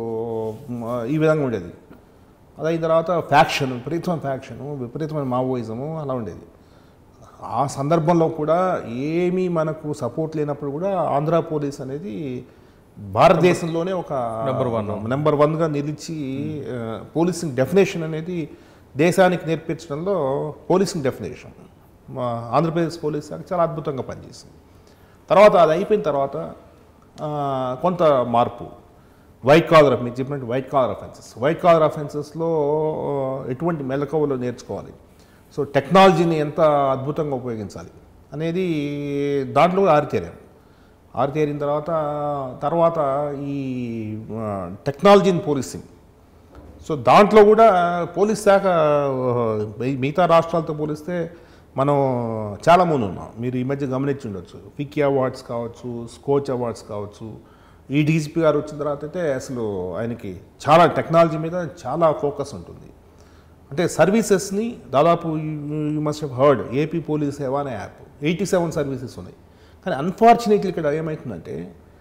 Speaker 2: ఈ విధంగా ఉండేది అది అయిన తర్వాత ఫ్యాక్షన్ విపరీతమైన ఫ్యాక్షను విపరీతమైన మావోయిజము అలా ఉండేది ఆ సందర్భంలో కూడా ఏమీ మనకు సపోర్ట్ లేనప్పుడు కూడా ఆంధ్ర పోలీస్ అనేది భారతదేశంలోనే ఒక
Speaker 1: Number one.
Speaker 2: నెంబర్ వన్గా నిలిచి ఆ, పోలీసింగ్ డెఫినేషన్ అనేది దేశానికి నేర్పించడంలో పోలీసింగ్ డెఫినేషన్ మా ఆంధ్రప్రదేశ్ పోలీస్ శాఖ చాలా అద్భుతంగా పనిచేసింది తర్వాత అది అయిపోయిన తర్వాత ఆ, కొంత మార్పు వైట్ కాలర్ మీరు చెప్పినట్టు white collar offences white collar అఫెన్సెస్లో ఎటువంటి మెలకువలు నేర్చుకోవాలి సో టెక్నాలజీని ఎంత అద్భుతంగా ఉపయోగించాలి అనేది దాంట్లో కూడా ఆరితేరాం ఆరితేరిన తర్వాత తర్వాత ఈ ఆ, టెక్నాలజీని పోలీసింగ్ సో దాంట్లో కూడా పోలీస్ శాఖ ఆ, మీ- మిగతా రాష్ట్రాలతో పోలిస్తే మనం చాలా ముందు ఉన్నాం మీరు ఈ మధ్య గమనించి ఉండొచ్చు వికీ అవార్డ్స్ కావచ్చు స్కోచ్ అవార్డ్స్ కావచ్చు ఈ డీజీపీ గారు వచ్చిన తర్వాత అయితే అసలు ఆయనకి చాలా టెక్నాలజీ మీద చాలా ఫోకస్ ఉంటుంది అంటే సర్వీసెస్ని దాదాపు you must have heard AP police Seva అనే యాప్ ఎయిటీ సెవెన్ సర్వీసెస్ ఉన్నాయి కానీ అన్ఫార్చునేట్లీ ఇక్కడ ఏమవుతుందంటే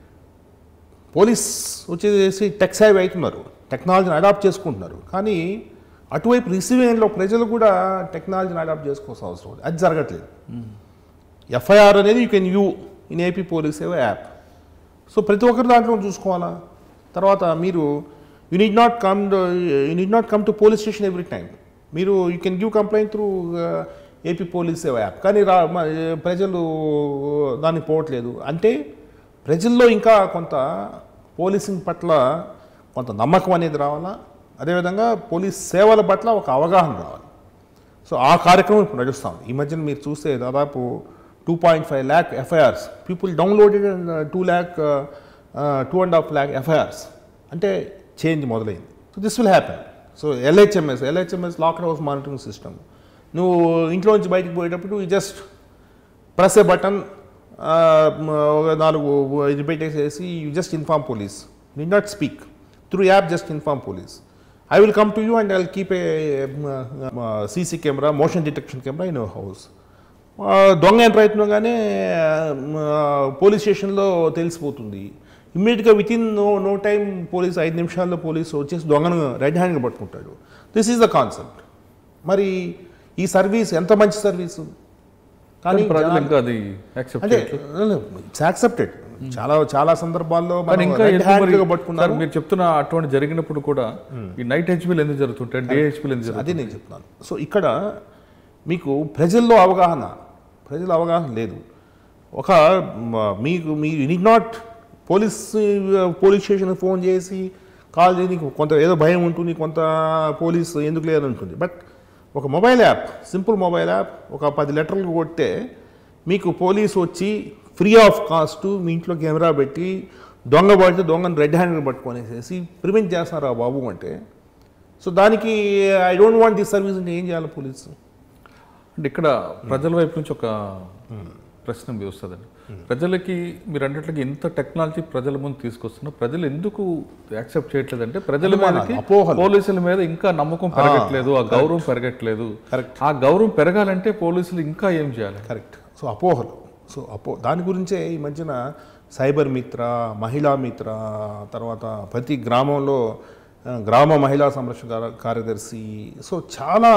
Speaker 2: పోలీస్ వచ్చేసి టెక్ సేవ్ అవుతున్నారు టెక్నాలజీని అడాప్ట్ చేసుకుంటున్నారు కానీ అటువైపు రిసీవింగ్ ఎండ్లో ప్రజలు కూడా టెక్నాలజీని అడాప్ట్ చేసుకోవాల్సిన అవసరం ఉంది అది జరగట్లేదు ఎఫ్ఐఆర్ అనేది you can you in AP police Seva app so ప్రతి ఒక్కరు దాంట్లో చూసుకోవాలా తర్వాత మీరు you need not come you need not come to police station every time మీరు you can give complaint through AP police Seva app కానీ రా మ- ప్రజలు దానికి పోవట్లేదు అంటే ప్రజల్లో ఇంకా కొంత పోలీసింగ్ పట్ల కొంత నమ్మకం అనేది రావాలా అదేవిధంగా పోలీస్ సేవల పట్ల ఒక అవగాహన రావాలి సో ఆ కార్యక్రమం ఇప్పుడు నడుస్తాం ఈ మధ్యన మీరు చూస్తే దాదాపు two point five lakh FIRs people downloaded two lakh two and half lakh FIRs అంటే చేంజ్ మొదలైంది so this will happen so LHMS LHMS locked house monitoring system నువ్వు ఇంట్లో నుంచి బయటకు పోయేటప్పుడు జస్ట్ ప్రెస్ ఏ బటన్ ఒక నాలుగు ఇది పెట్టేసేసి you just inform police do not speak through app just inform police I will come to you and I will keep a CC camera motion detection camera in your house దొంగ ఎంత ప్రయత్నంగానే పోలీస్ స్టేషన్లో తెలిసిపోతుంది ఇమ్మీడియట్గా within no no time police ఐదు నిమిషాల్లో police వచ్చేసి దొంగను రెడ్ హ్యాండ్గా పట్టుకుంటాడు దిస్ ఈజ్ ద కాన్సెప్ట్ మరి ఈ సర్వీస్ ఎంత మంచి సర్వీసు
Speaker 1: కానీ ప్రజలు
Speaker 2: జనాలు-
Speaker 1: ఇంకా అది యాక్సెప్ట్
Speaker 2: అంటే ఇట్స్ యాక్సెప్టెడ్ చాలా చాలా సందర్భాల్లో
Speaker 1: కానీ
Speaker 2: మనం
Speaker 1: ఇంకా
Speaker 2: రెడ్
Speaker 1: ఎందుకు మరి-
Speaker 2: హ్యాండ్గా
Speaker 1: సార్
Speaker 2: పట్టుకున్నారు
Speaker 1: మీరు చెప్తున్న అటువంటి జరిగినప్పుడు కూడా ఈ నైట్ హెచ్పీలు ఎందుకు జరుగుతుంటాయి డే హెచ్పీలు ఎందుకు జరుగుతాయి
Speaker 2: అదే నేను చెప్తున్నాను సో ఇక్కడ మీకు ప్రజల్లో అవగాహన ప్రజల అవగాహన లేదు ఒక మ- మీకు మీ need not police police station phone చేసి కాల్ చేసి నీకు కొంత ఏదో భయం ఉంటుంది కొంత పోలీస్ ఎందుకు లేదని ఉంటుంది బట్ ఒక mobile app simple mobile app ఒక పది లెటర్లు కొడితే మీకు పోలీస్ వచ్చి ఫ్రీ ఆఫ్ కాస్ట్ మీ ఇంట్లో కెమెరా పెట్టి దొంగ పడితే దొంగను రెడ్ హ్యాండ్ పట్టుకొనేసేసి ప్రివెంట్ చేస్తారా బాబు అంటే సో దానికి I don't want this service అంటే ఏం చేయాలి పోలీసు
Speaker 1: అంటే ఇక్కడ ప్రజల వైపు నుంచి ఒక ప్రశ్న మీ వస్తుందండి ప్రజలకి మీరు అన్నట్లుగా ఇంత టెక్నాలజీ ప్రజల ముందు తీసుకొస్తున్నా ప్రజలు ఎందుకు యాక్సెప్ట్ చేయట్లేదు అంటే ప్రజల
Speaker 2: అనుమానాలు,
Speaker 1: మీదకి
Speaker 2: అపోహలు.
Speaker 1: పోలీసుల మీద ఇంకా నమ్మకం పెరగట్లేదు ఆ గౌరవం పెరగట్లేదు
Speaker 2: Correct.
Speaker 1: ఆ గౌరవం పెరగాలంటే పోలీసులు ఇంకా ఏం చేయాలి
Speaker 2: కరెక్ట్ సో అపోహలు సో అపో దాని గురించే ఈ మధ్యన సైబర్ మిత్ర మహిళా మిత్ర తర్వాత ప్రతి గ్రామంలో ఆ, గ్రామ మహిళా సంరక్షణ కార్య- కార్యదర్శి సో చాలా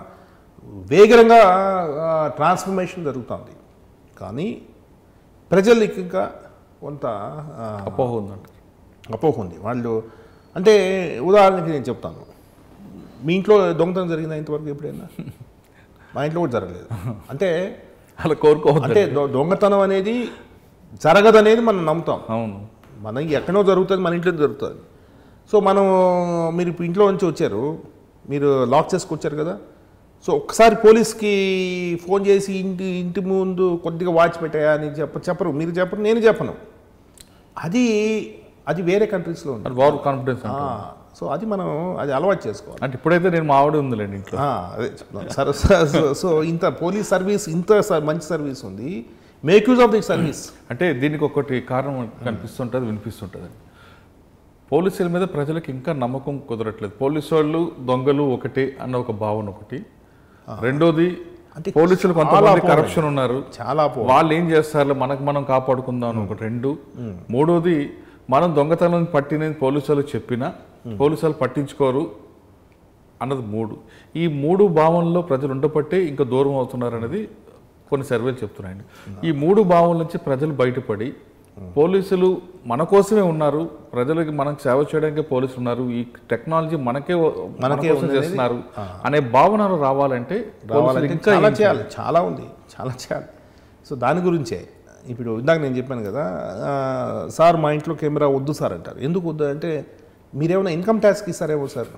Speaker 2: వేగంగా ట్రాన్స్ఫర్మేషన్ జరుగుతుంది కానీ ప్రజలకి ఇంకా కొంత ఆ,
Speaker 1: అపోహ ఉందంట
Speaker 2: అపోహ ఉంది వాళ్ళు అంటే ఉదాహరణకి నేను చెప్తాను మీ ఇంట్లో దొంగతనం జరిగిందా ఇంతవరకు ఎప్పుడైనా మా ఇంట్లో కూడా జరగలేదు అంటే
Speaker 1: అలా కోరుకోవద్దు
Speaker 2: అంటే దొ- దొంగతనం అనేది జరగదనేది మనం నమ్ముతాం
Speaker 1: అవును
Speaker 2: మనకి ఎక్కడో జరుగుతుంది మన ఇంట్లో జరుగుతుంది సో మనం మీరు ఇప్పుడు ఇంట్లో నుంచి వచ్చారు మీరు లాక్ చేసుకొచ్చారు కదా సో ఒక్కసారి పోలీస్కి ఫోన్ చేసి ఇంటి ఇంటి ముందు కొద్దిగా వాచ్ పెట్టాయా అని చెప్ప చెప్పరు మీరు చెప్పరు నేను చెప్పను అది అది వేరే కంట్రీస్లో ఉంది
Speaker 1: అది వారు కాన్ఫిడెన్స్
Speaker 2: ఆ, సో అది మనం అది అలవాటు చేసుకోవాలి
Speaker 1: అంటే ఇప్పుడైతే నేను మా ఆవిడ ఉందిలేండి ఇంట్లో
Speaker 2: ఆ, అదే చెప్తున్నాను సరే సరే, సో- సో ఇంత పోలీస్ సర్వీస్ ఇంత స- మంచి సర్వీస్ ఉంది make use of the service
Speaker 1: అంటే దీనికి ఒకటి కారణం కనిపిస్తుంటుంది వినిపిస్తుంటుంది పోలీసుల మీద ప్రజలకు ఇంకా నమ్మకం కుదరట్లేదు పోలీసు వాళ్ళు దొంగలు ఒకటి అన్న ఒక భావన ఒకటి రెండోది
Speaker 2: అంటే
Speaker 1: పోలీసులు
Speaker 2: చాలా
Speaker 1: కొంతమంది
Speaker 2: పోవాలి.
Speaker 1: కరప్షన్ ఉన్నారు
Speaker 2: చాలా పో
Speaker 1: వాళ్ళు ఏం చేస్తారు మనకు మనం కాపాడుకుందాం అని ఒకటి రెండు మూడోది మనం దొంగతనం పట్టినది పోలీసు వాళ్ళు చెప్పినా పోలీసు వాళ్ళు పట్టించుకోరు అన్నది మూడు ఈ మూడు భావనలో ప్రజలు ఉండబట్టే ఇంకా దూరం అవుతున్నారు అనేది కొన్ని సర్వేలు చెప్తున్నాయండి ఈ మూడు భావనల నుంచి ప్రజలు బయటపడి పోలీసులు మన కోసమే ఉన్నారు ప్రజలకి మనం సేవ చేయడానికి పోలీసులు ఉన్నారు ఈ టెక్నాలజీ మనకే మన
Speaker 2: మనకే
Speaker 1: కోసం
Speaker 2: ఉన్నది.
Speaker 1: చేస్తున్నారు అనే భావన రావాలంటే పోలీసులు
Speaker 2: రావాలంటే
Speaker 1: ఇంకా
Speaker 2: చాలా
Speaker 1: ఏం
Speaker 2: చేయాలి చాలా ఉంది చాలా చేయాలి సో దాని గురించే ఇప్పుడు ఇందాక నేను చెప్పాను కదా ఆ, సార్ మా ఇంట్లో కెమెరా వద్దు సార్ అంటారు ఎందుకు వద్దు అంటే మీరేమైనా ఇన్కమ్ ట్యాక్స్కి ఇస్తారేమో సార్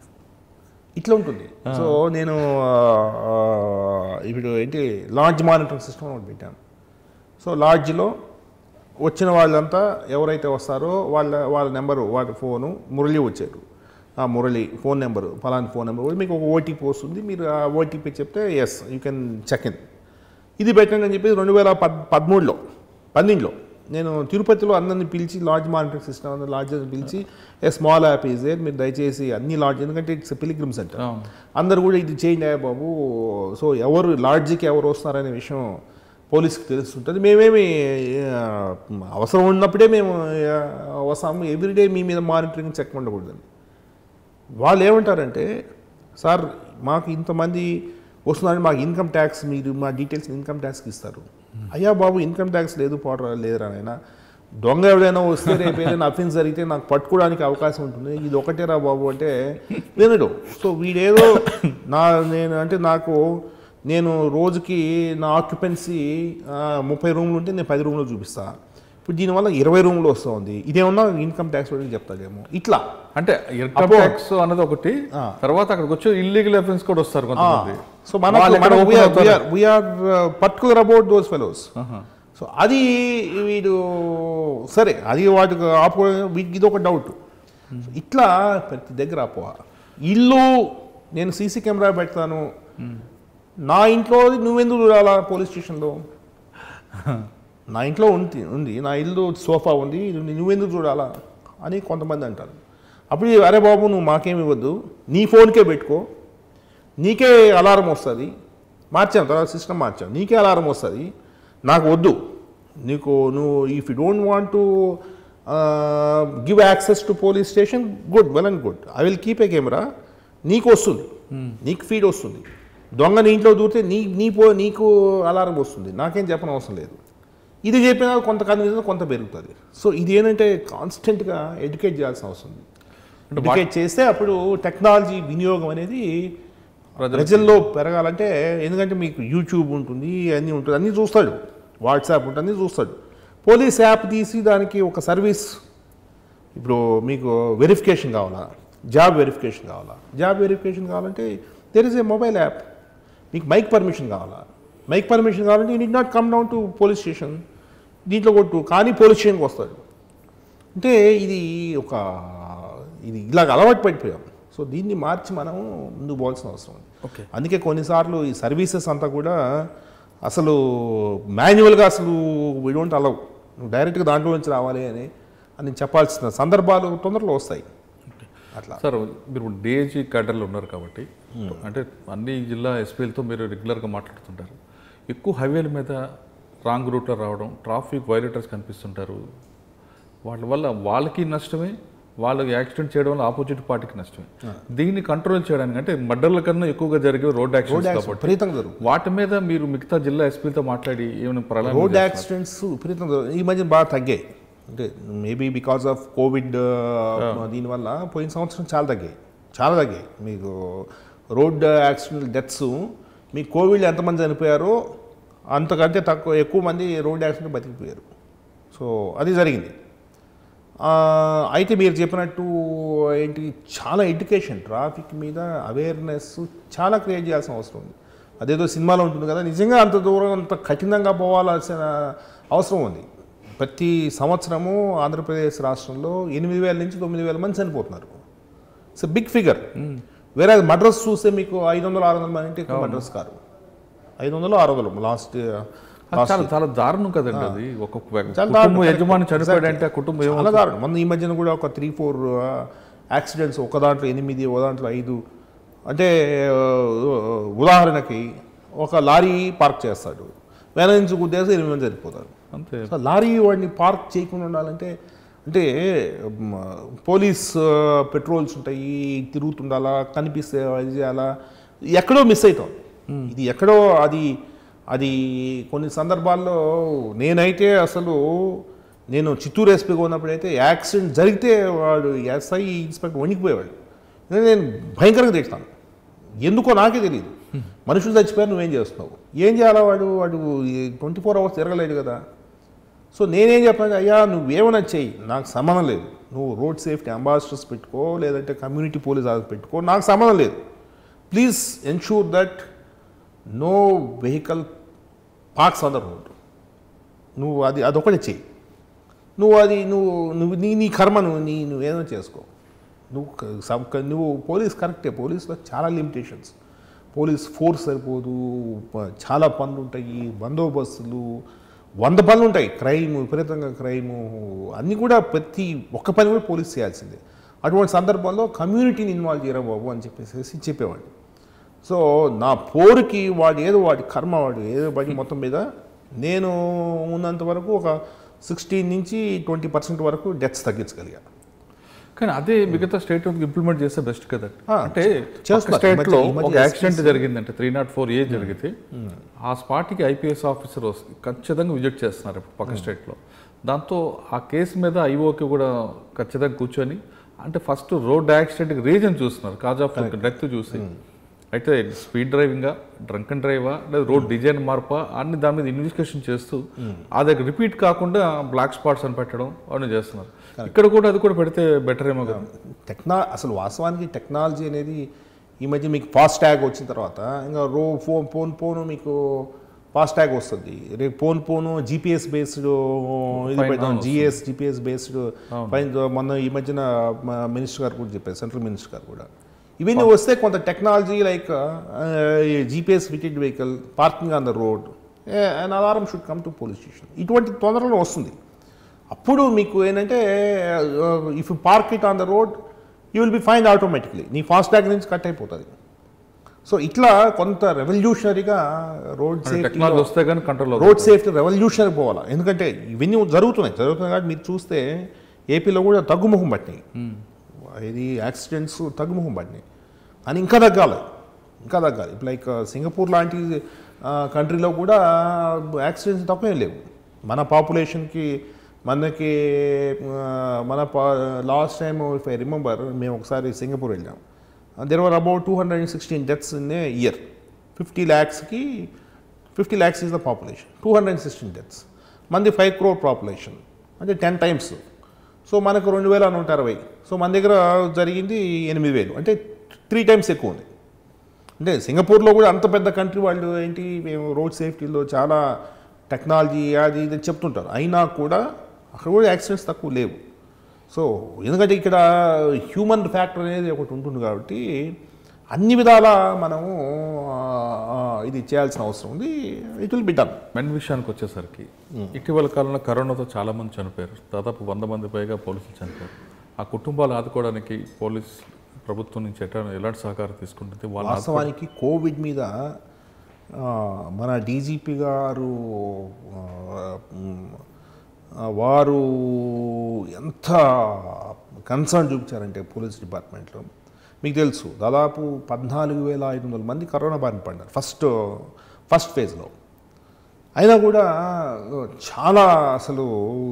Speaker 2: ఇట్లా ఉంటుంది సో నేను ఆ, ఇప్పుడు ఏంటి లాడ్జ్ మానిటరింగ్ సిస్టమ్ ఒకటి పెట్టాను సో లాడ్జ్లో వచ్చిన వాళ్ళంతా ఎవరైతే వస్తారో వాళ్ళ వాళ్ళ నెంబరు వాళ్ళ ఫోను మురళి వచ్చారు ఆ మురళి ఫోన్ నెంబరు ఫలానా ఫోన్ నెంబర్ మీకు ఒక ఓటీపీ వస్తుంది మీరు ఆ ఓటీపీ చెప్తే yes you can check in ఇది పెట్టండి అని చెప్పి రెండు వేల పద్ పదమూడులో పన్నెండులో నేను తిరుపతిలో అందరిని పిలిచి లాడ్జ్ మానిటరింగ్ సిస్టమ్ లాడ్జెస్ పిలిచి a small app is there మీరు దయచేసి అన్ని లాడ్జ్ ఎందుకంటే ఇట్స్ పిలిగ్రిమ్ సెంటర్
Speaker 1: అవును.
Speaker 2: అందరు కూడా ఇది చేయండి అయ్యా బాబు సో ఎవరు లాడ్జికి ఎవరు వస్తున్నారనే విషయం పోలీస్కి తెలుస్తుంటుంది మేమేమి ఆ, అవసరం ఉన్నప్పుడే మేము ఆ, వస్తాము ఎవ్రీడే మీ మీద మానిటరింగ్ చెక్ ఉండకూడదని వాళ్ళు ఏమంటారంటే సార్ మాకు ఇంతమంది వస్తున్నారని మాకు ఇన్కమ్ ట్యాక్స్ మీరు మా డీటెయిల్స్ ఇన్కమ్ ట్యాక్స్కి ఇస్తారు అయ్యా బాబు ఇన్కమ్ ట్యాక్స్ లేదు పోవడం లేదురా నాయన దొంగ ఎవడైనా వస్తే రేపు ఏదైనా అఫెన్స్ జరిగితే నాకు పట్టుకోవడానికి అవకాశం ఉంటుంది ఇది ఒకటేరా బాబు అంటే వినడు సో వీడేదో నా నేను అంటే నాకు నేను రోజుకి నా ఆక్యుపెన్సీ ముప్పై రూమ్లు ఉంటే నేను పది రూమ్లు చూపిస్తా ఇప్పుడు దీనివల్ల ఇరవై రూమ్లు వస్తుంది ఇదేమన్నా ఇన్కమ్ ట్యాక్స్ వాడికి చెప్తాడేమో ఇట్లా
Speaker 1: అంటే ఇన్కమ్ ట్యాక్స్ అన్నది ఒకటి తర్వాత అక్కడికి వచ్చి ఇల్లీగల్ అఫెన్స్ కూడా వస్తారు కొంతమంది
Speaker 2: సో మనకు
Speaker 1: వాళ్ళు ఎక్కడ open అవుతారు?
Speaker 2: We're particular about those fellows so అది వీడు సరే అది వాటికి ఆపు వీటికి ఇది ఒక డౌట్ ఇట్లా ప్రతి దగ్గర ఆపో ఇల్లు నేను సీసీ కెమెరా పెడతాను నా ఇంట్లో నువ్వెందుకు చూడాలా పోలీస్ స్టేషన్లో నా ఇంట్లో ఉంది ఉంది నా ఇల్లు సోఫా ఉంది ఇది నువ్వెందుకు చూడాలా అని కొంతమంది అంటారు అప్పుడు అరే బాబు నువ్వు మాకేమి ఇవ్వద్దు నీ ఫోన్కే పెట్టుకో నీకే అలారం వస్తుంది మార్చాం తర్వాత సిస్టమ్ మార్చాం నీకే అలారం వస్తుంది నాకు వద్దు నీకు నువ్వు if you don't want to give access to police station good well and good I will keep a camera నీకు వస్తుంది నీకు ఫీడ్ వస్తుంది దొంగ నీ ఇంట్లో దూరితే నీ నీ పో నీకు అలారం వస్తుంది నాకేం చెప్పని అవసరం లేదు ఇది చెప్పినా కొంత కన్వీనియన్స్ కొంత పెరుగుతుంది సో ఇది ఏంటంటే కాన్స్టెంట్గా ఎడ్యుకేట్ చేయాల్సిన అవసరం ఉంది ఎడ్యుకేట్ చేస్తే అప్పుడు టెక్నాలజీ వినియోగం అనేది
Speaker 1: ప్రజలకు
Speaker 2: ప్రజల్లో పెరగాలంటే ఎందుకంటే మీకు యూట్యూబ్ ఉంటుంది అన్నీ ఉంటుంది అన్నీ చూస్తాడు వాట్సాప్ ఉంటుంది అన్నీ చూస్తాడు పోలీస్ యాప్ తీసి దానికి ఒక సర్వీస్ ఇప్పుడు మీకు వెరిఫికేషన్ కావాలా జాబ్ వెరిఫికేషన్ కావాలా జాబ్ వెరిఫికేషన్ కావాలంటే there is a mobile app మీకు మైక్ పర్మిషన్ కావాలా మైక్ పర్మిషన్ కావాలంటే you need not come down to police station దీంట్లో కొట్టు కానీ పోలీస్ స్టేషన్కి వస్తాడు అంటే ఇది ఒక ఇది ఇలాగ అలవాటు పడిపోయాం సో దీన్ని మార్చి మనం ముందుకు పోవాల్సిన అవసరం ఉంది
Speaker 1: ఓకే
Speaker 2: అందుకే కొన్నిసార్లు ఈ సర్వీసెస్ అంతా కూడా అసలు మాన్యువల్గా అసలు వీ డోంట్ అలవ్ నువ్వు డైరెక్ట్గా దాంట్లో నుంచి రావాలి అని అని చెప్పాల్సిన సందర్భాలు తొందరలో వస్తాయి అట్లా
Speaker 1: సార్ మీరు డిఐజీ క్యాడర్లో ఉన్నారు కాబట్టి అంటే అన్ని జిల్లా ఎస్పీలతో మీరు రెగ్యులర్గా మాట్లాడుతుంటారు ఎక్కువ హైవేల మీద రాంగ్ రూట్లో రావడం ట్రాఫిక్ వైలేటర్స్ కనిపిస్తుంటారు వాళ్ళ వల్ల వాళ్ళకి నష్టమే వాళ్ళకి యాక్సిడెంట్ చేయడం వల్ల ఆపోజిట్ పార్టీకి నష్టమే దీన్ని కంట్రోల్ చేయడానికి అంటే మర్డర్ల కన్నా ఎక్కువగా జరిగే రోడ్
Speaker 2: రోడ్
Speaker 1: యాక్సిడెంట్స్
Speaker 2: యాక్సిడెంట్
Speaker 1: కాబట్టి
Speaker 2: విపరీతంగా జరుగుతుంది
Speaker 1: వాటి మీద మీరు మిగతా జిల్లా ఎస్పీలతో మాట్లాడి ఏమైనా ప్రణాళిక
Speaker 2: రోడ్ యాక్సిడెంట్స్ విపరీతంగా జరుగుతుంది. ఈ మధ్య బాగా తగ్గాయి అంటే మేబీ బికాస్ ఆఫ్ కోవిడ్ దీనివల్ల పోయిన సంవత్సరం చాలా తగ్గాయి చాలా తగ్గాయి మీకు రోడ్ యాక్సిడెంట్ డెత్స్ మీకు కోవిడ్లో ఎంతమంది చనిపోయారో అంతకంటే తక్కువ ఎక్కువ మంది రోడ్ యాక్సిడెంట్ బతికిపోయారు సో అది జరిగింది ఆ, అయితే మీరు చెప్పినట్టు ఏంటి చాలా ఎడ్యుకేషన్ ట్రాఫిక్ మీద అవేర్నెస్ చాలా క్రియేట్ చేయాల్సిన అవసరం ఉంది అదేదో సినిమాలో ఉంటుంది కదా నిజంగా అంత దూరం అంత కఠినంగా పోవాల్సిన అవసరం ఉంది ప్రతి సంవత్సరము ఆంధ్రప్రదేశ్ రాష్ట్రంలో ఎనిమిది వేల నుంచి తొమ్మిది వేల మంది చనిపోతున్నారు ఇట్స్ బిగ్ ఫిగర్ వేరే మడ్రస్ చూస్తే మీకు ఐదు వందలు ఆరు వందల మంది అంటే ఎక్కువ మడ్రస్ కారు ఐదు వందలు ఆరు వందలు లాస్ట్
Speaker 1: అది చాలా చాలా దారుణం కదండి అది ఒక
Speaker 2: చాలా
Speaker 1: కుటుంబ
Speaker 2: దారుణం.
Speaker 1: యజమాని చనిపోయాడంటే ఆ కుటుంబం ఏమో
Speaker 2: చాలా దారుణం మొన్న ఈ మధ్యన కూడా ఒక త్రీ ఫోర్ యాక్సిడెంట్స్ ఒక దాంట్లో ఎనిమిది ఒక దాంట్లో ఐదు అంటే ఆ, ఉదాహరణకి ఒక లారీ పార్క్ చేస్తాడు వెన నుంచి గుద్దేసి ఎనిమిది మంది సరిపోతారు
Speaker 1: అంతే
Speaker 2: సో లారీ వాడిని పార్క్ చేయకుండా ఉండాలంటే అంటే మ, పోలీస్ ఆ, పెట్రోల్స్ ఉంటాయి తిరుగుతుండాలా కనిపిస్తే అది చేయాలా ఎక్కడో మిస్ అవుతాం ఇది ఎక్కడో అది అది కొన్ని సందర్భాల్లో నేనైతే అసలు నేను చిత్తూరు ఎస్పీగా ఉన్నప్పుడైతే యాక్సిడెంట్ జరిగితే వాడు ఎస్ఐ ఇన్స్పెక్టర్ వణికిపోయేవాడు ఎందుకంటే నేను భయంకరంగా తెస్తాను ఎందుకో నాకే తెలియదు మనుషులు చచ్చిపోయారు నువ్వేం చేస్తున్నావు ఏం చేయాలా వాడు వాడు ట్వంటీ ఫోర్ అవర్స్ తిరగలేడు కదా సో నేనేం చెప్పాను అయ్యా నువ్వేమైనా చెయ్యి నాకు సంబంధం లేదు నువ్వు రోడ్ సేఫ్టీ అంబాసిడర్స్ పెట్టుకో లేదంటే కమ్యూనిటీ పోలీస్ ఆఫీస్ పెట్టుకో నాకు సంబంధం లేదు please ensure that no vehicle parks on the road నువ్వు అది అదొకటి చెయ్యి నువ్వు అది నువ్వు నువ్వు నీ నీ కర్మ నువ్వు నీ నువ్వేదో చేసుకో నువ్వు క- సబ్ క- నువ్వు పోలీస్ కరెక్టే పోలీస్లో చాలా లిమిటేషన్స్ పోలీస్ ఫోర్స్ సరిపోదు ప- చాలా పనులు ఉంటాయి బందోబస్తులు వంద పనులు ఉంటాయి క్రైమ్ విపరీతంగా క్రైము అన్నీ కూడా ప్రతి ఒక్క పని కూడా పోలీస్ చేయాల్సిందే అటువంటి సందర్భంలో కమ్యూనిటీని ఇన్వాల్వ్ చేయరా బాబు అని చెప్పేసి చెప్పేవాడు సో నా పోరుకి వాడు ఏదో వాడి కర్మ వాడు ఏదో బడి మొత్తం మీద నేను ఉన్నంత వరకు ఒక సిక్స్టీన్ నుంచి ట్వంటీ పర్సెంట్ వరకు డెత్స్ తగ్గించగలిగా
Speaker 1: కానీ అదే మిగతా స్టేట్ ఇంప్లిమెంట్ చేస్తే బెస్ట్ కదా
Speaker 2: ఆ,
Speaker 1: అంటే
Speaker 2: చేస్తున్నారు.
Speaker 1: స్టేట్ లో
Speaker 2: ఈ మధ్య
Speaker 1: ఒక యాక్సిడెంట్ జరిగిందంటే త్రీ నాట్ ఫోర్ ఏ జరిగితే ఆ స్పాట్కి ఐపీఎస్ ఆఫీసర్ ఖచ్చితంగా విజిట్ చేస్తున్నారు ఇప్పుడు పక్క స్టేట్ లో దాంతో ఆ కేసు మీద ఐఓకి కూడా ఖచ్చితంగా కూర్చొని అంటే ఫస్ట్ రోడ్ యాక్సిడెంట్ రీజన్ చూస్తున్నారు కాజ్ ఆఫ్ డెత్ చూసి అయితే స్పీడ్ డ్రైవింగా డ్రంక్ అండ్ డ్రైవా లేదా రోడ్ డిజైన్ మార్పా అన్ని దాని మీద ఇన్వెస్టిగేషన్ చేస్తూ అది రిపీట్ కాకుండా బ్లాక్ స్పాట్స్ అని పెట్టడం అవన్నీ చేస్తున్నారు ఇక్కడ కూడా అది కూడా పెడితే బెటర్ ఏమో కదా
Speaker 2: టెక్నా అసలు వాస్తవానికి టెక్నాలజీ అనేది ఈ మధ్య మీకు ఫాస్ట్ ట్యాగ్ వచ్చిన తర్వాత ఇంకా రో ఫోన్ ఫోన్ ఫోన్ మీకు ఫాస్ట్ ట్యాగ్ వస్తుంది రేపు ఫోన్ ఫోన్ జీపీఎస్ బేస్డ్ ఇది
Speaker 1: Fine,
Speaker 2: పెడతాం
Speaker 1: అవును,
Speaker 2: జిఎస్ జీపీఎస్ బేస్డ్ ఫైన్ మొన్న ఈ మధ్యన మినిస్టర్ గారు కూడా చెప్పారు సెంట్రల్ మినిస్టర్ గారు కూడా ఇవన్నీ వస్తే కొంత technology like GPS fitted vehicle parking on the road and alarm should come to police station ఇటువంటి తొందరలో వస్తుంది అప్పుడు మీకు ఏంటంటే if you park it on the road you will be fine automatically నీ ఫాస్ట్ ట్యాగ్ నుంచి కట్ అయిపోతుంది so ఇట్లా కొంత రెవల్యూషనరీగా రోడ్ సేఫ్టీ
Speaker 1: టెక్నాలజీ వస్తే కానీ కంట్రోల్
Speaker 2: రోడ్ సేఫ్టీ రెవల్యూషనరీ పోవాలా ఎందుకంటే ఇవన్నీ జరుగుతున్నాయి జరుగుతున్నాయి కాబట్టి మీరు చూస్తే ఏపీలో కూడా తగ్గుముఖం పట్టినాయి ఇది యాక్సిడెంట్స్ తగ్గుముఖం పట్టినాయి అని ఇంకా తగ్గాలి ఇంకా తగ్గాలి ఇప్పుడు లైక్ సింగపూర్ లాంటి కంట్రీలో కూడా యాక్సిడెంట్స్ తక్కువేం లేవు మన పాపులేషన్కి మనకి ఆ, మన last time if I remember మేము ఒకసారి సింగపూర్ వెళ్ళాం there were about two hundred and sixteen deaths in a year fifty ల్యాక్స్కి fifty lakhs is the population two hundred and sixteen deaths మంది ఫైవ్ క్రోర్ పాపులేషన్ అంటే టెన్ టైమ్స్ సో మనకు రెండు వేల నూట అరవై సో మన దగ్గర జరిగింది ఎనిమిది వేలు అంటే త్రీ టైమ్స్ ఎక్కువ ఉంది అంటే సింగపూర్లో కూడా అంత పెద్ద కంట్రీ వాళ్ళు ఏంటి మేము రోడ్ సేఫ్టీలో చాలా టెక్నాలజీ అది ఇది అని చెప్తుంటారు అయినా కూడా అక్కడ కూడా యాక్సిడెంట్స్ తక్కువ లేవు సో ఎందుకంటే ఇక్కడ హ్యూమన్ ఫ్యాక్టర్ అనేది ఒకటి ఉంటుంది కాబట్టి అన్ని విధాల మనము ఆ, ఆ, ఇది చేయాల్సిన అవసరం ఉంది it will be done
Speaker 1: men విషయానికి వచ్చేసరికి ఇటీవల కాలంలో కరోనాతో చాలా మంది చనిపోయారు దాదాపు వంద మంది పైగా పోలీసులు చనిపోయారు ఆ కుటుంబాలు ఆదుకోవడానికి పోలీస్ ప్రభుత్వం నుంచి ఎట్లా ఎలాంటి సహకారం తీసుకుంటుంది వాళ్ళ
Speaker 2: వాస్తవానికి కోవిడ్ మీద ఆ, మన డీజీపీ గారు ఆ, మ్, ఆ, వారు ఎంత కన్సర్న్ చూపించారంటే పోలీస్ డిపార్ట్మెంట్లో మీకు తెలుసు దాదాపు పద్నాలుగు వేల ఐదు వందల మంది కరోనా బారిన పడ్డారు ఫస్ట్ ఫస్ట్ ఫేజ్లో అయినా కూడా చాలా అసలు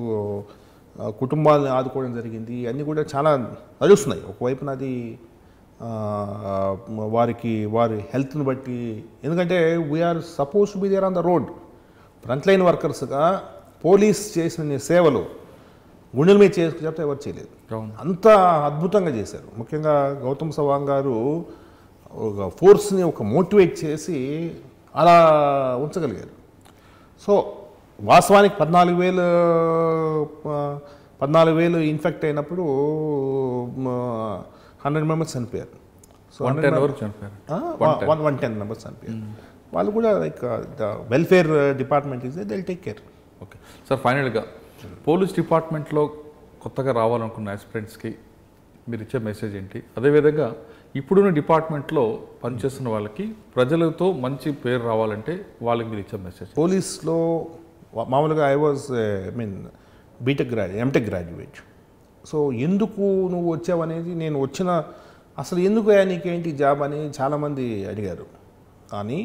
Speaker 2: ఆ, కుటుంబాలను ఆదుకోవడం జరిగింది అన్నీ కూడా చాలా నడుస్తున్నాయి ఒకవైపున అది ఆ, వారికి వారి హెల్త్ని బట్టి ఎందుకంటే we're supposed to be there on the road front line వర్కర్స్గా పోలీస్ చేసిన సేవలు గుండెల మీద చేసుకు చెప్తే ఎవరు చేయలేదు
Speaker 1: అవును.
Speaker 2: అంత అద్భుతంగా చేశారు ముఖ్యంగా గౌతమ్ సవాంగ్ గారు ఒక ఫోర్స్ని ఒక మోటివేట్ చేసి అలా ఉంచగలిగారు సో వాస్తవానికి పద్నాలుగు వేలు ఆ, పద్నాలుగు వేలు ఇన్ఫెక్ట్ అయినప్పుడు హండ్రెడ్ మెంబర్స్ చనిపోయారు సో
Speaker 1: వన్ టెన్ వరకు చనిపోయారు
Speaker 2: వన్ వన్ టెన్ మెంబర్స్ చనిపోయారు వాళ్ళు కూడా like the welfare department is they take care
Speaker 1: okay sir ఫైనల్గా పోలీస్ డిపార్ట్మెంట్లో కొత్తగా రావాలనుకున్న ఆస్పిరెంట్స్కి మీరు ఇచ్చే మెసేజ్ ఏంటి అదేవిధంగా ఇప్పుడున్న డిపార్ట్మెంట్లో పనిచేస్తున్న వాళ్ళకి ప్రజలతో మంచి పేరు రావాలంటే వాళ్ళకి మీరు ఇచ్చే మెసేజ్
Speaker 2: పోలీస్లో వా- మామూలుగా I was I mean BTech graduate MTech graduate so ఎందుకు నువ్వు వచ్చావనేది నేను వచ్చిన అసలు ఎందుకు అయ్యా నీకేంటి జాబ్ అని చాలామంది అడిగారు కానీ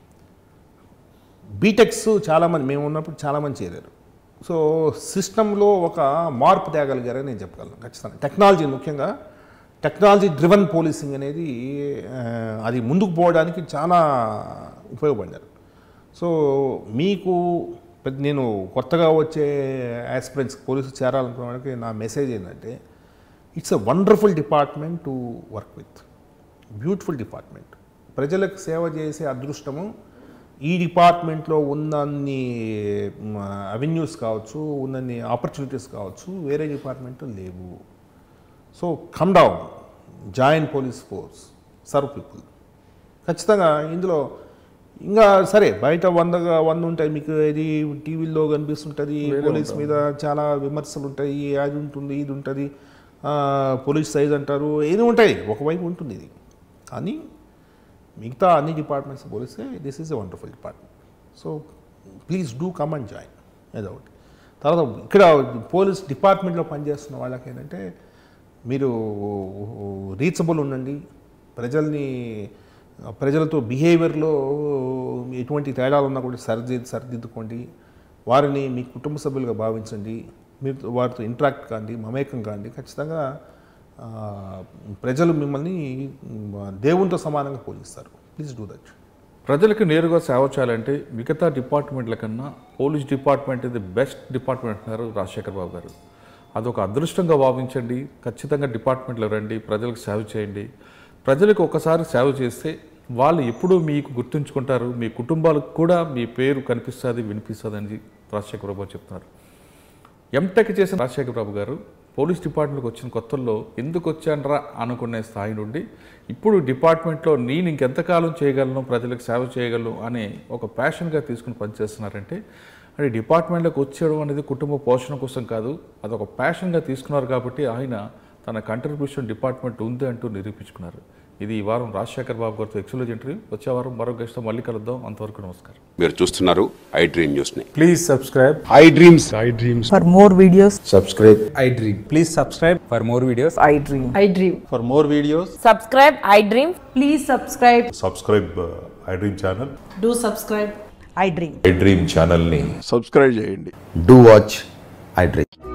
Speaker 2: బీటెక్స్ చాలామంది మేము ఉన్నప్పుడు చాలామంది చేరారు సో సిస్టంలో ఒక మార్పు తేగలిగారని నేను చెప్పగలను ఖచ్చితంగా టెక్నాలజీ ముఖ్యంగా టెక్నాలజీ డ్రివన్ పోలీసింగ్ అనేది ఆ, అది ముందుకు పోవడానికి చాలా ఉపయోగపడ్డారు సో మీకు పెద్ద- నేను కొత్తగా వచ్చే ఆస్పిరెంట్స్ పోలీసు చేరాలనుకున్న వాళ్ళకి నా మెసేజ్ ఏంటంటే it's a wonderful department to work with beautiful department ప్రజలకు సేవ చేసే అదృష్టము ఈ డిపార్ట్మెంట్లో ఉన్నన్ని అవెన్యూస్ కావచ్చు ఉన్నన్ని ఆపర్చునిటీస్ కావచ్చు వేరే డిపార్ట్మెంట్లో లేవు so come down join police force serve people ఖచ్చితంగా ఇందులో ఇంకా సరే బయట వందగా వంద ఉంటాయి మీకు ఇది టీవీల్లో కనిపిస్తుంటుంది పోలీస్ మీద చాలా విమర్శలు ఉంటాయి అది ఉంటుంది ఇది ఉంటుంది ఆ, పోలీస్ సైజ్ అంటారు ఏది ఉంటాయి ఒకవైపు ఉంటుంది ఇది కానీ మిగతా అన్ని డిపార్ట్మెంట్స్ పోలిస్తే this is a wonderful department so please do come and join ఏదో ఒకటి తర్వాత ఇక్కడ పోలీస్ డిపార్ట్మెంట్లో పనిచేస్తున్న వాళ్ళకి ఏంటంటే మీరు రీచబుల్ ఉండండి ప్రజల్ని ప్రజలతో బిహేవియర్లో ఎటువంటి తేడాలు ఉన్నా కూడా సరిది సరిదిద్దుకోండి వారిని మీ కుటుంబ సభ్యులుగా భావించండి మీరు వారితో ఇంటరాక్ట్ కాండి మమేకం కాండి ఖచ్చితంగా ఆ, ప్రజలు మిమ్మల్ని మ్, దేవునితో సమానంగా పోలిస్తారు ప్లీజ్ డూ దట్
Speaker 1: ప్రజలకు నేరుగా సేవ చేయాలంటే మిగతా డిపార్ట్మెంట్ల కన్నా పోలీస్ డిపార్ట్మెంట్ ఇది బెస్ట్ డిపార్ట్మెంట్ అంటున్నారు రాజశేఖర్ బాబు గారు అదొక అదృష్టంగా భావించండి ఖచ్చితంగా డిపార్ట్మెంట్లో రండి ప్రజలకు సేవ చేయండి ప్రజలకు ఒకసారి సేవ చేస్తే వాళ్ళు ఎప్పుడూ మీకు గుర్తుంచుకుంటారు మీ కుటుంబాలకు కూడా మీ పేరు కనిపిస్తుంది వినిపిస్తుంది అని రాజశేఖర్ బాబు చెప్తున్నారు ఎంటెక్ చేసిన రాజశేఖర బాబు గారు పోలీస్ డిపార్ట్మెంట్కి వచ్చిన కొత్తల్లో ఎందుకు వచ్చానరా అనుకునే స్థాయి నుండి ఇప్పుడు డిపార్ట్మెంట్లో నేను ఇంకెంతకాలం చేయగలను ప్రజలకు సేవ చేయగలను అనే ఒక ప్యాషన్గా తీసుకుని పనిచేస్తున్నారంటే అంటే డిపార్ట్మెంట్లోకి వచ్చేయడం అనేది కుటుంబ పోషణ కోసం కాదు అదొక ప్యాషన్గా తీసుకున్నారు కాబట్టి ఆయన తన కంట్రిబ్యూషన్ డిపార్ట్మెంట్ ఉంది అంటూ నిరూపించుకున్నారు ఇది ఈ వారం రాజశేఖర్ బాబు గారితో ఎక్స్క్లూజ్ ఇంటర్వ్యూ వచ్చే వారం మరో గెస్ట్తో మళ్ళీ కలుద్దాం అంతవరకు నమస్కారం
Speaker 3: మీరు చూస్తున్నారు ఐ డ్రీమ్ న్యూస్ని
Speaker 4: Please subscribe.
Speaker 3: IDreams
Speaker 4: I dreams.
Speaker 5: For more videos,
Speaker 4: Subscribe. I dream. Please subscribe for more videos.
Speaker 5: I dream.
Speaker 6: I dream.
Speaker 4: For more videos.
Speaker 6: Subscribe, I dream. Please subscribe.
Speaker 7: Subscribe iDream channel
Speaker 6: Do subscribe.
Speaker 5: I dream.
Speaker 7: IDream ఛానల్ని
Speaker 8: subscribe చేయండి
Speaker 9: do watch I Dream.